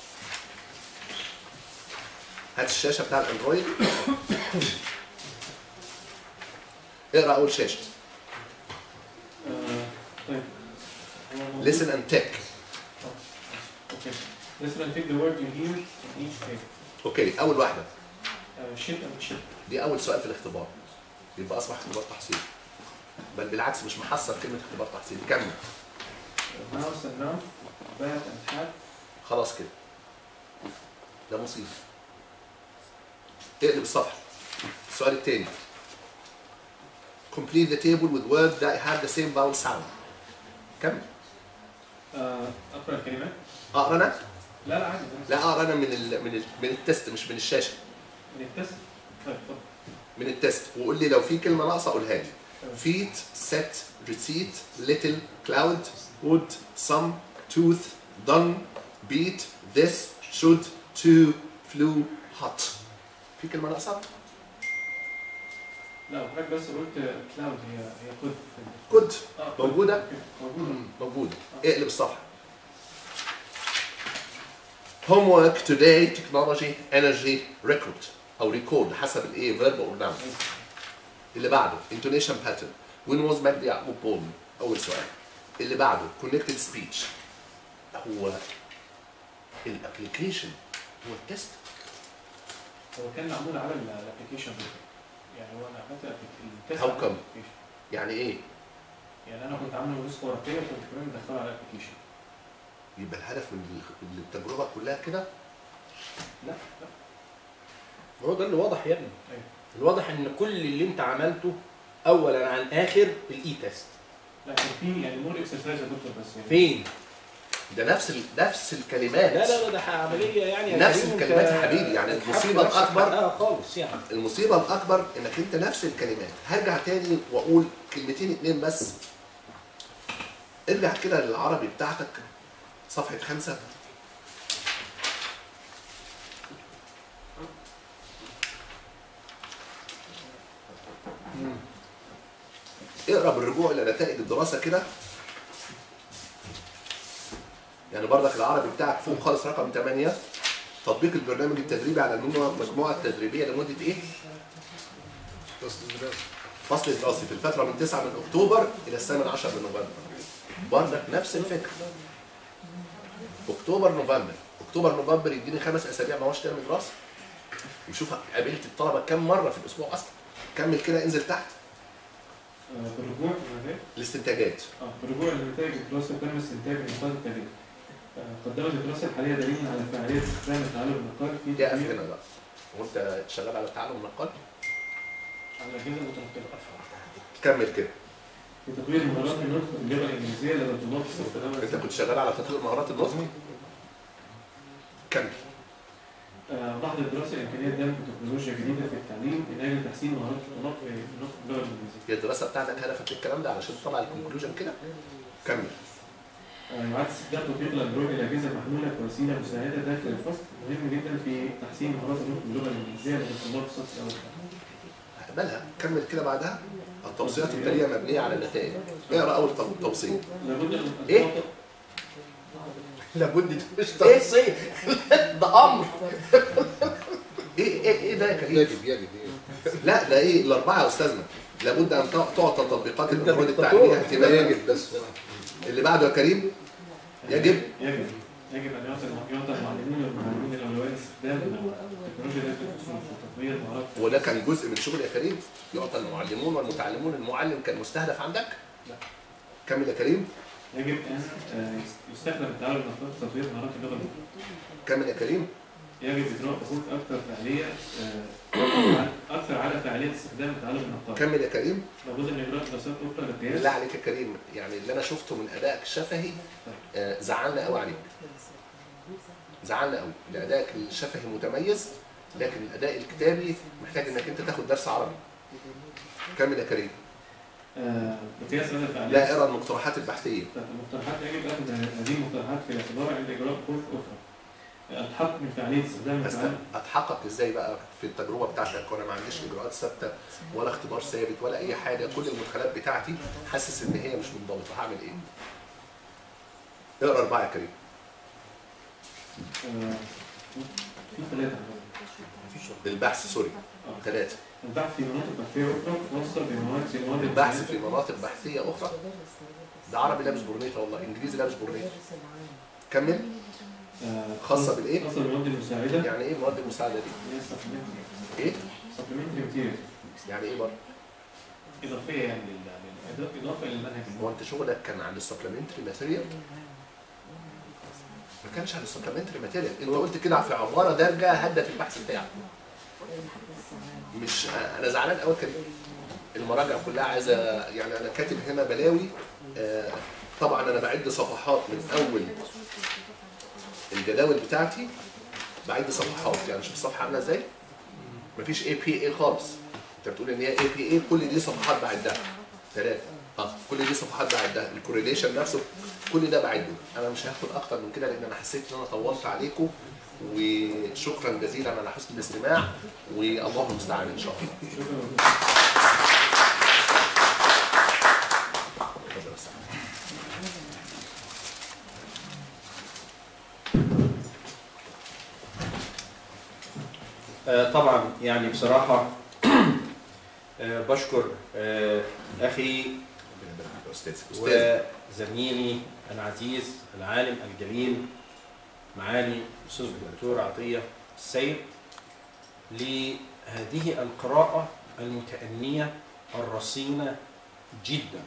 هات الشاشه بتاع الاندرويد اقرا اول شاشه آه، طيب هو المفروض- listen and take Okay. Listen and take the word you hear in each case. اوكي اول واحده Uh, ship and chip. دي اول سؤال في الاختبار يبقى اصبح اختبار تحصيل بل بالعكس مش محصل كلمه اختبار تحصيل كمل Uh, mouse and mouth. Bat and hat. خلاص كده ده مصيبه اقلب الصفحه السؤال الثاني complete the table with words that have the same vowel sound كمل Uh, اقرا الكلمات. اقرا انا لا لا عادي لا اقرا انا من ال من ال من التست مش من الشاشه من التست. طيب اتفضل. من التست وقول لي لو في كلمه ناقصه قولها لي feet set receipt little cloud would some tooth done beat this should to flew hot في كلمه ناقصه لا حضرتك بس قلت كلاود هي هي كود good آه، موجودة؟ أوكي، موجودة. موجوده اقلب الصفحه homework today technology energy record او record حسب الايه verb or noun اللي بعده intonation pattern when was مجدي يعقوب born اول سؤال اللي بعده connected speech هو الابلكيشن هو التست هو كان معمول على الابلكيشن يعني هو انا عملت الأبليك- التست How على come؟ الapplication. يعني ايه يعني انا كنت عامله نسخه ورقيه وكنت كمان مدخله على الابلكيشن يبقى الهدف من ال- من التجربه كلها كده لا لا هو ده اللي واضح يا ابني أيوة. الواضح ان كل اللي انت عملته اولا عن اخر الاي تيست لا كان في يعني مور اكسرسايز يا دكتور بس يعني فين؟ ده نفس ال... نفس الكلمات لا لا لا ده عمليه يعني يا نفس كريم الكلمات انت يا حبيبي، يعني اتحط المصيبة نفسك الأكبر- حقها خالص يعني المصيبه الاكبر انك انت نفس الكلمات هرجع تاني واقول كلمتين اتنين بس ارجع كده للعربي بتاعتك صفحه خمسه اقرا بالرجوع الى نتائج الدراسه كده يعني برضك العربي بتاعك فوق خالص رقم 8 تطبيق البرنامج التدريبي على المجموعه التدريبيه لمده ايه؟ فصل دراسي فصل دراسي في الفترة من 9 من أكتوبر إلى الثامن عشر من نوفمبر. برضك نفس الفكرة. أكتوبر نوفمبر، أكتوبر نوفمبر يديني خمس أسابيع ما هوش ترم دراسي. وشوف قابلت الطلبة كم مرة في الأسبوع أصلا. كمل كده انزل تحت آه، بالرجوع للنتائج الاستنتاجات. اه بالرجوع لنتائج الدراسه تم استنتاج النقاط التاليه آه، قدمت الدراسه الحاليه دليلا على فعاليه استخدام التعلم النقال في اقف تطوير هنا بقى. وأنت شغال على التعلم النقال؟ على الاجهزه المتنقله كمل كده في تطوير مهارات النطق باللغه الانجليزيه لدى الطلاب في استخدام انت كنت شغال على تطوير مهارات النطق كمل آه، بعض الدراسه امكانيه دمج تكنولوجيا جديده في التعليم من اجل تحسين مهارات الطلاب في النطق باللغه الانجليزيه. هي الدراسه بتاعتك هدفك الكلام ده علشان تطلع الكونكلوجن كده كمل آه، يعاد استخدام تطبيق الاندرويد للاجهزه المحموله كوسيله مساعده داخل الفصل مهم جدا في تحسين مهارات النطق باللغه الانجليزيه لدى الطلاب في الصف الاول. اقبلها كمل كده بعدها التوصيات التاليه مبنيه على النتائج اقرا اول تو- توصيه لابد ان إيه؟ لابد مش توصيه ده امر ايه ايه ايه ده يا كريم يجب يجب لا ده ايه الاربعه يا استاذنا لابد ان تع- تعطى تطبيقات انت الاندرويد دكتور التعليميه لا اهتماما يجب بس اللي بعده يا كريم يجب يجب يجب ان يعطي يعطى المعلمين والمعلمين الاولويه لاستخدام التكنولوجيا داخل الفصول في تطوير مهارات وده كان جزء من شغل يا كريم يعطى المعلمون والمتعلمون المعلم كان مستهدف عندك لا. كمل يا كريم يجب ان آه، يستخدم التعلم النقاط في تطوير مهارات اللغه الانجليزيه. كمل يا كريم يجب اجراء بحوث اكثر فعاليه آه، اكثر على فعاليه استخدام التعلم النقاط. كمل يا كريم لابد ان اجراء دراسات اخرى للقياس بالله عليك يا كريم يعني اللي انا شفته من ادائك الشفهي آه، زعلنا قوي عليك زعلنا قوي ادائك الشفهي متميز لكن الاداء الكتابي محتاج انك انت تاخد درس عربي كمل يا كريم آه، بقياس هذا الفعاليات لا ارى المقترحات البحثيه المقترحات يجب اخذ هذه المقترحات في الاعتبار عند اجراء بحوث اخرى. الحق من فعاليه استخدام بس التعلم اتحقق ازاي بقى في التجربه بتاعتك وانا ما عنديش اجراءات ثابته ولا اختبار ثابت ولا اي حاجه كل المدخلات بتاعتي حاسس ان هي مش منضبطه هعمل ايه؟ اقرا اربعه يا كريم آه، في ثلاثه البحث سوري آه. ثلاثه البحث في مناطق بحثيه اخرى خاصه بمواد في مواد البحث في مناطق بحثيه اخرى ده عربي لابس برنيطه والله انجليزي لابس برنيطه كمل آه، خاصة بالإيه؟ خاصه بالمواد المساعده يعني ايه المواد المساعده دي؟ هي supplementary- ايه؟ supplementary material. يعني ايه برضه؟ اضافيه يعني لل- لل- اضافه للمنهج هو انت شغلك كان عن السبلمنتري ماتيريال؟ ما كانش عن السبلمنتري ماتيريال انت قلت كده في عباره دارجه هدت البحث بتاعك مش انا زعلان قوي كده المراجع كلها عايزه يعني انا كاتب هنا بلاوي آه، طبعا انا بعد صفحات من اول الجداول بتاعتي بعد صفحات يعني شوف الصفحه عامله ازاي مفيش اي بي اي خالص انت بتقول ان هي اي بي اي كل دي صفحات بعدها ثلاثه اه كل دي صفحات بعدها الكوريليشن نفسه كل ده بعده انا مش هاخد اكتر من كده لان انا حسيت ان انا طولت عليكم وشكرا جزيلا على حسن الاستماع والله المستعان ان شاء الله اتفضل يا أستاذ. آه، طبعا يعني بصراحة آه، بشكر آه، أخي ربنا يبارك فيك يا استاذ استاذ وزميلي العزيز العالم الجليل معالي الأستاذ الدكتور عطية السيد لهذه القراءة المتأنية الرصينة جدا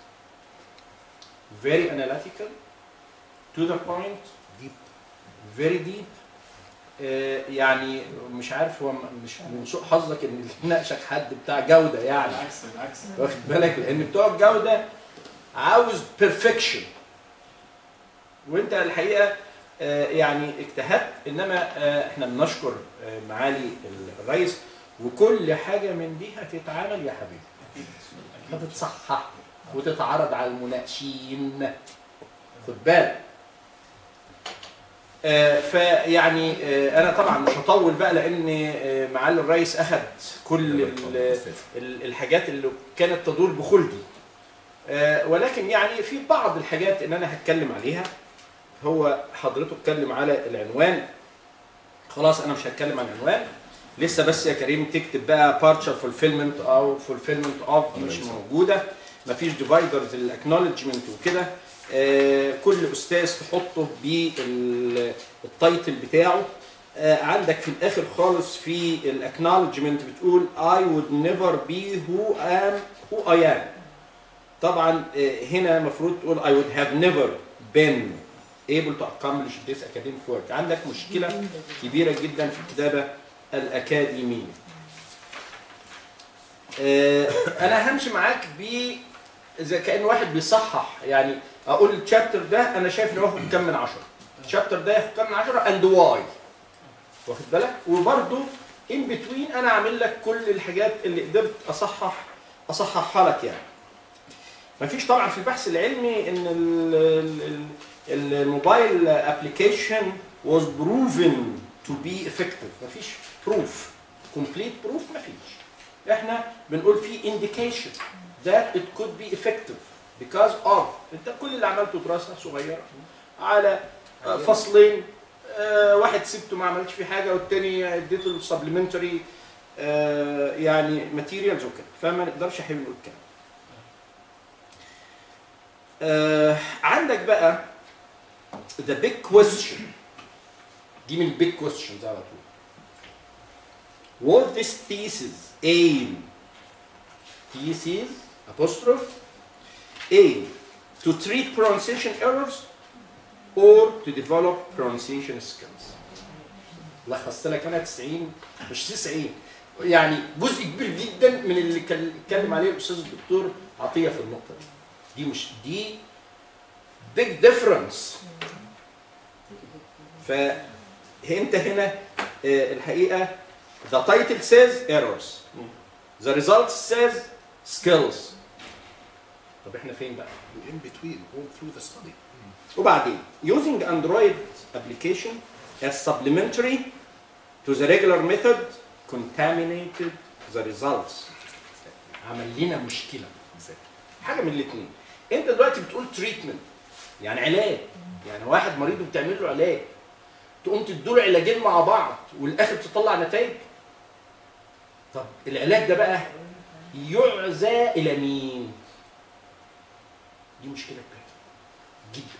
very analytical to the point deep very deep آه، يعني مش عارف هو م- مش من سوء حظك ان ناقشك حد بتاع جوده يعني بالعكس بالعكس واخد بالك لان بتوع الجوده عاوز بيرفكشن وانت الحقيقه آه، يعني اجتهدت انما آه، احنا بنشكر آه، معالي الرئيس وكل حاجه من دي هتتعمل يا حبيبي هتتصحح وتتعرض على المناقشين خد بالك آه، فيعني آه، انا طبعا مش هطول بقى لان آه، معالي الرئيس اخذ كل ال- ال- الحاجات اللي كانت تدور بخلدي آه، ولكن يعني في بعض الحاجات ان انا هتكلم عليها هو حضرته اتكلم على العنوان خلاص انا مش هتكلم عن العنوان لسه بس يا كريم تكتب بقى partial fulfillment او fulfillment of دي مش موجوده مفيش ديفايدرز للاكنولجمنت وكده آه، كل استاذ تحطه بالتايتل بتاعه آه، عندك في الاخر خالص في الاكنولجمنت بتقول I would never be who am who I am طبعا آه، هنا المفروض تقول I would have never been able to accomplish this academic work عندك مشكلة كبيرة جدا في الكتابة الأكاديمية آه، انا همشي معاك ب اذا كان واحد بيصحح يعني اقول الشابتر ده انا شايف انه واخد كام من عشرة الشابتر ده ياخد كام من عشرة اند واي واخد بالك وبرده ان بتوين انا عامل لك كل الحاجات اللي قدرت اصحح اصححها لك يعني مفيش طبعا في البحث العلمي ان ال- ال- ال- الموبايل ابلكيشن was proven to be effective مفيش proof complete proof مفيش احنا بنقول في indication that it could be effective because of انت كل اللي عملته دراسه صغيره على آه، فصلين آه، واحد سبته ما عملتش فيه حاجه والتاني اديته السبلمنتري يعني ماتيريالز وكده فما نقدرش احنا نقول كده آه، عندك بقى the big question دي من البيج questions على طول Will this thesis aim thesis apostrophe aim to treat pronunciation errors or to develop pronunciation skills لخصت لك انا 90 مش 90 يعني جزء كبير جدا من اللي كان- اتكلم عليه الاستاذ الدكتور عطيه في النقطه دي دي مش دي big difference فانت هنا آه، الحقيقه the title says errors the result says skills طب احنا فين بقى؟ in between, all through the study. وبعدين using Android application as supplementary to the regular method contaminated the results عمل لنا مشكله حاجه من الاثنين انت دلوقتي بتقول تريتمنت يعني علاج يعني واحد مريض وبتعمل له علاج تقوم تديله علاجين مع بعض والاخر تطلع نتائج طب العلاج ده بقى يعزى الى مين دي مشكله كبيره جدا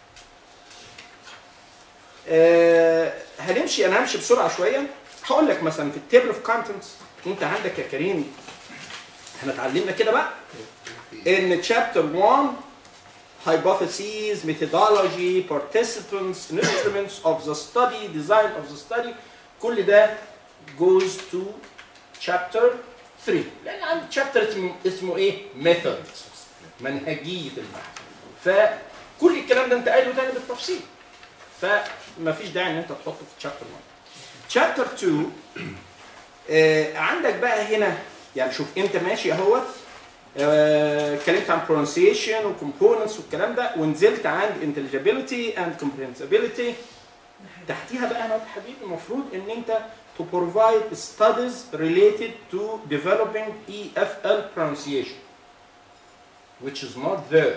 آه هنمشي انا همشي بسرعه شويه هقول لك مثلا في التيبل اوف كونتنتس انت عندك يا كريم احنا اتعلمنا كده بقى ان تشابتر 1 hypotheses, methodology, participants, instruments of the study, design of the study كل ده goes to chapter 3 لان عندي chapter اسمه, اسمه ايه؟ method منهجيه البحث فكل الكلام ده انت قايله تاني بالتفصيل فما فيش داعي ان انت تحطه في chapter 1 chapter 2 آه عندك بقى هنا يعني شوف انت ماشي اهوت آه، اتكلمت عن pronunciation وكومبوننتس والكلام ده ونزلت عند intelligibility and comprehensibility تحتيها بقى انا حبيبي المفروض ان انت to provide studies related to developing EFL pronunciation which is not there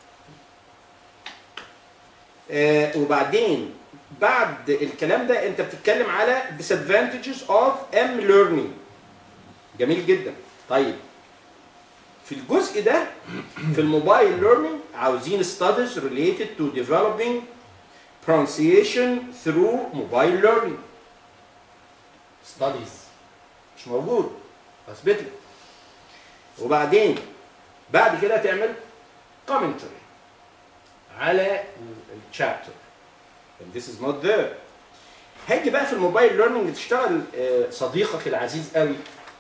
آه وبعدين بعد الكلام ده انت بتتكلم على disadvantages of M learning جميل جدا طيب في الجزء ده في الموبايل ليرنينج عاوزين studies related to developing pronunciation through mobile learning studies مش موجود اثبت لك وبعدين بعد كده تعمل commentary على الشابتر and this is not there هاجي بقى في الموبايل ليرنينج تشتغل آه، صديقك العزيز قوي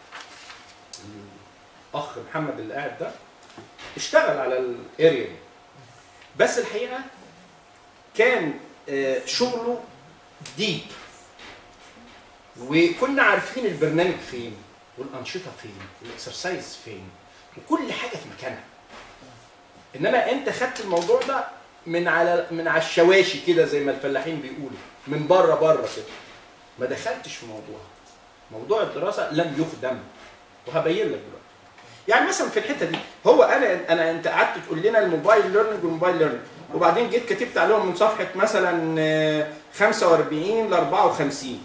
الاخ محمد اللي قاعد ده اشتغل على الاريا دي بس الحقيقه كان آه، شغله ديب وكنا عارفين البرنامج فين والانشطه فين والاكسرسايز فين وكل حاجه في مكانها انما انت خدت الموضوع ده من على من على الشواشي كده زي ما الفلاحين بيقولوا من بره بره كده ما دخلتش في موضوع موضوع الدراسه لم يخدم وهبين لك دلوقتي يعني مثلا في الحته دي هو انا انا انت قعدت تقول لنا الموبايل ليرنينج والموبايل ليرنينج وبعدين جيت كتبت عليهم من صفحه مثلا آه، 45 ل 54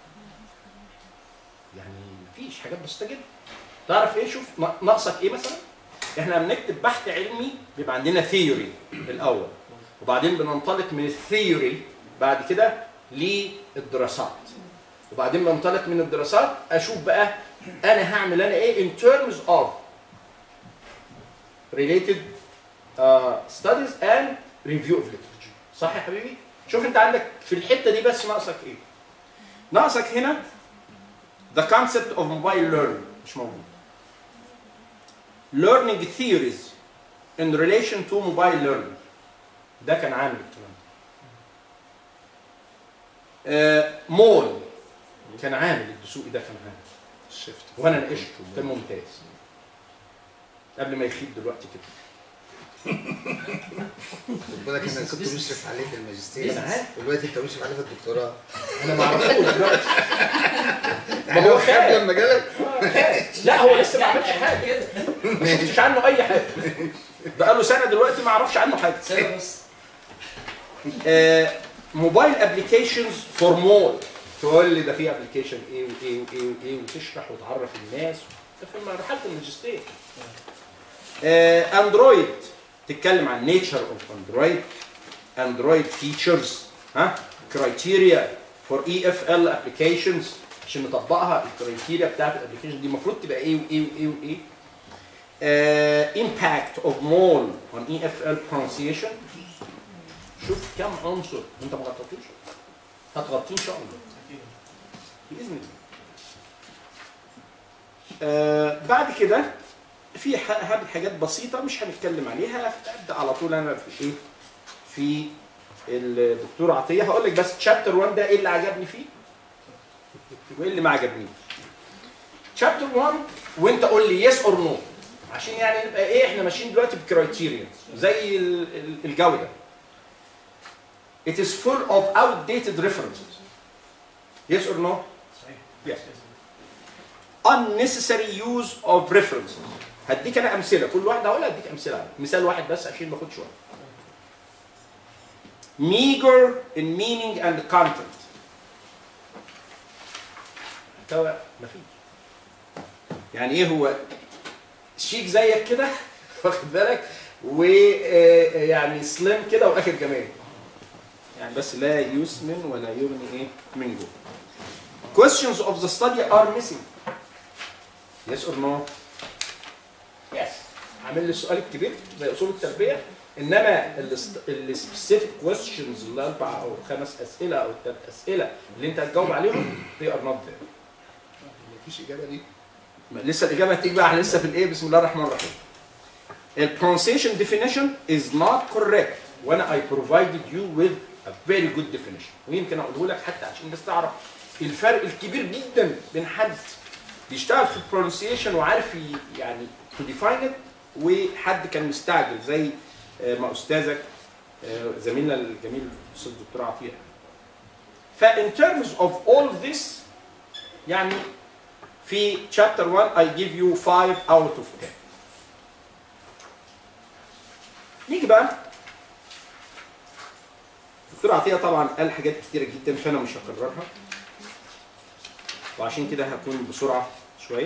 يعني مفيش حاجات بسيطه جدا تعرف ايه شوف ن- ناقصك ايه مثلا احنا بنكتب بحث علمي بيبقى عندنا ثيوري الاول وبعدين بننطلق من الثيوري بعد كده للدراسات وبعدين بنطلق من الدراسات اشوف بقى انا هعمل انا ايه in terms of related uh, studies and review of literature صح يا حبيبي شوف انت عندك في الحته دي بس ناقصك ايه ناقصك هنا the concept of mobile learning مش موجود learning theories in relation to mobile learning ده كان عامل الكلام ده مول كان عامل الدسوقي ده كان عامل الشيفت وانا ناقشته كان ممتاز قبل ما يخيب دلوقتي كده خد بالك انا كنت مشرف عليه في الماجستير أنا عارف. دلوقتي انت مشرف عليه في الدكتوراه انا ما اعرفوش دلوقتي ما هو هو خاب خاب. لما جالك لا هو لسه ما عملش حاجه كده ما شفتش عنه اي حاجه بقاله سنه دلوقتي ما اعرفش عنه حاجه سنة بس موبايل ابلكيشنز فور مول تقول لي ده في ابلكيشن ايه وايه وايه وايه وتشرح وتعرف الناس ده في مرحله الماجستير اندرويد تتكلم عن نيتشر اوف اندرويد اندرويد فيتشرز ها كرايتيريا فور اي اف ال ابلكيشنز عشان نطبقها الكرايتيريا بتاعت الابلكيشن دي المفروض تبقى ايه وايه وايه وايه impact of mole on EFL pronunciation شوف كم عنصر انت ما غطيتوش هتغطيه ان شاء الله باذن الله آه بعد كده في ح- هعمل حاجات بسيطه مش هنتكلم عليها ابدا على طول انا في ايه في الدكتور عطيه هقول لك بس تشابتر 1 ده ايه اللي عجبني فيه وايه اللي ما عجبنيش تشابتر 1 وانت قول لي يس اور نو عشان يعني نبقى ايه احنا ماشيين دلوقتي بكرايتيريا زي ال- ال- الجوده It is full of outdated references. Yes or no? Yes. Unnecessary use of references. هديك انا امثله كل واحده هقول هديك امثله عليها. مثال واحد بس عشان ما اخدش وقت. Meager in meaning and content. محتوى مفيش. يعني ايه هو شيك زيك كده واخد بالك ويعني سليم كده واخر جمال يعني بس لا يسمن ولا يغني ايه من جوه questions of the study are missing yes or no yes عامل لي السؤال الكبير زي اصول التربيه انما السبيسيفيك questions الاربع او خمس اسئله او الثلاث اسئله اللي انت هتجاوب عليهم they are not there مفيش اجابه دي ما لسه الاجابه هتيجي بقى احنا لسه في الايه بسم الله الرحمن الرحيم ال pronunciation definition is not correct وانا I provided you with a very good definition ويمكن اقوله لك حتى عشان الناس تعرف الفرق الكبير جدا بين حد بيشتغل في البرونسيشن وعارف ي- يعني to define it وحد كان مستعجل زي آه، ما استاذك آه، زميلنا الجميل الاستاذ الدكتور عطيه فان terms of all this يعني في chapter 1 I give you 5 out of 10 نيجي بقى دكتور عطيه طبعا قال حاجات كتيره جدا فانا مش هكررها وعشان كده هكون بسرعه شويه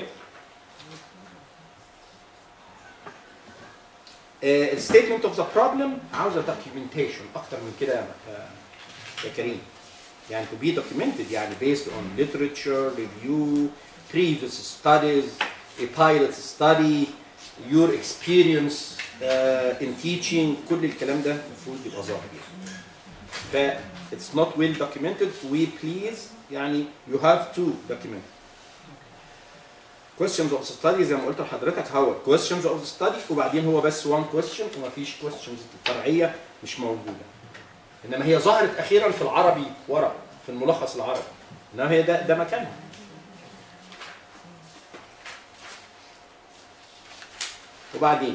الستيتمنت اوف ذا بروبلم عاوزه دوكيومنتيشن اكتر من كده يا يا كريم يعني to be documented يعني based on literature, review, previous studies, a pilot study, your experience uh, in teaching كل الكلام ده المفروض يبقى ظاهر يعني. ف it's not well documented we please يعني you have to document questions of the study زي ما قلت لحضرتك هو questions of the study وبعدين هو بس one question ومفيش questions فرعيه مش موجوده انما هي ظهرت اخيرا في العربي ورا في الملخص العربي انما هي ده ده مكانها وبعدين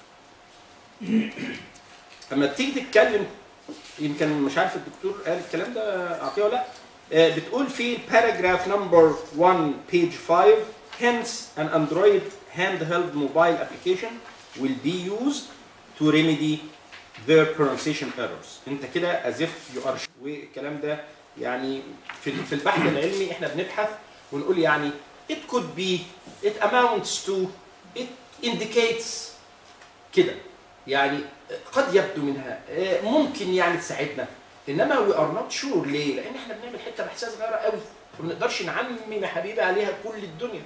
اما تيجي تتكلم يمكن مش عارف الدكتور قال الكلام ده اعطيه ولا لا آه، بتقول في paragraph number 1 page 5 hence an android handheld mobile application will be used to remedy their pronunciation errors انت كده as if you are والكلام ده يعني في في البحث العلمي احنا بنبحث ونقول يعني it could be it amounts to it indicates كده يعني قد يبدو منها آه، ممكن يعني تساعدنا انما وي ار نوت شور ليه؟ لان احنا بنعمل حته بحثيه صغيره قوي وما نقدرش نعمم يا حبيبي عليها كل الدنيا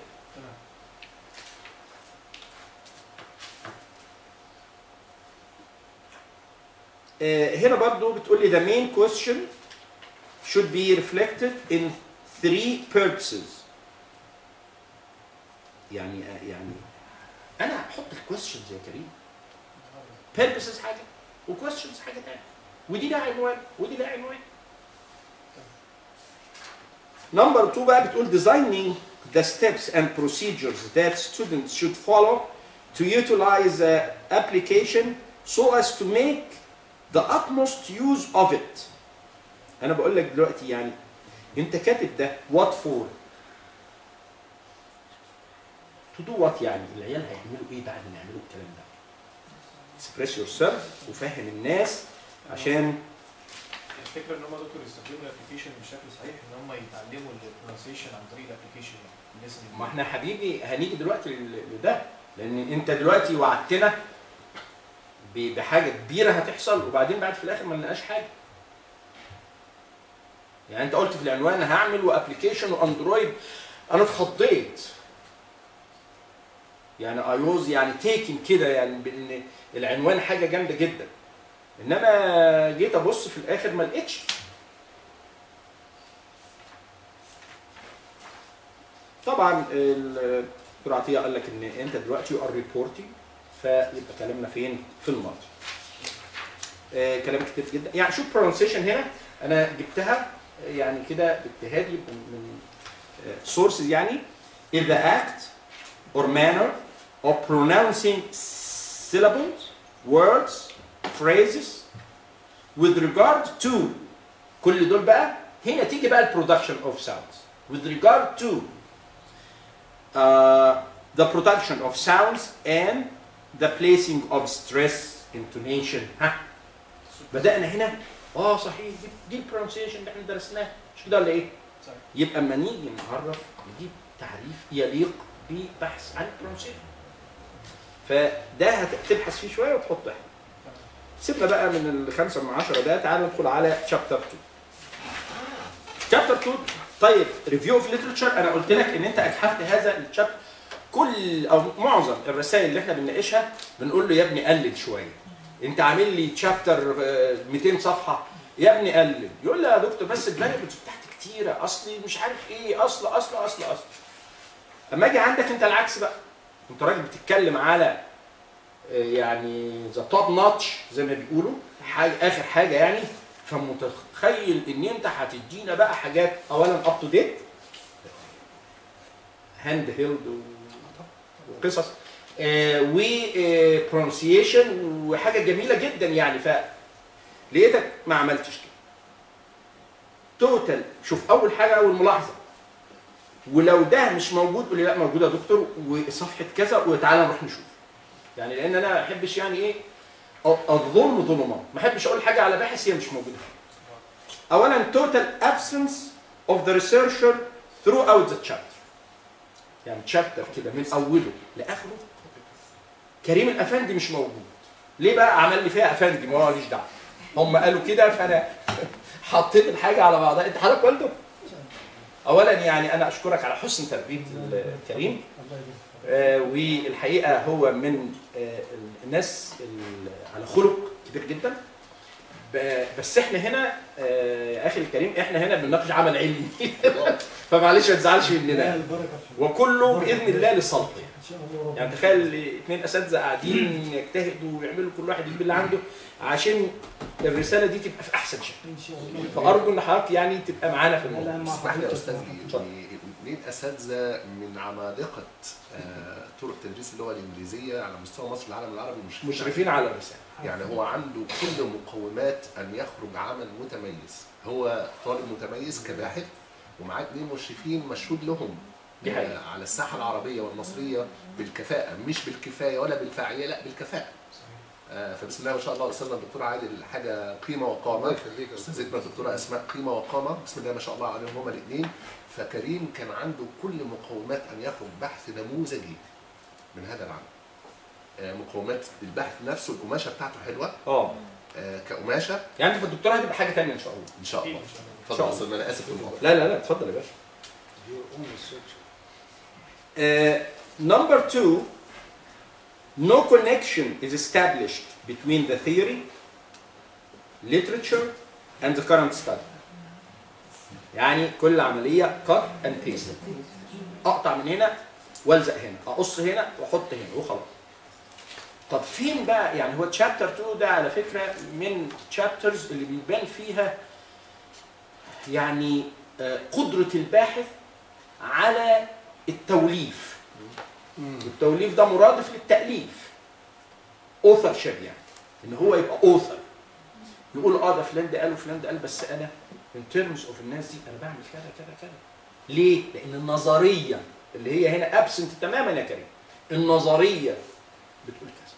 آه، هنا برضو بتقول لي the main question should be reflected in three purposes يعني يعني انا هحط الكويستشنز يا كريم purposes حاجه وكويستشنز حاجه ثانيه ودي لها عنوان ودي لها عنوان نمبر 2 بقى بتقول designing the steps and procedures that students should follow to utilize the application so as to make the utmost use of it. انا بقول لك دلوقتي يعني انت كاتب ده what for to do what يعني العيال هيعملوا ايه بعد ما يعملوا الكلام ده express yourself وفهم الناس عشان الفكره ان هم دكتور يستخدموا الابلكيشن بشكل صحيح ان هم يتعلموا البرونسيشن عن طريق الابلكيشن ما احنا حبيبي هنيجي دلوقتي لل- لده لان انت دلوقتي وعدتنا ب- بحاجه كبيره هتحصل وبعدين بعد في الاخر ما لقاش حاجه يعني انت قلت في العنوان هعمل وابلكيشن واندرويد انا اتخضيت يعني اي واز يعني تيكن كده يعني بان العنوان حاجه جامده جدا انما جيت ابص في الاخر ما لقيتش طبعا الدكتور عطيه قال لك ان انت دلوقتي يو ار ريبورتنج فيبقى كلامنا فين؟ في الماضي. آه كلام كتير جدا يعني شوف برونسيشن هنا انا جبتها آه، يعني كده باجتهادي من من سورسز يعني in the act or manner of pronouncing syllables, words, phrases with regard to كل دول بقى هنا تيجي بقى البرودكشن of sounds with regard to uh, the production of sounds and the placing of stress intonation ها بدأنا هنا اه صحيح دي, دي البرونسيشن اللي احنا درسناه مش كده ولا ايه؟ صحيح. يبقى اما نيجي نعرف نجيب تعريف يليق ببحث عن البرونسيشن فده هتبحث فيه شويه وتحط احنا سيبنا بقى من الخمسه من عشره ده تعالوا ندخل على شابتر 2 شابتر 2 طيب ريفيو اوف ليترشر انا قلت لك ان انت اجحفت هذا الشابتر كل او معظم الرسائل اللي احنا بنناقشها بنقول له يا ابني قلل شويه انت عامل لي تشابتر 200 صفحه يا ابني قلل يقول لي يا دكتور بس الفاريبلز بتاعتي كتيره اصلي مش عارف ايه اصل اصل اصل اصل اما اجي عندك انت العكس بقى انت راجل بتتكلم على آه، يعني ذا توب ناتش زي ما بيقولوا حاجه اخر حاجه يعني فمتخيل ان انت هتدينا بقى حاجات اولا اب تو ديت هاند هيلد وقصص وبرونسيشن وحاجه جميله جدا يعني ف لقيتك ما عملتش كده توتال شوف اول حاجه اول ملاحظه ولو ده مش موجود قول لي لا موجود يا دكتور وصفحه كذا وتعالى نروح نشوف يعني لان انا ما احبش يعني ايه أ- الظلم ظلمات ما احبش اقول حاجه على باحث هي مش موجوده فيه. اولا total absence of the researcher throughout the chapter يعني chapter كده من اوله لاخره كريم الافندي مش موجود ليه بقى عمل لي فيها افندي ما هو ماليش دعوه هم قالوا كده فانا حطيت الحاجه على بعضها انت حضرتك والده اولا يعني انا اشكرك على حسن تربيه الكريم آه، والحقيقه هو من آه، الناس ال- على خلق كبير جدا ب- بس احنا هنا آه، يا اخي الكريم احنا هنا بنناقش عمل علمي فمعلش ما تزعلش مننا وكله باذن الله لصالح يعني تخيل اثنين اساتذه قاعدين يجتهدوا ويعملوا كل واحد يجيب اللي عنده عشان الرساله دي تبقى في احسن شكل فارجو ان حضرتك يعني تبقى معانا في الموضوع اسمح لي يا استاذ يعني اثنين اساتذه من عمالقه آه، طرق تدريس اللغه الانجليزيه على مستوى مصر والعالم العربي مش مشرفين على الرساله يعني هو عنده كل مقومات ان يخرج عمل متميز هو طالب متميز كباحث ومعاه اثنين مشرفين مشهود لهم دي حقيقة. آه، على الساحه العربيه والمصريه بالكفاءه مش بالكفايه ولا بالفاعليه لا بالكفاءه آه، فبسم الله ما شاء الله استاذنا الدكتور عادل حاجه قيمه الله وقامه يخليك يا أستاذ. استاذتنا الدكتوره اسماء قيمه وقامه بسم الله ما شاء الله عليهم هما الاثنين فكريم كان عنده كل مقومات ان يخرج بحث نموذجي من هذا العمل آه، مقومات البحث نفسه القماشه بتاعته حلوه اه آه، كقماشه يعني انت في الدكتوراه هتبقى حاجه ثانيه ان شاء الله ان شاء أكيد الله إن شاء الله. اتفضل شاء يا استاذ انا اسف في المقاطعه لا لا لا اتفضل يا باشا Your own research. Uh, number two, no connection is established between the theory, literature, and the current study. يعني كل عملية cut and paste. أقطع من هنا والزق هنا اقص هنا واحط هنا وخلاص طب فين بقى يعني هو تشابتر 2 ده على فكره من تشابترز اللي بيبان فيها يعني آه، قدره الباحث على التوليف والتوليف ده مرادف للتاليف اوثر شيب يعني ان هو يبقى اوثر يقول اه ده فلان ده قال وفلان ده قال بس انا ان ترمز اوف الناس دي انا بعمل كذا كذا كذا ليه؟ لان النظريه اللي هي هنا ابسنت تماما يا كريم النظريه بتقول كذا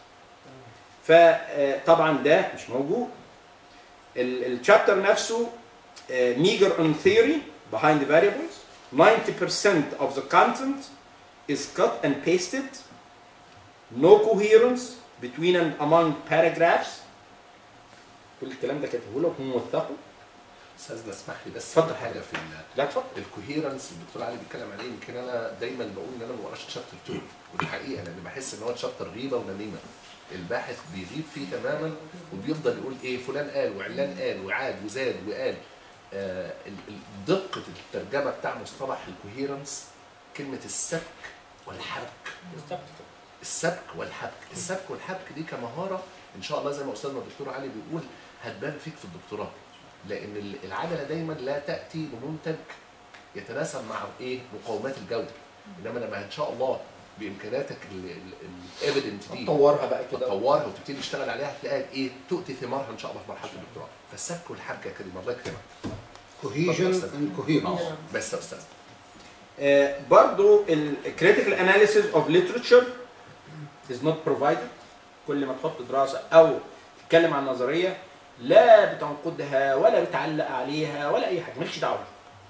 فطبعا ده مش موجود الشابتر نفسه meager on theory behind the variables 90% of the content is cut and pasted no coherence between and among paragraphs كل الكلام ده كاتبه له موثقه استاذنا اسمح لي بس اتفضل. حاجه في ال- لا اتفضل الكوهيرنس اللي الدكتور علي بيتكلم عليه يمكن انا دايما بقول ان انا ما بقراش تشابتر 2 ودي حقيقه لان بحس ان هو تشابتر غيبه ونميمه الباحث بيغيب فيه تماما وبيفضل يقول ايه فلان قال وعلان قال وعاد وزاد وقال آه ال- ال- دقه الترجمه بتاع مصطلح الكوهيرنس كلمه السبك والحبك السبك والحبك السبك والحبك دي كمهاره ان شاء الله زي ما استاذنا الدكتور علي بيقول هتبان فيك في الدكتوراه لان ال- العجله دايما لا تاتي بمنتج يتناسب مع ايه مقومات الجوده انما لما ان شاء الله بامكانياتك الايفيدنت دي طورها بقى كده تطورها وتبتدي تشتغل عليها هتلاقيها ايه تؤتي ثمارها ان شاء الله في مرحله الدكتوراه فالسبك والحبكه يا كريم الله يكرمك cohesion and coherence بس يا استاذ آه، برضو ال critical analysis of literature is not provided كل ما تحط دراسة أو تتكلم عن نظرية لا بتنقدها ولا بتعلق عليها ولا أي حاجة مالكش دعوة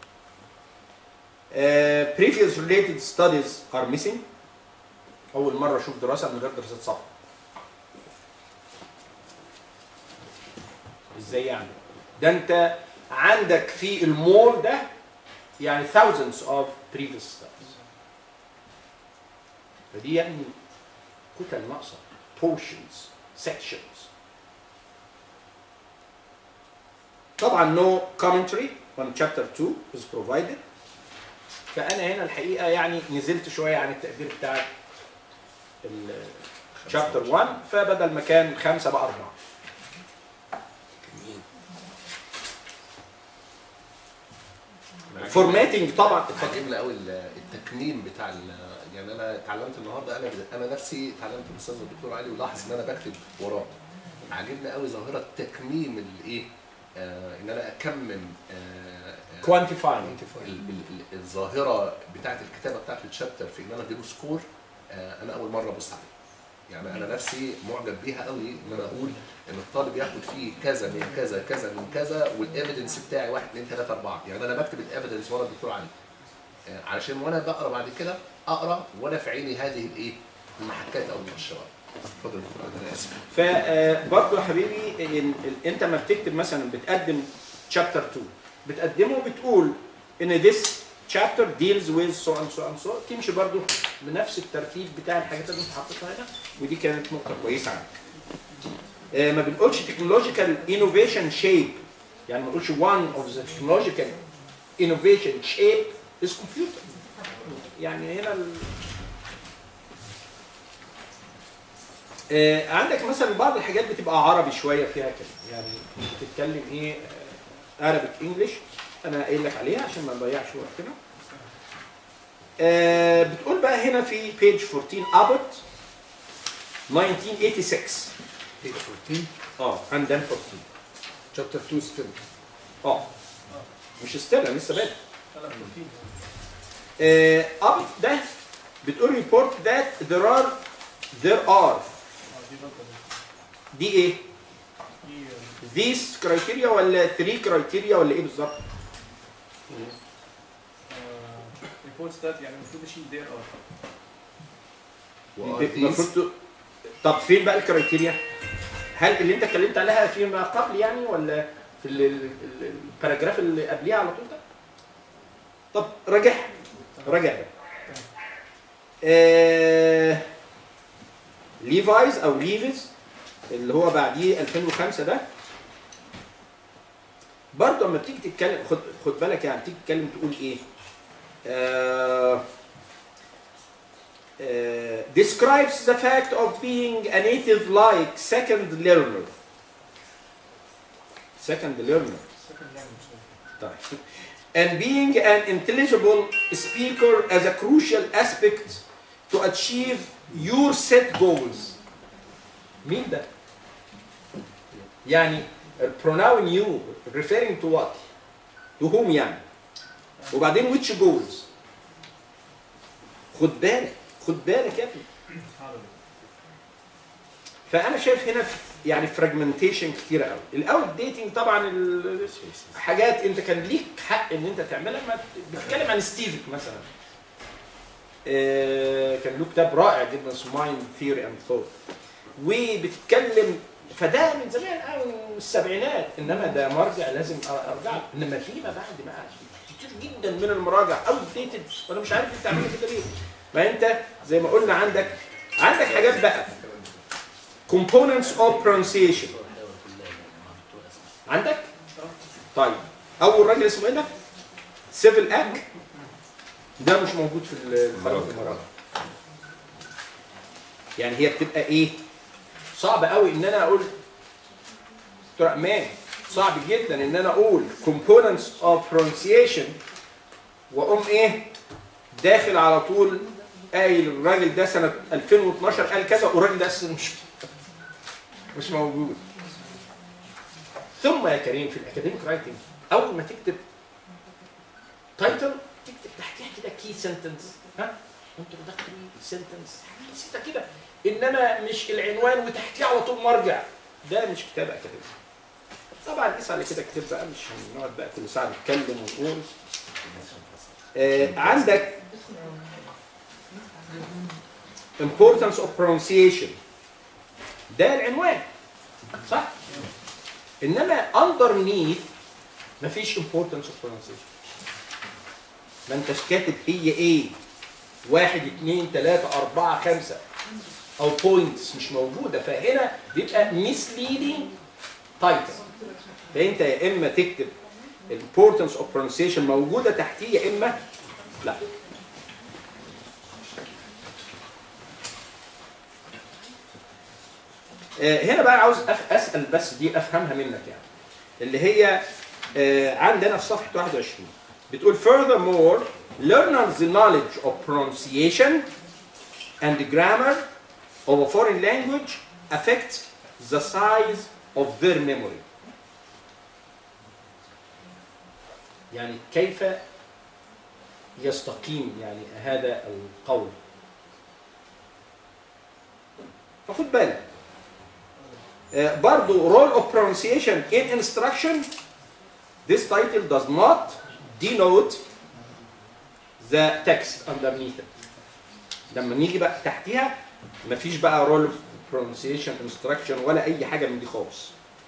آه، previous related studies are missing أول مرة أشوف دراسة من غير دراسات صفحة إزاي يعني؟ ده أنت عندك في المول ده يعني thousands of previous studies فدي يعني كتل ناقصة portions sections طبعا no commentary on chapter 2 is provided فأنا هنا الحقيقة يعني نزلت شوية عن التقدير بتاع ال chapter 1 فبدل ما كان خمسة بقى أربعة فورماتنج طبعا اتفضل. عاجبني قوي التكميم بتاع ال- يعني انا اتعلمت النهارده انا انا نفسي اتعلمت من الاستاذ الدكتور علي ولاحظ ان انا بكتب وراه عاجبني قوي ظاهره تكميم الايه آه ان انا اكمم آه آه، كوانتيفاينج ال- ال- ال- الظاهره بتاعت الكتابه بتاعت الشابتر في ان انا اديله سكور آه انا اول مره ابص عليه يعني انا نفسي معجب بيها قوي ان انا اقول ان الطالب ياخد فيه كذا من كذا كذا من كذا والايفيدنس بتاعي 1 2 3 4 يعني انا بكتب الايفيدنس ورا الدكتور علي آه، علشان وانا بقرا بعد كده اقرا وانا في عيني هذه الايه المحكات او المؤشرات اتفضل يا دكتور علي، انا اسف فبرضه يا حبيبي إن- ال- انت ما بتكتب مثلا بتقدم شابتر 2 بتقدمه بتقول ان this chapter deals with so and so and so تمشي برضه بنفس الترتيب بتاع الحاجات اللي انت حاططها هنا ودي كانت نقطه كويسه عندك. آه، ما بنقولش technological innovation shape يعني ما بنقولش one of the technological innovation shape is computer يعني هنا ال... آه، عندك مثلا بعض الحاجات بتبقى عربي شويه فيها كده يعني بتتكلم ايه عربيك انجلش انا قايل لك عليها عشان ما نضيعش وقتنا آه، بتقول بقى هنا في بيج 14 ابوت 1986 page 14 اه عندنا 14 chapter 2 still اه مش ستيلا لسه بادئ ابوت ده بتقول ريبورت ذات there are there are دي ايه؟ these criteria ولا 3 criteria ولا ايه بالظبط؟ ريبورتس ذات يعني المفروض نشيل دير ار وآر these المفروض ت- طب فين بقى الكرايتيريا؟ هل اللي انت اتكلمت عليها فيما قبل يعني ولا في ال- ال- ال- الباراجراف اللي قبليها على طول ده؟ طب راجع راجع ده. آه ليفايز او ليفيز اللي هو بعديه 2005 ده برضه لما بتيجي تتكلم خد خد بالك يعني تيجي تتكلم تقول ايه؟ آه describes the fact of being a native like second learner second learner طيب. and being an intelligible speaker as a crucial aspect to achieve your set goals مين ده؟ يعني pronoun you referring to what? to whom يعني وبعدين which goals خد بالك خد بالك يا ابني فانا شايف هنا في- يعني فراجمنتيشن كتير قوي الاوت ديتنج طبعا ال- حاجات انت كان ليك حق ان انت تعملها ما بتتكلم عن ستيفك مثلا آه، كان له كتاب رائع جدا اسمه مايند ثيوري اند ثوت وبتتكلم فده من زمان قوي من السبعينات انما ده مرجع لازم ارجع له. انما فيما بعد بقى كتير جدا من المراجع اوت ديتد وانا مش عارف انت عامل كده ليه ما انت زي ما قلنا عندك عندك حاجات بقى components of pronunciation عندك طيب اول راجل اسمه ايه ده civil act ده مش موجود في الخرائط المراجع يعني هي بتبقى ايه صعب قوي ان انا اقول دكتور امان صعب جدا ان انا اقول components of pronunciation واقوم ايه داخل على طول قايل الراجل ده سنه 2012 قال كذا والراجل ده أساساً مش مش موجود ثم يا كريم في الاكاديميك رايتنج اول ما تكتب تايتل تكتب تحتيها كده كي سنتنس ها انتروداكتوري سنتنس بسيطه كده انما مش العنوان وتحتيه على طول مرجع ده مش كتاب اكاديمي طبعا قيس على كده كتاب بقى مش هنقعد بقى كل ساعه نتكلم ونقول آه عندك importance of pronunciation ده العنوان صح انما underneath مفيش importance of pronunciation ما انتش كاتب هي ايه واحد اتنين تلاتة اربعة خمسة او بوينتس مش موجودة فهنا بيبقى misleading title فانت يا اما تكتب importance of pronunciation موجودة تحتيه يا اما لا آه، هنا بقى عاوز أف- اسال بس دي افهمها منك يعني اللي هي آه، عندنا في صفحه 21 بتقول furthermore learners knowledge of pronunciation and grammar of a foreign language affects the size of their memory يعني كيف يستقيم يعني هذا القول فخد بالك آه، برضو role of pronunciation in instruction this title does not denote the text underneath it لما نيجي بقى تحتيها مفيش بقى role of pronunciation instruction ولا اي حاجه من دي خالص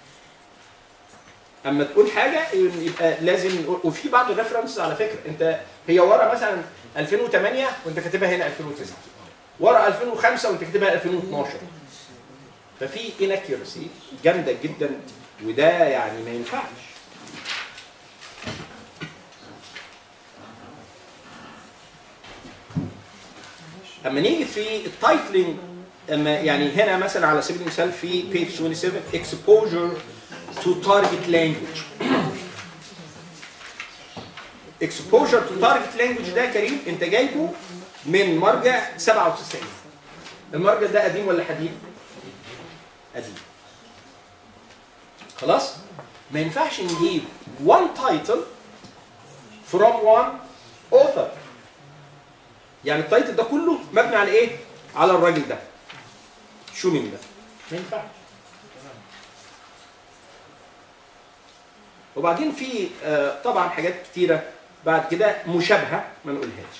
اما تقول حاجه يبقى لازم نقول- وفي بعض الريفرنس على فكره انت هي ورا مثلا 2008 وانت كاتبها هنا 2009 ورا 2005 وانت كاتبها 2012 ففي inaccuracy جامده جدا وده يعني ما ينفعش اما نيجي في التايتلنج اما يعني هنا مثلا على سبيل المثال في page 27 exposure to target language exposure to target language ده يا كريم انت جايبه من مرجع 97 المرجع ده قديم ولا حديث؟ قديم خلاص ما ينفعش نجيب one title from one author يعني التايتل ده كله مبني على ايه على الراجل ده شو من ده ما ينفعش وبعدين في آه، طبعا حاجات كتيره بعد كده مشابهه ما نقولهاش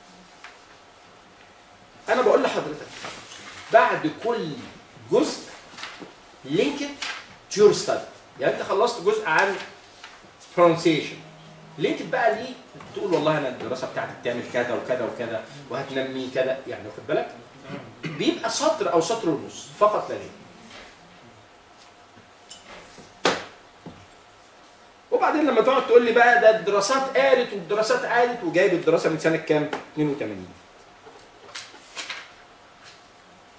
انا بقول لحضرتك بعد كل جزء لينكد to your study يعني انت خلصت جزء عن pronunciation لينكد بقى ليه تقول والله انا الدراسه بتاعتي بتعمل كذا وكذا وكذا وهتنمي كذا يعني واخد بالك بيبقى سطر او سطر ونص فقط لا غير وبعدين لما تقعد تقول لي بقى ده الدراسات قالت والدراسات قالت وجايب الدراسه من سنه كام 82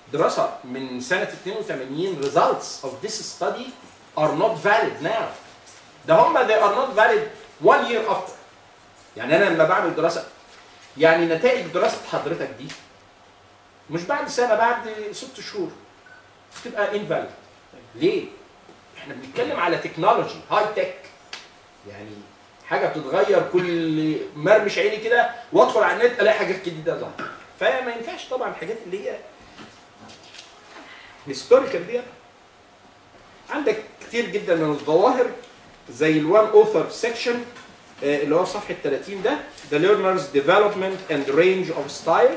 دراسه من سنه 82 results of this study are not valid now ده هم they are not valid one year after يعني انا لما بعمل دراسه يعني نتائج دراسه حضرتك دي مش بعد سنه بعد ست شهور تبقى invalid ليه؟ احنا بنتكلم على تكنولوجي هاي تك يعني حاجه بتتغير كل مرمش عيني كده وادخل على النت الاقي حاجات جديده ظهرت فما ينفعش طبعا الحاجات اللي هي هيستوريكال دي عندك كتير جدا من الظواهر زي الوان اوثر سيكشن اللي هو صفحه 30 ده The learner's development and range of styles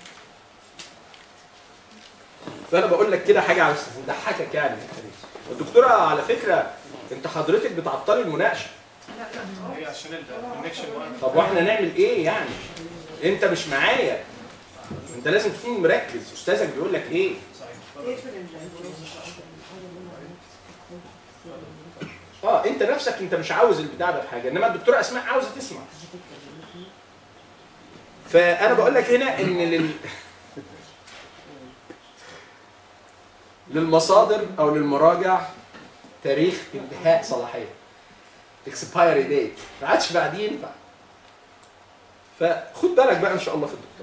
فانا بقول لك كده حاجه على اساس نضحكك يعني الدكتوره على فكره انت حضرتك بتعطلي المناقشه هي عشان الكونكشن طب واحنا نعمل ايه يعني انت مش معايا انت لازم تكون مركز استاذك بيقول لك ايه اه انت نفسك انت مش عاوز البتاع ده في حاجه انما الدكتوره اسماء عاوزه تسمع فانا بقول لك هنا ان لل... للمصادر او للمراجع تاريخ انتهاء صلاحيه اكسبايري ديت ما عادش بعدين ينفع فخد بالك بقى ان شاء الله في الدكتور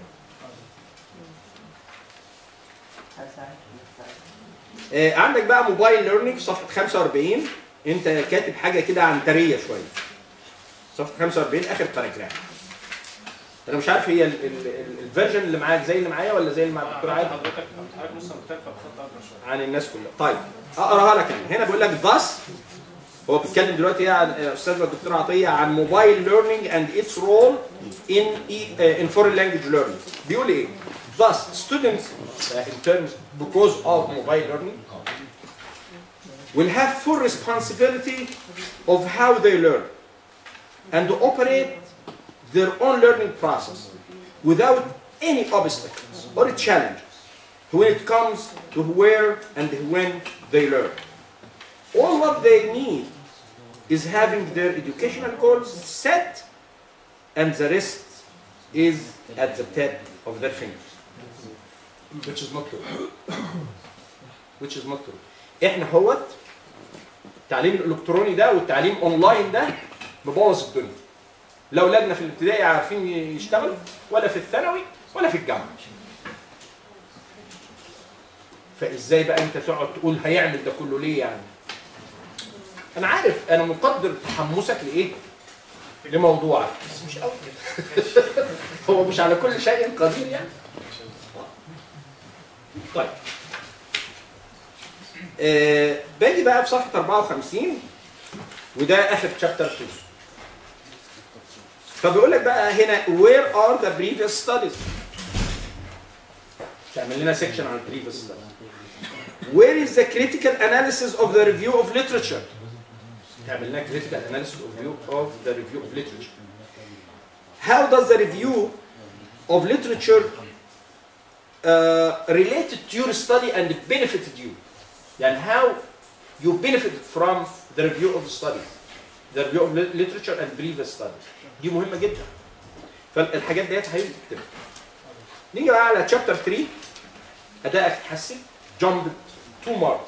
آه عندك بقى موبايل ليرنينج في صفحه 45 انت كاتب حاجه كده عنتريه شويه صفحه 45 اخر باراجراف انا مش عارف هي ال- ال- ال- الفيرجن اللي معاك زي اللي معايا ولا زي اللي مع الدكتور عادل حضرتك حضرتك نص مختلفه بخط اكبر شويه عن الناس كلها طيب اقراها لك أنا. هنا بيقول لك thus هو بيتكلم دلوقتي عن استاذ الدكتور عطيه عن موبايل ليرنينج اند اتس رول in e- uh, in foreign language learning بيقول ايه thus students uh, in terms because of mobile learning will have full responsibility of how they learn and to operate their own learning process without any obstacles or challenges when it comes to where and when they learn. All what they need is having their educational goals set and the rest is at the tip of their fingers. Which is not true. Which is not true. احنا هوت التعليم الالكتروني ده والتعليم اونلاين ده مبوظ الدنيا. لا اولادنا في الابتدائي عارفين يشتغلوا ولا في الثانوي ولا في الجامعه. فازاي بقى انت تقعد تقول هيعمل ده كله ليه يعني؟ انا عارف انا مقدر تحمسك لايه؟ لموضوعك بس مش قوي كده. هو مش على كل شيء قدير يعني. طيب. آه باجي بقى في صفحه 54 وده اخر شابتر 2. فبيقول لك بقى هنا where are the previous studies؟ تعمل لنا سيكشن عن previous studies. Where is the critical analysis of the review of literature? تعمل لنا critical analysis of review of the review of literature. How does the review of literature uh, related to your study and benefited you? يعني how you benefited from the review of the study, the review of lit- literature and previous studies. دي مهمة جدا. فالحاجات ديت هيجي تكتبها. نيجي بقى على chapter 3 أدائك اتحسن jump 2 marks.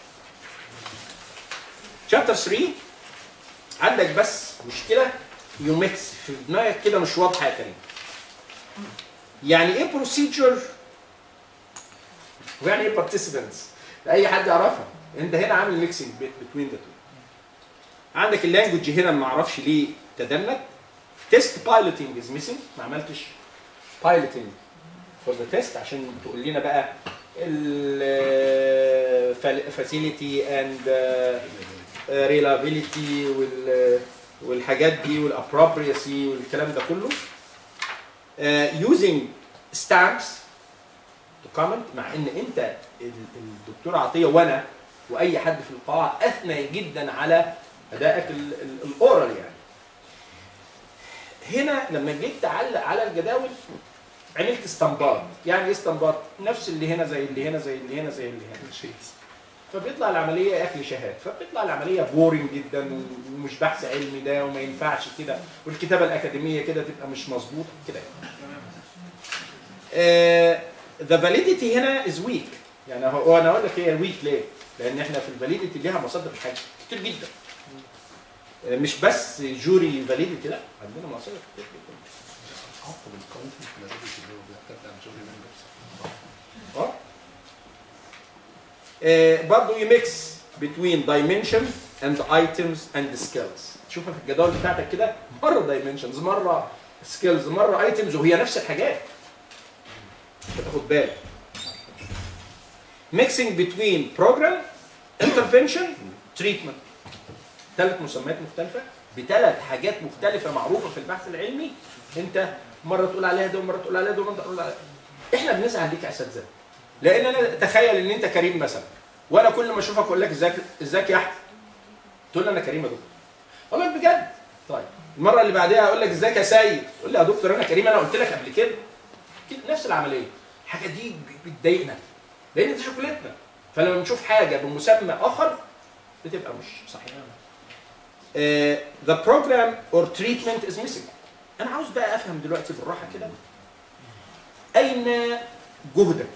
chapter 3 عندك بس مشكلة يومكس في دماغك كده مش واضحة يا كريم. يعني ايه procedure ويعني ايه participants؟ اي حد يعرفها انت هنا عامل ميكسنج بين ذا تو عندك اللانجوج هنا ما اعرفش ليه تدنت تيست بايلوتنج از ميسنج ما عملتش بايلوتنج فور ذا تيست عشان تقول لنا بقى الفاسيلتي اند ريلابيليتي والحاجات دي والابروبريسي والكلام ده كله يوزنج ستامبس تو كومنت مع ان انت ال- الدكتور عطيه وانا واي حد في القاعه اثنى جدا على ادائك ال- ال- الاورال يعني. هنا لما جيت تعلق على الجداول عملت استنباط، يعني ايه استنباط؟ نفس اللي هنا زي اللي هنا زي اللي هنا زي اللي هنا. فبيطلع العمليه اكل شهاد، فبتطلع العمليه بورنج جدا ومش بحث علمي ده وما ينفعش كده والكتابه الاكاديميه كده تبقى مش مظبوطه كده يعني. آه the validity هنا is weak يعني هو انا اقول لك هي weak ليه؟ لان احنا في الفاليديتي ليها مصادر حاجه كتير جدا آه، مش بس جوري فاليديتي لا عندنا مصادر كتير جدا عقب الكونفليكت validity اللي هو بيعتمد على جوري ممبرز اه آه، برضه يميكس between dimension and items and skills شوف في الجدول بتاعتك كده مره dimensions مره skills مره items وهي نفس الحاجات بتاخد بالك mixing between program intervention treatment ثلاث مسميات مختلفه بثلاث حاجات مختلفه معروفه في البحث العلمي انت مره تقول عليها ده ومره تقول عليها ده ومره تقول عليها احنا بنسعى ليك اساتذه لان انا تخيل ان انت كريم مثلا وانا كل ما اشوفك اقول لك ازيك ازيك يا احمد تقول لي انا كريم يا دكتور اقول لك بجد طيب المره اللي بعدها اقول لك ازيك يا سيد تقول لي يا دكتور انا كريم انا قلت لك قبل كده كده نفس العمليه الحاجه دي بتضايقنا لان دي شغلتنا فلما بنشوف حاجه بمسمى اخر بتبقى مش صحيحه uh, the program or treatment is missing انا عاوز بقى افهم دلوقتي بالراحه كده اين جهدك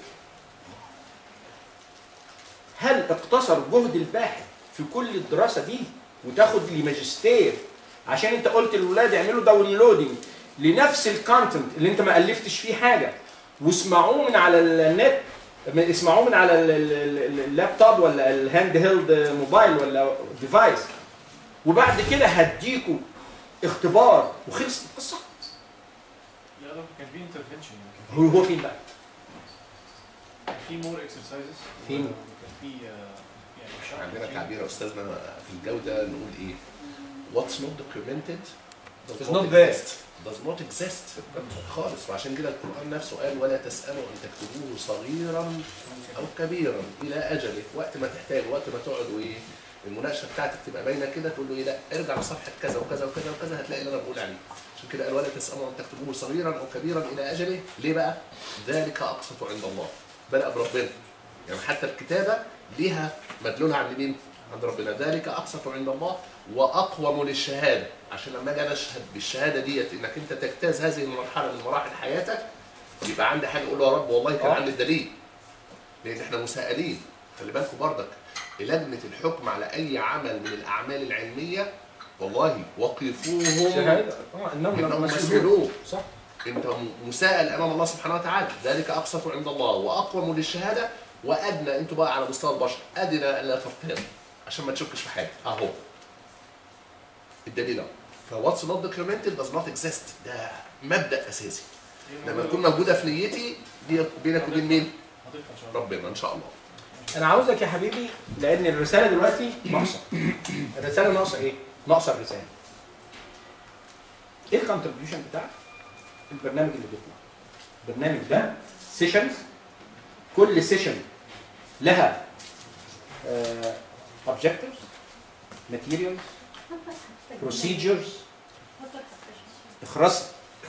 هل اقتصر جهد الباحث في كل الدراسه دي وتاخد لي ماجستير عشان انت قلت للولاد يعملوا داونلودنج لنفس الكونتنت اللي انت ما الفتش فيه حاجه واسمعوه من على النت اسمعوه من على ال- ال- ال- اللابتوب ولا الهاند هيلد موبايل ولا ديفايس وبعد كده هديكوا اختبار وخلصت القصه لا ده كان في انترفنشن هو هو فين بقى؟ كان في مور اكسرسايزز فين؟ كان في آه، يعني شرح عندنا كتير. تعبير يا استاذنا في الجوده نقول ايه what's not documented does Does not not there. exist does not exist خالص وعشان كده القران نفسه قال ولا تسالوا ان تكتبوه صغيرا او كبيرا الى اجله وقت ما تحتاج وقت ما تقعد وايه المناقشه بتاعتك تبقى باينه كده تقول له ايه لا ارجع لصفحه كذا وكذا وكذا وكذا هتلاقي اللي انا بقول عليه عشان كده قال ولا تسالوا ان تكتبوه صغيرا او كبيرا الى اجله ليه بقى؟ ذلك اقسط عند الله بدأ بربنا يعني حتى الكتابه ليها مدلولها عند مين؟ عند ربنا ذلك اقسط عند الله واقوم للشهاده عشان لما اجي انا اشهد بالشهاده ديت انك انت تجتاز هذه المرحله من مراحل حياتك يبقى عندي حاجه اقول له يا رب والله كان آه. عندي الدليل لان احنا مسائلين خلي بالكم بردك لجنه الحكم على اي عمل من الاعمال العلميه والله وقفوهم شهاده اه انهم انهم مسؤولون مسؤولون صح انت مساءل امام الله سبحانه وتعالى ذلك اقسط عند الله واقوم للشهاده وادنى انتوا بقى على مستوى البشر ادنى الا ترتاب عشان ما تشكش في حاجه اهو الدليل اهو فواتس نوت دوكيومنتد does not exist ده مبدا اساسي لما تكون موجوده في نيتي دي بينك وبين مين؟ هضيفها ان شاء الله ربنا ان شاء الله انا عاوزك يا حبيبي لان الرساله دلوقتي ناقصه الرساله ناقصه ايه؟ ناقصه الرساله ايه الكونتريبيوشن بتاعك؟ البرنامج اللي بيطلع البرنامج ده سيشنز كل سيشن لها اوبجكتيفز ماتيريالز بروسيجرز اخرس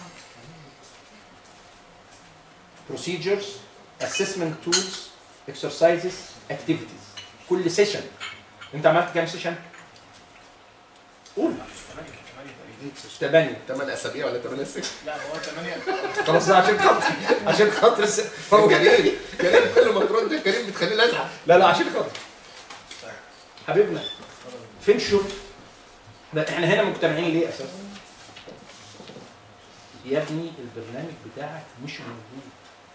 procedures assessment tools exercises activities كل سيشن انت عملت كام سيشن؟ قول ثمانية ثمانية تقريبا ثمانية 8 اسابيع ولا 8 سنين لا هو ثمانية خلاص ده عشان خاطر عشان خاطر الس- هو كريم كريم كل ما ترد يا كريم بتخليني ازعل لا لا عشان خاطر حبيبنا فين الشغل؟ ده احنا هنا مجتمعين ليه اساسا؟ يا ابني البرنامج بتاعك مش موجود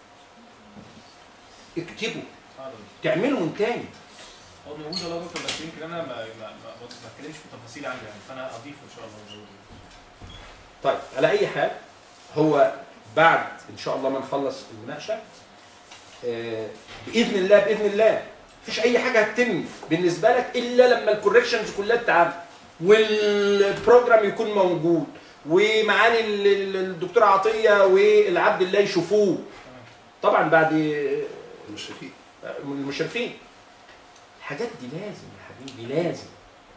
اكتبه تعمله من تاني هو موجود والله يا دكتور بس يمكن انا ما ما ما ما بتكلمش في تفاصيل عندي يعني فانا اضيفه ان شاء الله وأزوده. طيب على اي حال هو بعد ان شاء الله ما نخلص المناقشه آه، باذن الله باذن الله مفيش اي حاجه هتتم بالنسبه لك الا لما الكوركشنز كلها تتعمل والبروجرام يكون موجود ومعالي ال- ال- الدكتور عطيه والعبد الله يشوفوه طبعا بعد المشرفين من المشرفين الحاجات دي لازم يا حبيبي لازم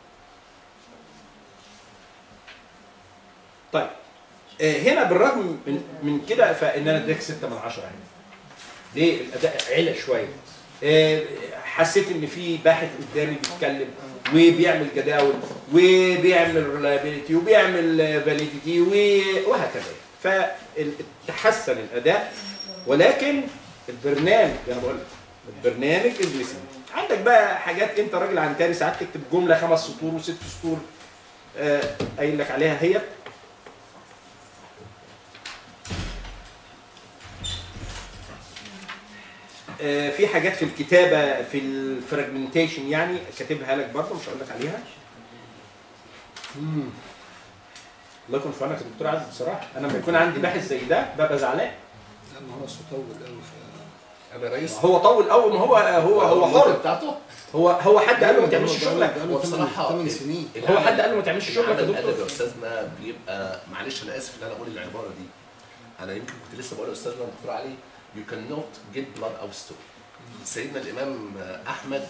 طيب آه، هنا بالرغم من, من كده فان انا اديك 6 من 10 يعني ليه الاداء علا شويه آه، حسيت ان في باحث قدامي بيتكلم وبيعمل جداول وبيعمل ريلابيلتي وبيعمل فاليديتي وهكذا فتحسن الاداء ولكن البرنامج انا بقول لك البرنامج از listening عندك بقى حاجات انت راجل عنتري ساعات تكتب جمله خمس سطور وست سطور آه، قايل لك عليها هي آه، في حاجات في الكتابه في الفراجمنتيشن يعني كاتبها لك برضه مش هقول لك عليها الله يكون في عونك يا دكتور عزيز بصراحه انا لما يكون عندي باحث زي ده ببقى زعلان لا ما هو اصله طول قوي ف انا رئيس هو طول قوي ما هو هو هو المدة حر بتاعته هو هو حد قال له ما تعملش شغلك هو بصراحة 8 سنين هو حد قال له ما تعملش شغلك يا العمل دكتور الادبي يا استاذنا بيبقى معلش انا اسف ان انا اقول العباره دي انا يمكن كنت لسه بقول لاستاذنا الدكتور علي you cannot get blood out of stone سيدنا الامام احمد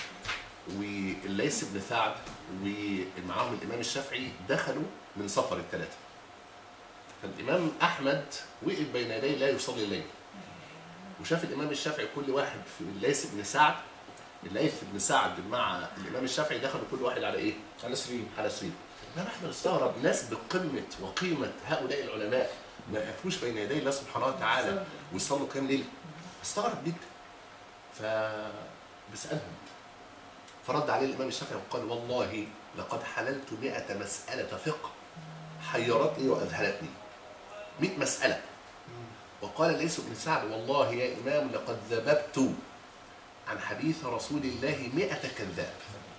والليث بن سعد ومعاهم الامام الشافعي دخلوا من سفر الثلاثه فالامام احمد وقف بين يديه لا يصلي الليل وشاف الامام الشافعي كل واحد في الليث بن سعد الليث بن سعد مع الامام الشافعي دخلوا كل واحد على ايه؟ على سرير على سرير الامام احمد استغرب ناس بقمه وقيمه هؤلاء العلماء ما يقفوش بين يدي الله سبحانه وتعالى ويصلوا كام ليله استغرب جدا ف بيسالهم فرد عليه الامام الشافعي وقال والله لقد حللت مئة مسألة فقه حيرتني وأذهلتني مئة مسألة وقال ليس بن سعد والله يا إمام لقد ذببت عن حديث رسول الله مئة كذاب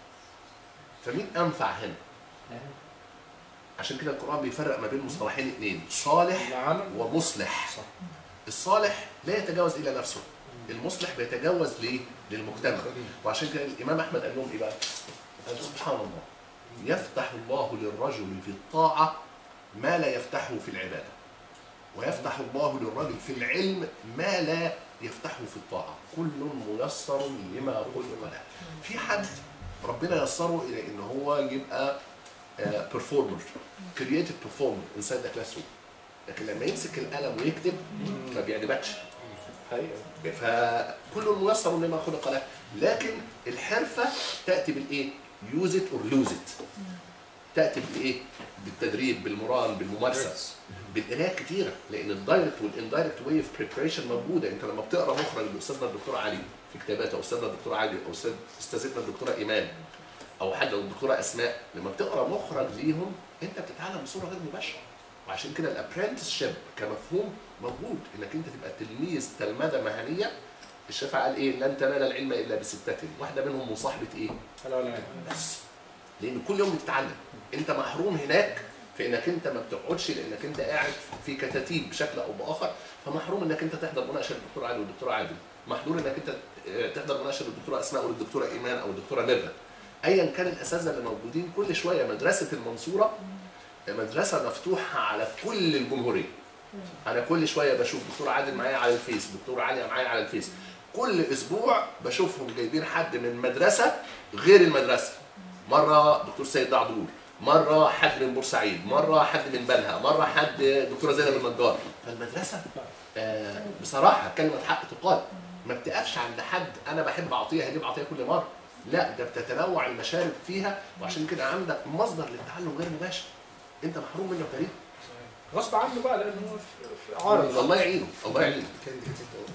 فمين أنفع هنا عشان كده القرآن بيفرق ما بين مصطلحين اثنين صالح العمل ومصلح الصالح لا يتجاوز إلى نفسه المصلح بيتجاوز ليه؟ للمجتمع وعشان كده الإمام أحمد قال لهم إيه بقى؟ قال سبحان الله يفتح الله للرجل في الطاعة ما لا يفتحه في العبادة ويفتح الله للرجل في العلم ما لا يفتحه في الطاعة كل ميسر لما خلق له في حد ربنا يسره إلى إن هو يبقى بيرفورمر كرييتيف بيرفورمر انسايد ذا كلاس روم لكن لما يمسك القلم ويكتب ما بيعجبكش حقيقة فكل ميسر لما خلق له لكن الحرفه تاتي بالايه؟ يوز ات اور لوز ات تاتي بالايه؟ بالتدريب بالمران بالممارسه بالقراءه كتيره لان الدايركت والاندايركت واي اوف بريبريشن موجوده انت لما بتقرا مخرج لاستاذنا الدكتور علي في كتاباته او استاذنا الدكتور علي او استاذ استاذتنا الدكتوره ايمان او حد او الدكتوره اسماء لما بتقرا مخرج ليهم انت بتتعلم بصوره غير مباشره وعشان كده الابرنتس شيب كمفهوم موجود انك انت تبقى تلميذ تلمذه مهنيه الشافعي قال ايه لن تنال العلم الا بسته واحده منهم مصاحبه ايه لا لا لا بس لان كل يوم بتتعلم انت محروم هناك في انك انت ما بتقعدش لانك انت قاعد في كتاتيب بشكل او باخر فمحروم انك انت تحضر مناقشه للدكتور علي والدكتور عادل محظور انك انت آه، تحضر مناقشه للدكتوره اسماء والدكتوره ايمان او الدكتوره ميرفت ايا كان الاساتذه اللي موجودين كل شويه مدرسه المنصوره مدرسه مفتوحه على كل الجمهوريه انا كل شويه بشوف دكتور عادل معايا على الفيس دكتور علي معايا على الفيس كل اسبوع بشوفهم جايبين حد من مدرسه غير المدرسه مره دكتور سيد دعدور مره حد من بورسعيد مره حد من بنها مره حد دكتوره زينب النجار فالمدرسه آه بصراحه كلمه حق تقال ما بتقفش عند حد انا بحب اعطيه هجيب عطيه كل مره لا ده بتتنوع المشارب فيها وعشان كده عندك مصدر للتعلم غير مباشر انت محروم منه تقريبا غصب عنه بقى لان هو في- في عارض الله يعينه الله يعينه كان دي كده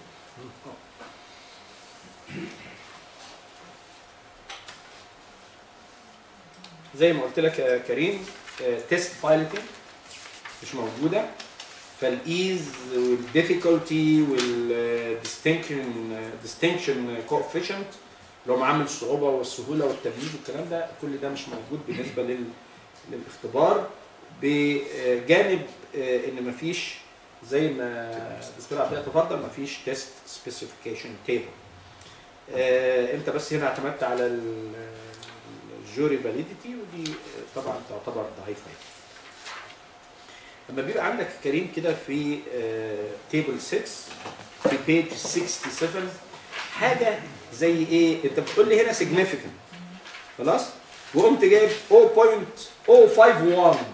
زي ما قلت لك يا كريم تيست بايلوتنج مش موجوده فالايز والديفيكولتي والديستنكشن ديستنكشن كوفيشنت اللي هو معامل الصعوبه والسهوله والتمييز والكلام ده كل ده مش موجود بالنسبه لل للاختبار بجانب آه، ان مفيش زي ما الدكتور عطيه تفضل مفيش تيست سبيسيفيكيشن تيبل انت بس هنا اعتمدت على ال- الجوري فاليديتي ودي طبعا تعتبر ضعيفه يعني. لما بيبقى عندك كريم كده في تيبل 6 في بيج 67 حاجه زي ايه انت بتقول لي هنا significant خلاص وقمت جايب 0.051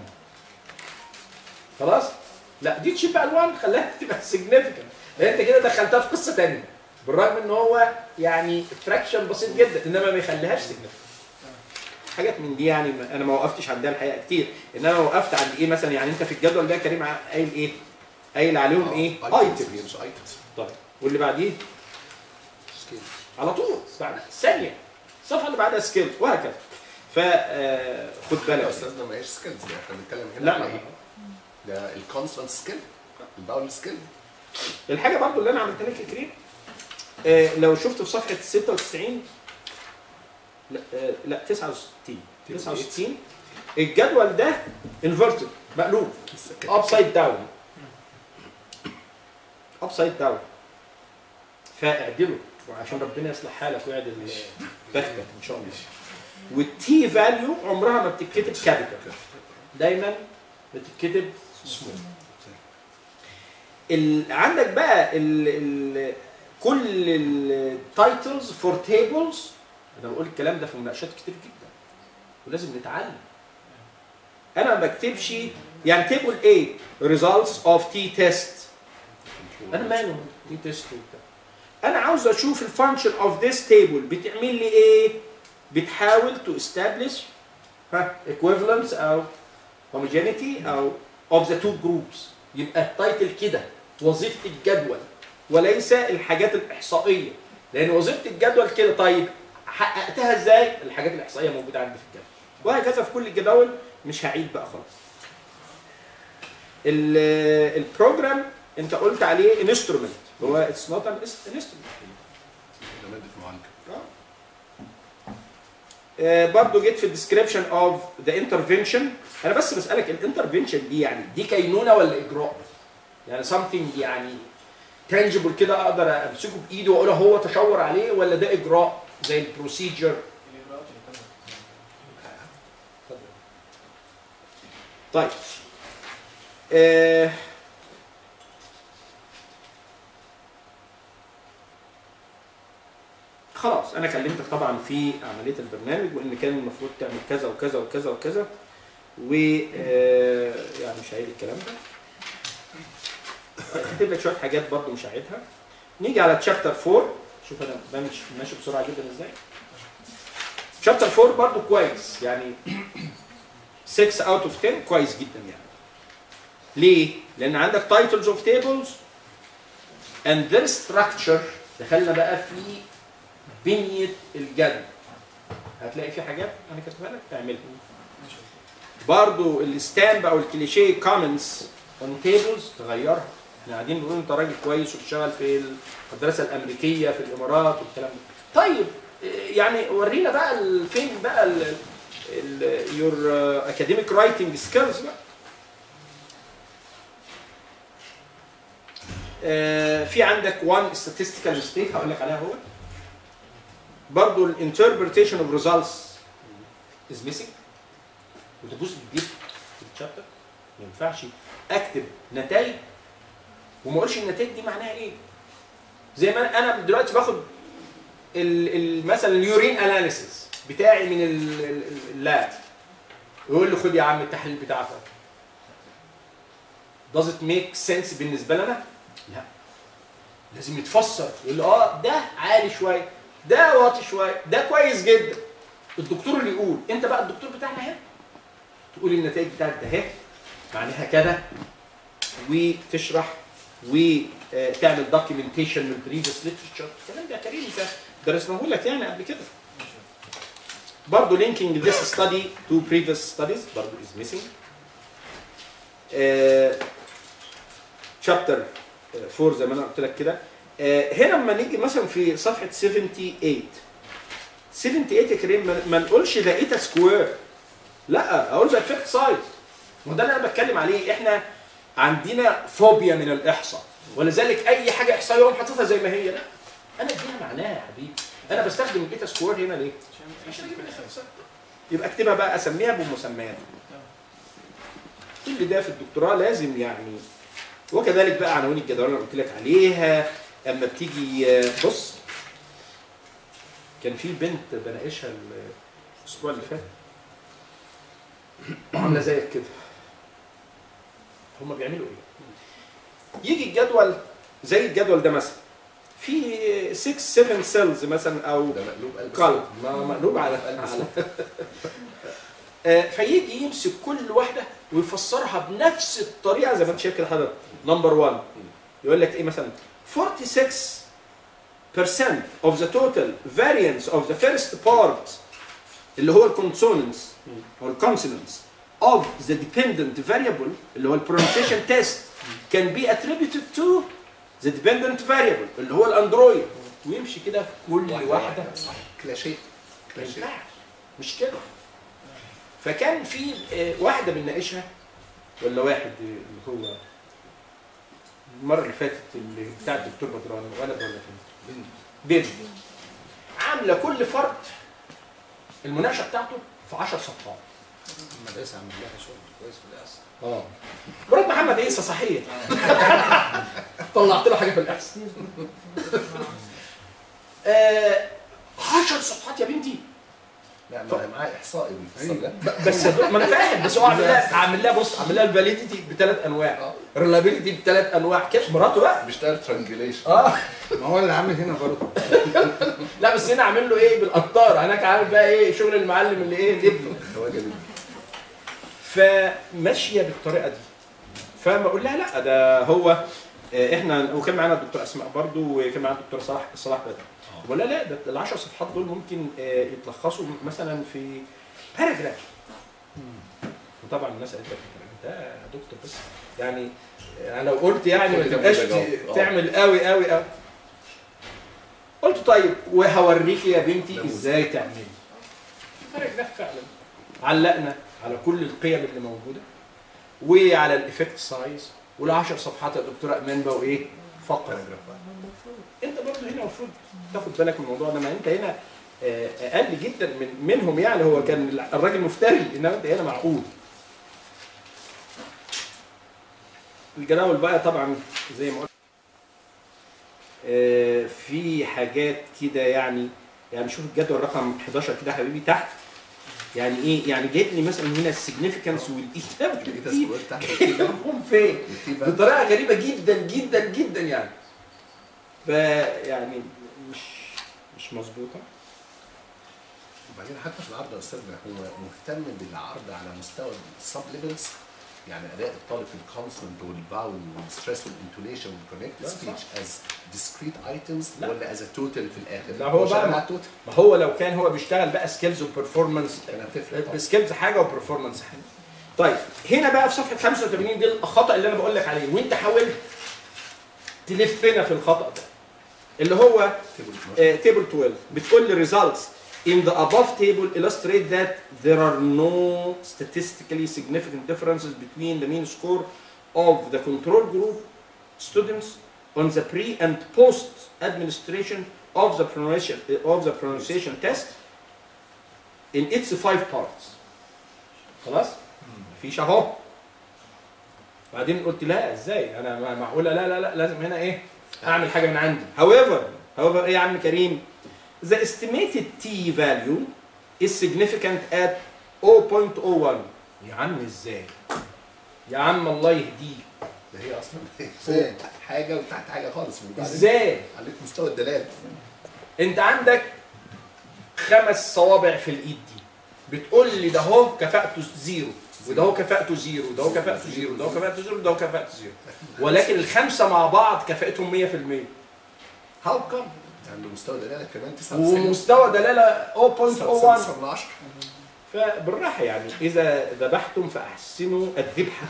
خلاص لا دي تشيل بقى ال1 خلاها تبقى significant لان انت كده دخلتها في قصه ثانيه بالرغم ان هو يعني فراكشن بسيط جدا انما ما يخليهاش significant حاجات من دي يعني ما- انا ما وقفتش عندها الحقيقه كتير انما وقفت عند ايه مثلا يعني انت في الجدول ده يا كريم قايل ايه؟ قايل عليهم ايه؟ ايتمز ايتمز مش ايتمز طيب واللي بعديه على طول بعد ثانيه الصفحه اللي بعدها سكيلز وهكذا فخد بالك يا استاذنا ما هيش سكيلز احنا بنتكلم هنا لا على لا ايه؟ ده الكونسونت سكيل الباول سكيل الحاجه برضو اللي انا عملتها لك يا كريم آه لو شفت في صفحه 96 لا آه لا 69 69 الجدول ده انفرتد مقلوب اب سايد داون اب سايد داون فاعدله وعشان ربنا يصلح حالك ويعدل بختك ان شاء الله والتي فاليو عمرها ما بتتكتب كابيتال دايما بتتكتب سمول ال... عندك بقى ال... ال... كل التايتلز فور تيبلز انا بقول الكلام ده في مناقشات كتير جدا ولازم نتعلم انا ما بكتبش يعني تيبل ايه results of تي تيست انا ماله تي تيست وبتاع انا عاوز اشوف الفانكشن اوف ذيس تيبل بتعمل لي ايه بتحاول تو establish ها equivalence او homogeneity او of the two groups يبقى التايتل كده وظيفه الجدول وليس الحاجات الاحصائيه لان وظيفه الجدول كده طيب حققتها ازاي الحاجات الاحصائيه موجوده عندي في الجدول وهكذا في كل الجداول مش هعيد بقى خالص ال- البروجرام انت قلت عليه انسترومنت هو اتس نوت ان انسترومنت ده ماده معالجه برضه جيت في الديسكريبشن اوف ذا انترفنشن انا بس بسالك الانترفنشن دي يعني دي كينونه ولا اجراء؟ يعني something يعني تانجبل كده اقدر امسكه بايدي واقول هو تشاور عليه ولا ده اجراء زي البروسيجر طيب آه خلاص انا كلمتك طبعا في عمليه البرنامج وان كان المفروض تعمل كذا وكذا وكذا وكذا و آه، يعني مش هعيد الكلام ده هكتب لك شويه حاجات برضو مش هعيدها نيجي على تشابتر 4 شوف انا بمشي ماشي بسرعه جدا ازاي شابتر 4 برضو كويس يعني 6 اوت اوف 10 كويس جدا يعني ليه؟ لان عندك titles of tables and their structure دخلنا بقى في بنية الجدول هتلاقي في حاجات انا كاتبها لك تعملها برضو الستامب او الكليشيه كومنتس اون تيبلز تغيرها احنا قاعدين بنقول انت راجل كويس وبتشتغل في المدرسه الامريكيه في الامارات والكلام ده طيب يعني ورينا بقى ال- فين بقى يور اكاديميك رايتنج سكيلز بقى آه، في عندك one statistical mistake هقول لك عليها هو برضو الانتربريتيشن اوف ريزلتس از ميسنج وده جزء كبير في الشابتر ما ينفعش اكتب نتائج وما اقولش النتائج دي معناها ايه زي ما انا دلوقتي باخد ال- ال- مثلا اليورين اناليسيس بتاعي من ال- ال- اللاب يقول لي خد يا عم التحليل بتاعك does it make sense بالنسبه لنا؟ لا لازم يتفسر يقول لي اه ده عالي شويه ده واطي شويه ده كويس جدا الدكتور اللي يقول انت بقى الدكتور بتاعنا اهي تقول النتائج بتاعتك ده اهي معناها كده وتشرح وتعمل دوكيومنتيشن من بريفيس ليترشر الكلام ده يا كريم انت درسناه لك يعني قبل كده برضه linking this study to previous studies برضه is missing شابتر 4 زي ما انا قلت لك كده آه، هنا لما نيجي مثلا في صفحه 78 78 يا كريم ما- ما نقولش ذا ايتا سكوير لا اقول ذا افكت سايز وده اللي انا بتكلم عليه احنا عندنا فوبيا من الاحصاء ولذلك اي حاجه احصائيه يقوم حاططها زي ما هي لا انا اديها معناها يا حبيبي انا بستخدم الايتا سكوير هنا ليه؟ عشان اجيب الافكت سايز يبقى اكتبها بقى اسميها بمسميات كل ده في الدكتوراه لازم يعني وكذلك بقى عناوين الجدول اللي أنا قلت لك عليها اما بتيجي آه، بص كان في بنت بناقشها الاسبوع اللي فات عامله زيك كده هم بيعملوا ايه؟ يجي الجدول زي الجدول ده مثلا في 6 7 سيلز مثلا او ده مقلوب قلب قلب ما مقلوب على على آه، فيجي يمسك كل واحده ويفسرها بنفس الطريقه زي ما انت شايف كده حضرتك نمبر 1 يقول لك ايه مثلا 46% of the total variance of the first part اللي هو الكونسوننس او الكونسوننس of the dependent variable اللي هو البرونسيشن تيست can be attributed to the dependent variable اللي هو الاندرويد ويمشي كده في كل واحده كلاشيه ما كلاشيه ينفعش مش كده فكان في آه، واحده بنناقشها ولا واحد آه، اللي هو المره اللي فاتت اللي بتاع الدكتور بدران ولد ولا بنت؟ بنت عامله كل فرد المناقشه بتاعته في 10 صفحات المدرسه عمل لها شغل كويس في الاحصاء اه مرات محمد عيسى صحيح طلعت له حاجه في الاحساء آه 10 صفحات يا بنتي لا ما انا معايا احصائي بيفسر ده بس ما انا فاهم بس هو عامل لها عامل لها بص عامل لها الفاليديتي بثلاث انواع الريلابيلتي بثلاث انواع كده مراته بقى بيشتغل ترانجليشن اه ما هو اللي عامل هنا برضه لا بس هنا عامل له ايه بالقطار هناك عامل بقى ايه شغل المعلم اللي ايه لابنه هو جميل فماشيه بالطريقه دي فما اقول لها لا ده هو آه، احنا وكان معانا الدكتور اسماء برضو وكان معانا الدكتور صلاح صلاح بدر بقول لها لا ده ال 10 صفحات دول ممكن آه، يتلخصوا مثلا في باراجراف وطبعا الناس قالت لك انت يا دكتور بس يعني يعني لو قلت يعني ما كل ده تبقاش مزاج، ت- آه. تعمل قوي قوي قوي قلت طيب وهوريكي يا بنتي نموذج. ازاي تعملي باراجراف فعلا علقنا على كل القيم اللي موجوده وعلى الايفكت سايز والعشر صفحات يا دكتوره امان بقوا ايه؟ فقره انت برضه هنا المفروض تاخد بالك من الموضوع ده ما انت هنا آه، اقل جدا من منهم يعني هو كان الراجل مفتري انما انت هنا معقول الجداول بقى طبعا زي ما قلت آه، في حاجات كده يعني يعني شوف الجدول رقم 11 كده يا حبيبي تحت يعني ايه يعني جايب لي مثلا هنا السيجنيفيكانس والايثاب لقيت سكوير تحت هم فين بطريقه غريبه جدا جدا جدا يعني فيعني مش مش مظبوطه وبعدين حتى في العرض يا استاذنا هو مهتم بالعرض على مستوى السب ليفلز يعني اداء الطالب في الكونسونت والفاول والستريس والانتونيشن والكونكتد لا، صح. سبيتش از ديسكريت ايتمز لا. ولا از توتال في الاخر لا، هو بقى شغال ما- على التوتال ما هو لو كان هو بيشتغل بقى سكيلز وبرفورمانس كان هتفرق طبعا. سكيلز حاجه وبرفورمانس حاجه طيب هنا بقى في صفحه 85 دي الخطا اللي انا بقول لك عليه وانت حاولت تلفنا في الخطا ده اللي هو تيبل 12 بتقول لي results in the above table illustrate that there are no statistically significant differences between the mean score of the control group students on the pre and post administration of the pronunciation of the pronunciation test in its five parts خلاص مفيش اهو بعدين قلت لا ازاي انا ما- معقوله لا لا لا لازم هنا ايه اعمل حاجه من عندي however however ايه يا عم كريم the estimated t value is significant at 0.01 يا عم ازاي يا عم الله يهديك ده هي اصلا فوق حاجه وتحت حاجه خالص وبعدين ازاي عليك مستوى الدلال انت عندك خمس صوابع في الايد دي بتقول لي ده هو كفاءته زيرو وده هو كفاءته زيرو وده هو كفاءته زيرو وده هو كفاءته زيرو وده هو كفاءته زيرو ولكن الخمسه مع بعض كفاءتهم 100% هاو كم عنده مستوى دلاله كمان 99 ومستوى دلاله 0.01 9 من 10 فبالراحه يعني اذا ذبحتم فاحسنوا الذبحه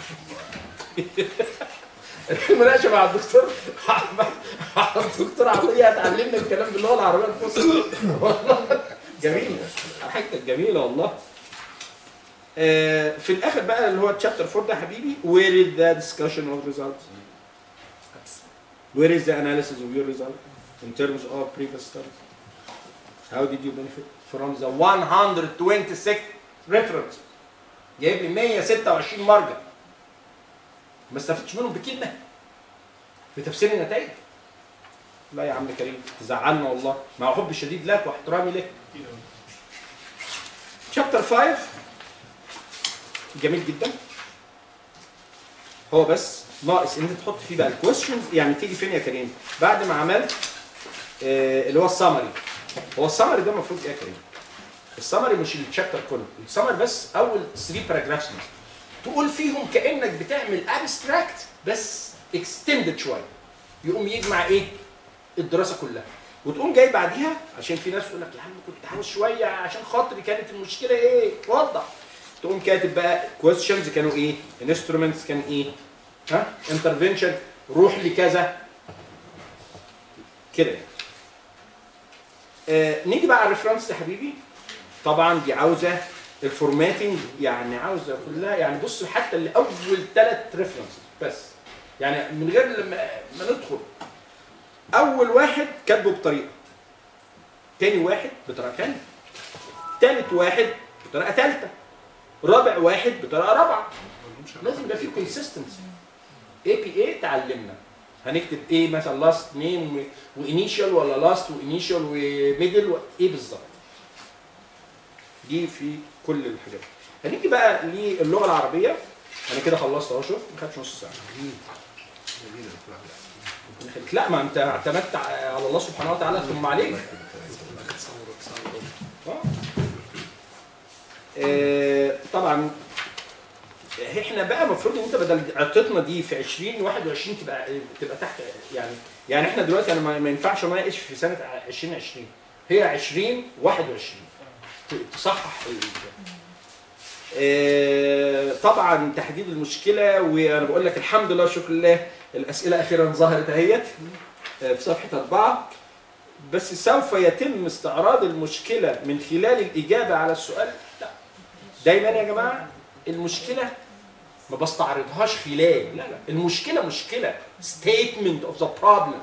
المناقشه مع الدكتور مع الدكتور عطيه هتعلمنا الكلام باللغه العربيه الفصحى والله جميل حاجتك جميله والله آه، في الاخر بقى اللي هو تشابتر 4 ده يا حبيبي where is the discussion of results where is the analysis of your result in terms of previous studies how did you benefit from the 126 reference جايب لي 126 مرجع ما استفدتش منهم بكلمه في تفسير النتائج لا يا عم كريم زعلنا والله مع حب الشديد لك واحترامي لك شابتر 5 جميل جدا هو بس ناقص ان انت تحط فيه بقى الكويستشنز يعني تيجي فين يا كريم بعد ما عملت آه اللي هو السمري هو السمري ده المفروض ايه يا كريم السمري مش الشابتر كله السمري بس اول 3 باراجرافز تقول فيهم كانك بتعمل ابستراكت بس اكستندد شويه يقوم يجمع ايه الدراسه كلها وتقوم جاي بعديها عشان في ناس تقول لك يا عم كنت عاوز شويه عشان خاطري كانت المشكله ايه وضح تقوم كاتب بقى كويستشنز كانوا ايه انسترومنتس كان ايه ها انترفنشن روح لكذا كده يعني. آه نيجي بقى على الريفرنس يا حبيبي طبعا دي عاوزه الفورماتنج يعني عاوزه كلها يعني بص حتى اللي اول ثلاث ريفرنس بس يعني من غير لما ما ندخل اول واحد كاتبه بطريقه تاني واحد بطريقه تانيه تالت واحد بطريقه ثالثه رابع واحد بطريقه رابعه لازم يبقى في كونسيستنسي اي بي اي تعلمنا هنكتب ايه مثلا لاست نيم وانيشال ولا لاست وانيشال وميدل ايه بالظبط دي في كل الحاجات هنيجي بقى للغه العربيه انا كده خلصت اهو شوف ما خدش نص ساعه ربنا يخليك. لا ما انت اعتمدت على الله سبحانه وتعالى ثم عليك آه. آه، طبعا احنا بقى المفروض ان انت بدل عطتنا دي في 20 21 تبقى تبقى تحت يعني يعني احنا دلوقتي انا ما ما ينفعش اناقش في سنه 2020 هي 20 21 ت- تصحح ال- آه، طبعا تحديد المشكله وانا بقول لك الحمد لله شكر لله الاسئله اخيرا ظهرت اهيت آه، في صفحه اربعه بس سوف يتم استعراض المشكله من خلال الاجابه على السؤال لا دايما يا جماعه المشكله ما بستعرضهاش خلال لا لا المشكله مشكله statement of the problem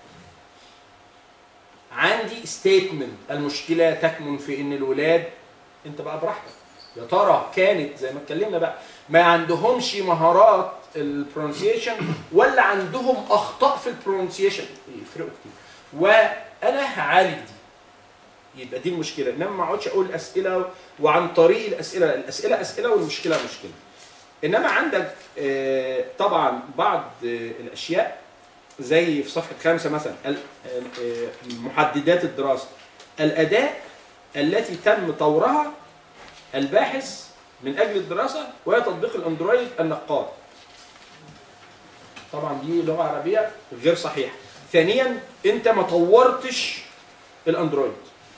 عندي statement المشكله تكمن في ان الولاد انت بقى براحتك يا ترى كانت زي ما اتكلمنا بقى ما عندهمش مهارات البرونسيشن ولا عندهم اخطاء في البرونسيشن يفرقوا كتير وانا هعالج دي يبقى دي المشكله انما ما اقعدش اقول اسئله وعن طريق الاسئله الاسئله اسئله والمشكله مشكله انما عندك آه، طبعا بعض آه، الاشياء زي في صفحه خمسه مثلا ال- آه، محددات الدراسه الاداء التي تم طورها الباحث من اجل الدراسه وهي تطبيق الاندرويد النقاد طبعا دي لغه عربيه غير صحيحه ثانيا انت ما طورتش الاندرويد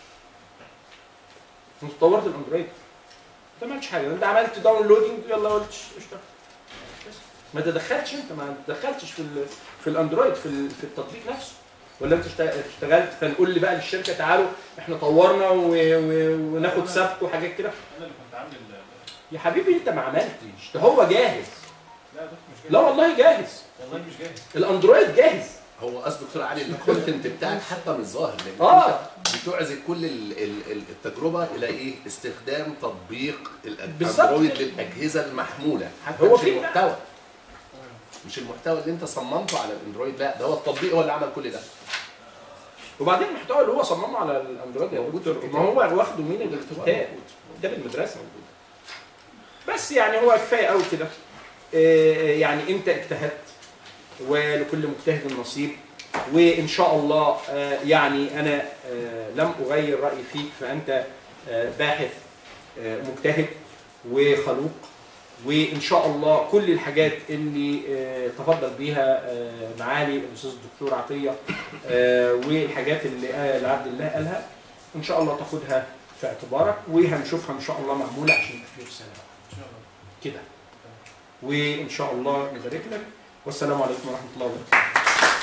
انت طورت الاندرويد انت ما عملتش حاجه انت عملت داونلودنج يلا قلت اشتغل بس. ما تدخلتش انت ما تدخلتش في ال في الاندرويد في ال- في التطبيق نفسه ولا انت اشت- اشتغلت فنقول لي بقى للشركه تعالوا احنا طورنا و... و... وناخد سبق وحاجات كده انا اللي كنت عامل يا حبيبي انت ما عملتش ده هو جاهز لا ده مش جاهز لا والله جاهز والله مش جاهز الاندرويد جاهز هو قصد دكتور علي الكونتنت بتاعك حتى مش ظاهر لان آه. انت بتعزي كل ال- ال- ال- التجربه الى ايه؟ استخدام تطبيق بالظبط الاندرويد كده. للاجهزه المحموله حتى هو مش في- المحتوى مش المحتوى اللي انت صممته على الاندرويد لا ده هو التطبيق هو اللي عمل كل ده وبعدين المحتوى اللي هو صممه على الاندرويد يا موجود في دكتور الكتاب. ما هو واخده من الكتاب ده بالمدرسه بس يعني هو كفايه قوي كده آه، يعني انت اجتهدت ولكل مجتهد نصيب وان شاء الله آه، يعني انا آه، لم اغير رايي فيك فانت آه، باحث آه، مجتهد وخلوق وان شاء الله كل الحاجات اللي آه، تفضل بيها آه، معالي الاستاذ الدكتور عطيه آه، والحاجات اللي قال عبد الله قالها ان شاء الله تاخدها في اعتبارك وهنشوفها ان شاء الله معموله عشان يبقى في رساله ان شاء الله كده وان شاء الله نبارك لك والسلام عليكم ورحمه الله وبركاته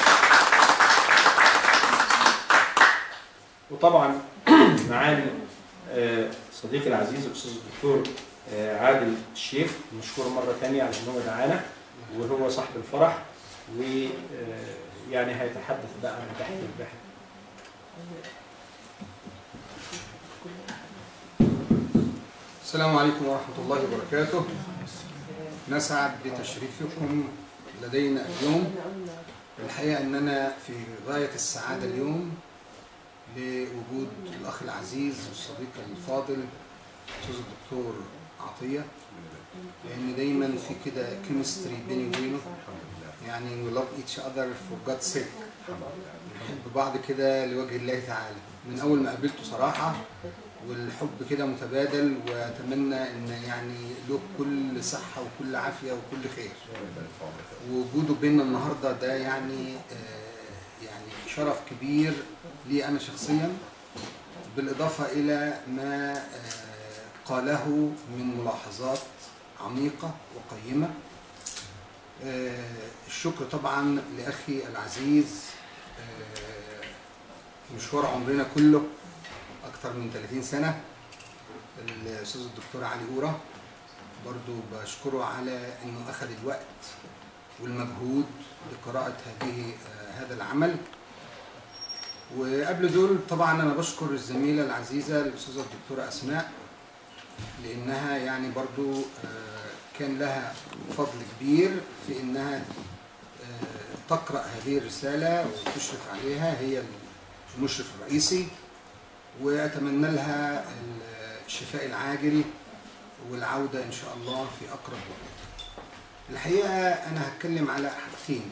وطبعا معالي آه، صديقي العزيز الاستاذ الدكتور آه، عادل الشيخ مشكور مره ثانيه على ان هو دعانا وهو صاحب الفرح ويعني هيتحدث بقى عن بحث البحث السلام عليكم ورحمة الله وبركاته نسعد بتشريفكم لدينا اليوم الحقيقة أننا في غاية السعادة اليوم لوجود الأخ العزيز والصديق الفاضل الأستاذ الدكتور عطية لأن دايما في كده كيمستري بيني وبينه يعني we love each other for God's sake بنحب بعض كده لوجه الله تعالى من أول ما قابلته صراحة والحب كده متبادل واتمنى ان يعني له كل صحه وكل عافيه وكل خير ووجوده بيننا النهارده ده يعني آه، يعني شرف كبير لي أنا شخصيا بالإضافة إلى ما آه، قاله من ملاحظات عميقة وقيمة آه، الشكر طبعا لأخي العزيز آه، مشوار عمرنا كله أكثر من 30 سنة الأستاذ الدكتور علي أورا برضو بشكره على أنه أخذ الوقت والمجهود لقراءة هذه آه، هذا العمل وقبل دول طبعا أنا بشكر الزميلة العزيزة الأستاذة الدكتورة أسماء لأنها يعني برضو آه، كان لها فضل كبير في أنها آه، تقرأ هذه الرسالة وتشرف عليها هي المشرف الرئيسي وأتمنى لها الشفاء العاجل والعودة إن شاء الله في أقرب وقت الحقيقة أنا هتكلم على حاجتين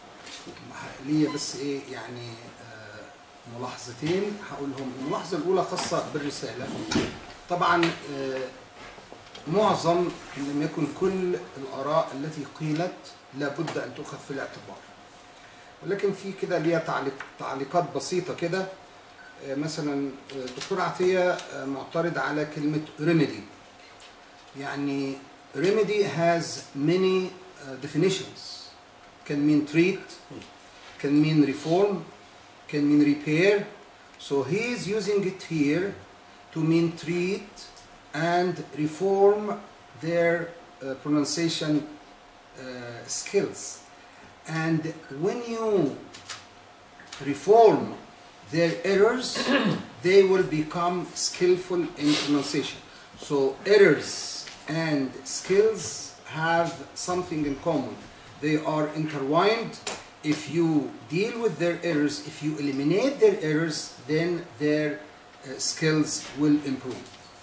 ليا بس إيه يعني آه، ملاحظتين هقولهم الملاحظة الأولى خاصة بالرسالة طبعا آه، معظم إن لم يكن كل الآراء التي قيلت لابد أن تؤخذ في الاعتبار ولكن في كده ليها تعليق تعليقات بسيطة كده آه، مثلا آه، الدكتور عطية آه، معترض على كلمة remedy يعني remedy has many uh, definitions can mean treat can mean reform can mean repair so he is using it here to mean treat and reform their uh, pronunciation uh, skills and when you reform their errors, they will become skillful in pronunciation. So errors and skills have something in common. They are intertwined. If you deal with their errors, if you eliminate their errors, then their uh, skills will improve.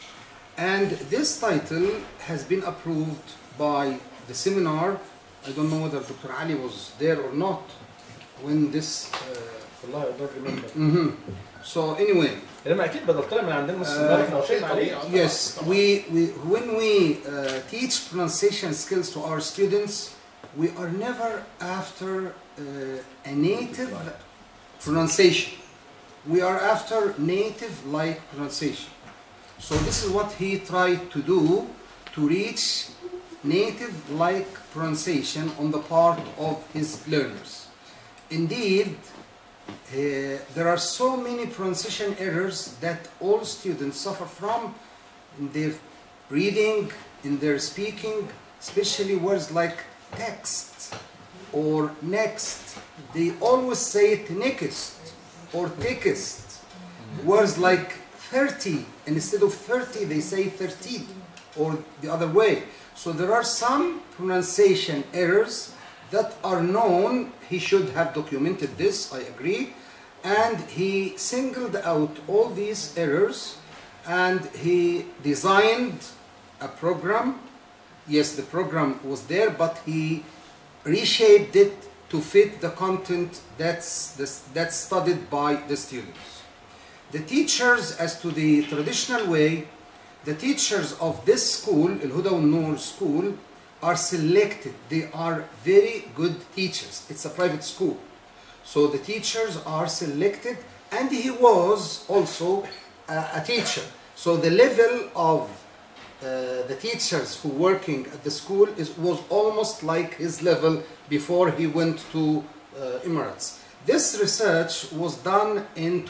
And this title has been approved by the seminar. I don't know whether Dr. Ali was there or not when this. Uh, والله I don't remember mhm. So anyway, لما اكيد بدلتها من عندنا السنة احنا وشينا عليه yes, we, we when we uh, teach pronunciation skills to our students, we are never after uh, a native pronunciation. We are after native-like pronunciation. So this is what he tried to do to reach native-like pronunciation on the part of his learners. Indeed, uh, there are so many pronunciation errors that all students suffer from in their reading, in their speaking, especially words like text or next. They always say it next or text. Words like 30, and instead of 30, they say 13 or the other way. So there are some pronunciation errors that are known. He should have documented this, I agree. And he singled out all these errors and he designed a program. Yes, the program was there, but he reshaped it to fit the content that's, that's studied by the students. The teachers, as to the traditional way, the teachers of this school, Al Huda al Noor school, are selected. They are very good teachers. It's a private school. So the teachers are selected, and he was also a, a teacher. So the level of uh, the teachers who working at the school is, was almost like his level before he went to uh, Emirates. This research was done in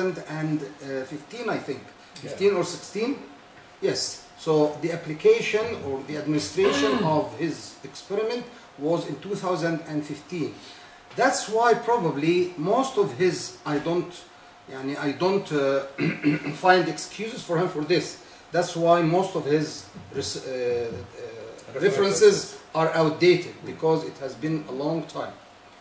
2015, I think, 15 or 16. Yes. So the application or the administration of his experiment was in 2015. That's why probably most of his I don't يعني I don't uh, find excuses for him for this. That's why most of his res- uh, uh, references are outdated because it has been a long time.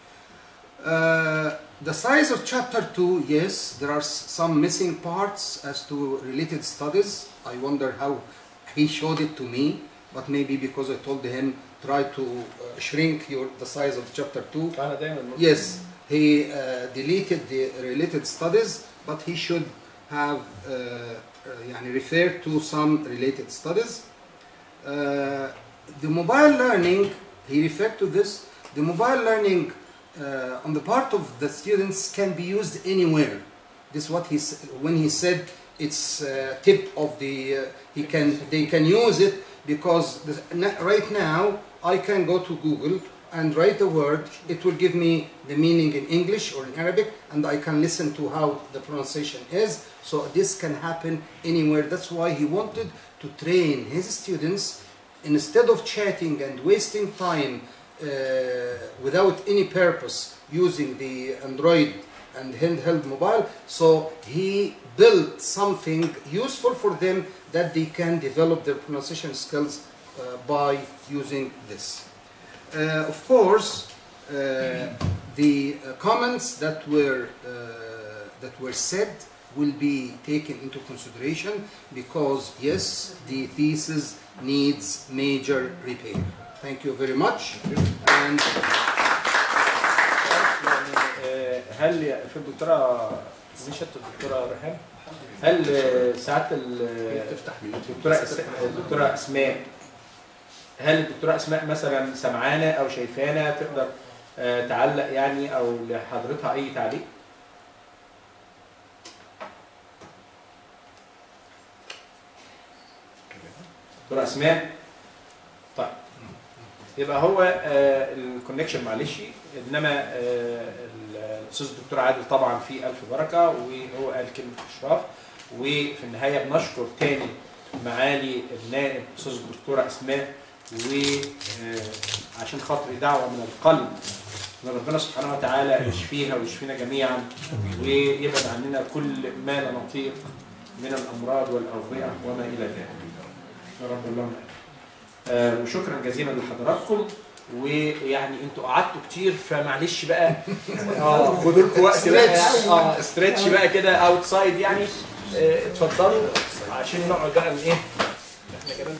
Uh, the size of chapter 2, yes, there are s- some missing parts as to related studies. I wonder how he showed it to me, but maybe because I told him try to uh, shrink your, the size of chapter 2. انا دايما Yes, he uh, deleted the related studies, but he should have uh, uh, يعني referred to some related studies. Uh, the mobile learning, he referred to this, the mobile learning uh, on the part of the students can be used anywhere. This is what he s- when he said it's uh, tip of the uh, he can they can use it because the, na- right now I can go to Google and write a word. It will give me the meaning in English or in Arabic, and I can listen to how the pronunciation is. So this can happen anywhere. That's why he wanted to train his students instead of chatting and wasting time uh, without any purpose using the Android and handheld mobile. So he built something useful for them that they can develop their pronunciation skills uh, by using this. Uh, of course, uh, the uh, comments that were uh, that were said will be taken into consideration because yes, the thesis needs major repair. Thank you very much. And آه، هل يا- في الدكتوره مشت الدكتوره ريهام هل آه، ساعات ال- تفتح مين؟ الدكتوره أس- الدكتوره اسماء هل الدكتوره اسماء مثلا سمعانا او شايفانا تقدر آه، تعلق يعني او لحضرتها اي تعليق دكتوره اسماء طيب يبقى هو الكونكشن معلش انما آه، ال- الاستاذ الدكتور عادل طبعا في الف بركه وهو قال كلمه اشراف وفي النهايه بنشكر تاني معالي النائب استاذ الدكتوره اسماء وعشان خاطر دعوه من القلب ان ربنا سبحانه وتعالى يشفيها ويشفينا جميعا ويبعد عننا كل ما لا نطيق من الامراض والاوبئه وما الى ذلك. يا رب اللهم آمين. آه، وشكرا جزيلا لحضراتكم ويعني انتوا قعدتوا كتير فمعلش بقى اه خدوا لكم وقت بقى اه استريتش بقى كده اوت سايد يعني آه، اتفضلوا عشان نقعد بقى من ايه احنا كده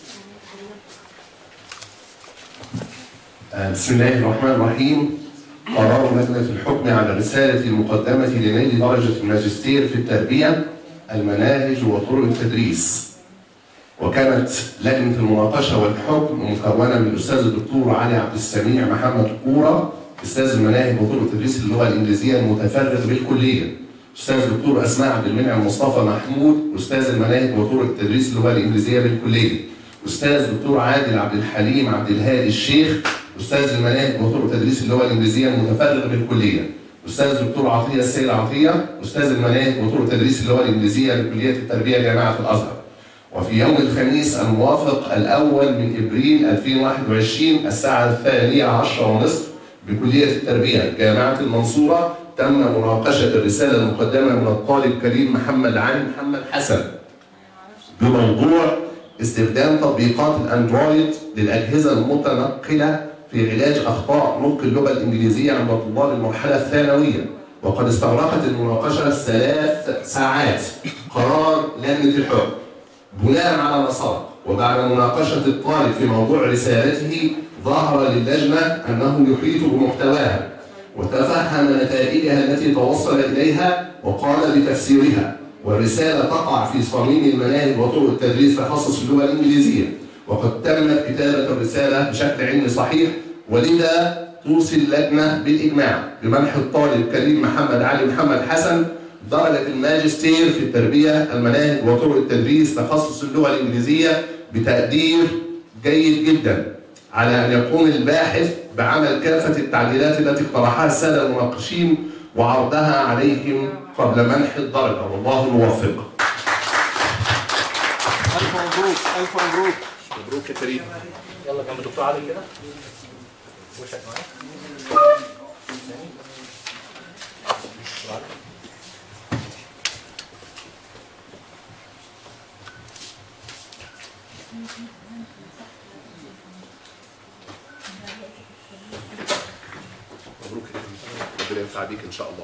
بسم الله الرحمن الرحيم قرار لجنة الحكم على الرسالة المقدمة لنيل درجة الماجستير في التربية المناهج وطرق التدريس وكانت لجنة المناقشة والحكم مكونة من الأستاذ الدكتور علي عبد السميع محمد كورة أستاذ المناهج وطرق تدريس اللغة الإنجليزية المتفرغ بالكلية أستاذ الدكتور أسماء عبد المنعم مصطفى محمود أستاذ المناهج وطرق تدريس اللغة الإنجليزية بالكلية أستاذ دكتور عادل عبد الحليم عبد الهادي الشيخ أستاذ المناهج وطرق تدريس اللغة الإنجليزية المتفرغ بالكلية أستاذ دكتور عطية السيد عطية أستاذ المناهج وطرق تدريس اللغة الإنجليزية بكلية التربية جامعة الأزهر وفي يوم الخميس الموافق الأول من إبريل 2021 الساعة الثانية عشرة ونصف بكلية التربية جامعة المنصورة تم مناقشة الرسالة المقدمة من الطالب كريم محمد علي محمد حسن بموضوع استخدام تطبيقات الأندرويد للأجهزة المتنقلة في علاج أخطاء نطق اللغة الإنجليزية عند طلاب المرحلة الثانوية وقد استغرقت المناقشة ثلاث ساعات قرار لجنة الحكم بناء على ما سبق وبعد مناقشة الطالب في موضوع رسالته ظهر للجنة أنه يحيط بمحتواها وتفهم نتائجها التي توصل إليها وقال بتفسيرها والرسالة تقع في صميم المناهج وطرق التدريس تخصص اللغة الإنجليزية وقد تمت كتابة الرسالة بشكل علمي صحيح ولذا توصي اللجنة بالإجماع بمنح الطالب كريم محمد علي محمد حسن درجة الماجستير في التربية المناهج وطرق التدريس تخصص اللغة الإنجليزية بتقدير جيد جدا على أن يقوم الباحث بعمل كافة التعديلات التي اقترحها السادة المناقشين وعرضها عليهم قبل منح الدرجة والله الموفق الف مبروك الف مبروك مبروك يا كريم يلا جنب الدكتور عادل كده وشك معايا مبروك يا كريم ربنا ينفع بيك إن شاء الله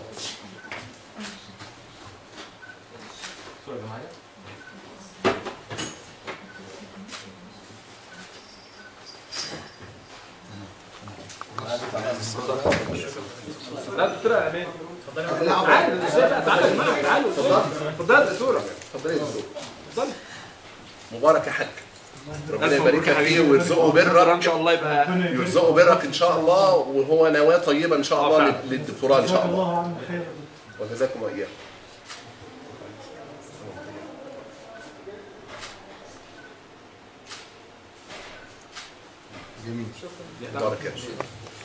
لا دكتوره امان تعالوا ازاي بقى تعالوا يا جماعه تعالوا اتفضلي اتفضلي يا دكتوره اتفضلي يا دكتور اتفضلي مبارك يا حاج ربنا يبارك لك فيه ويرزقه برك ان شاء الله يبقى يرزقه برك ان شاء الله وهو نواه طيبه ان شاء آه، الله فعلا. للدكتوراه ان شاء الله الله عن خير وجزاكم واياكم جميل بارك الله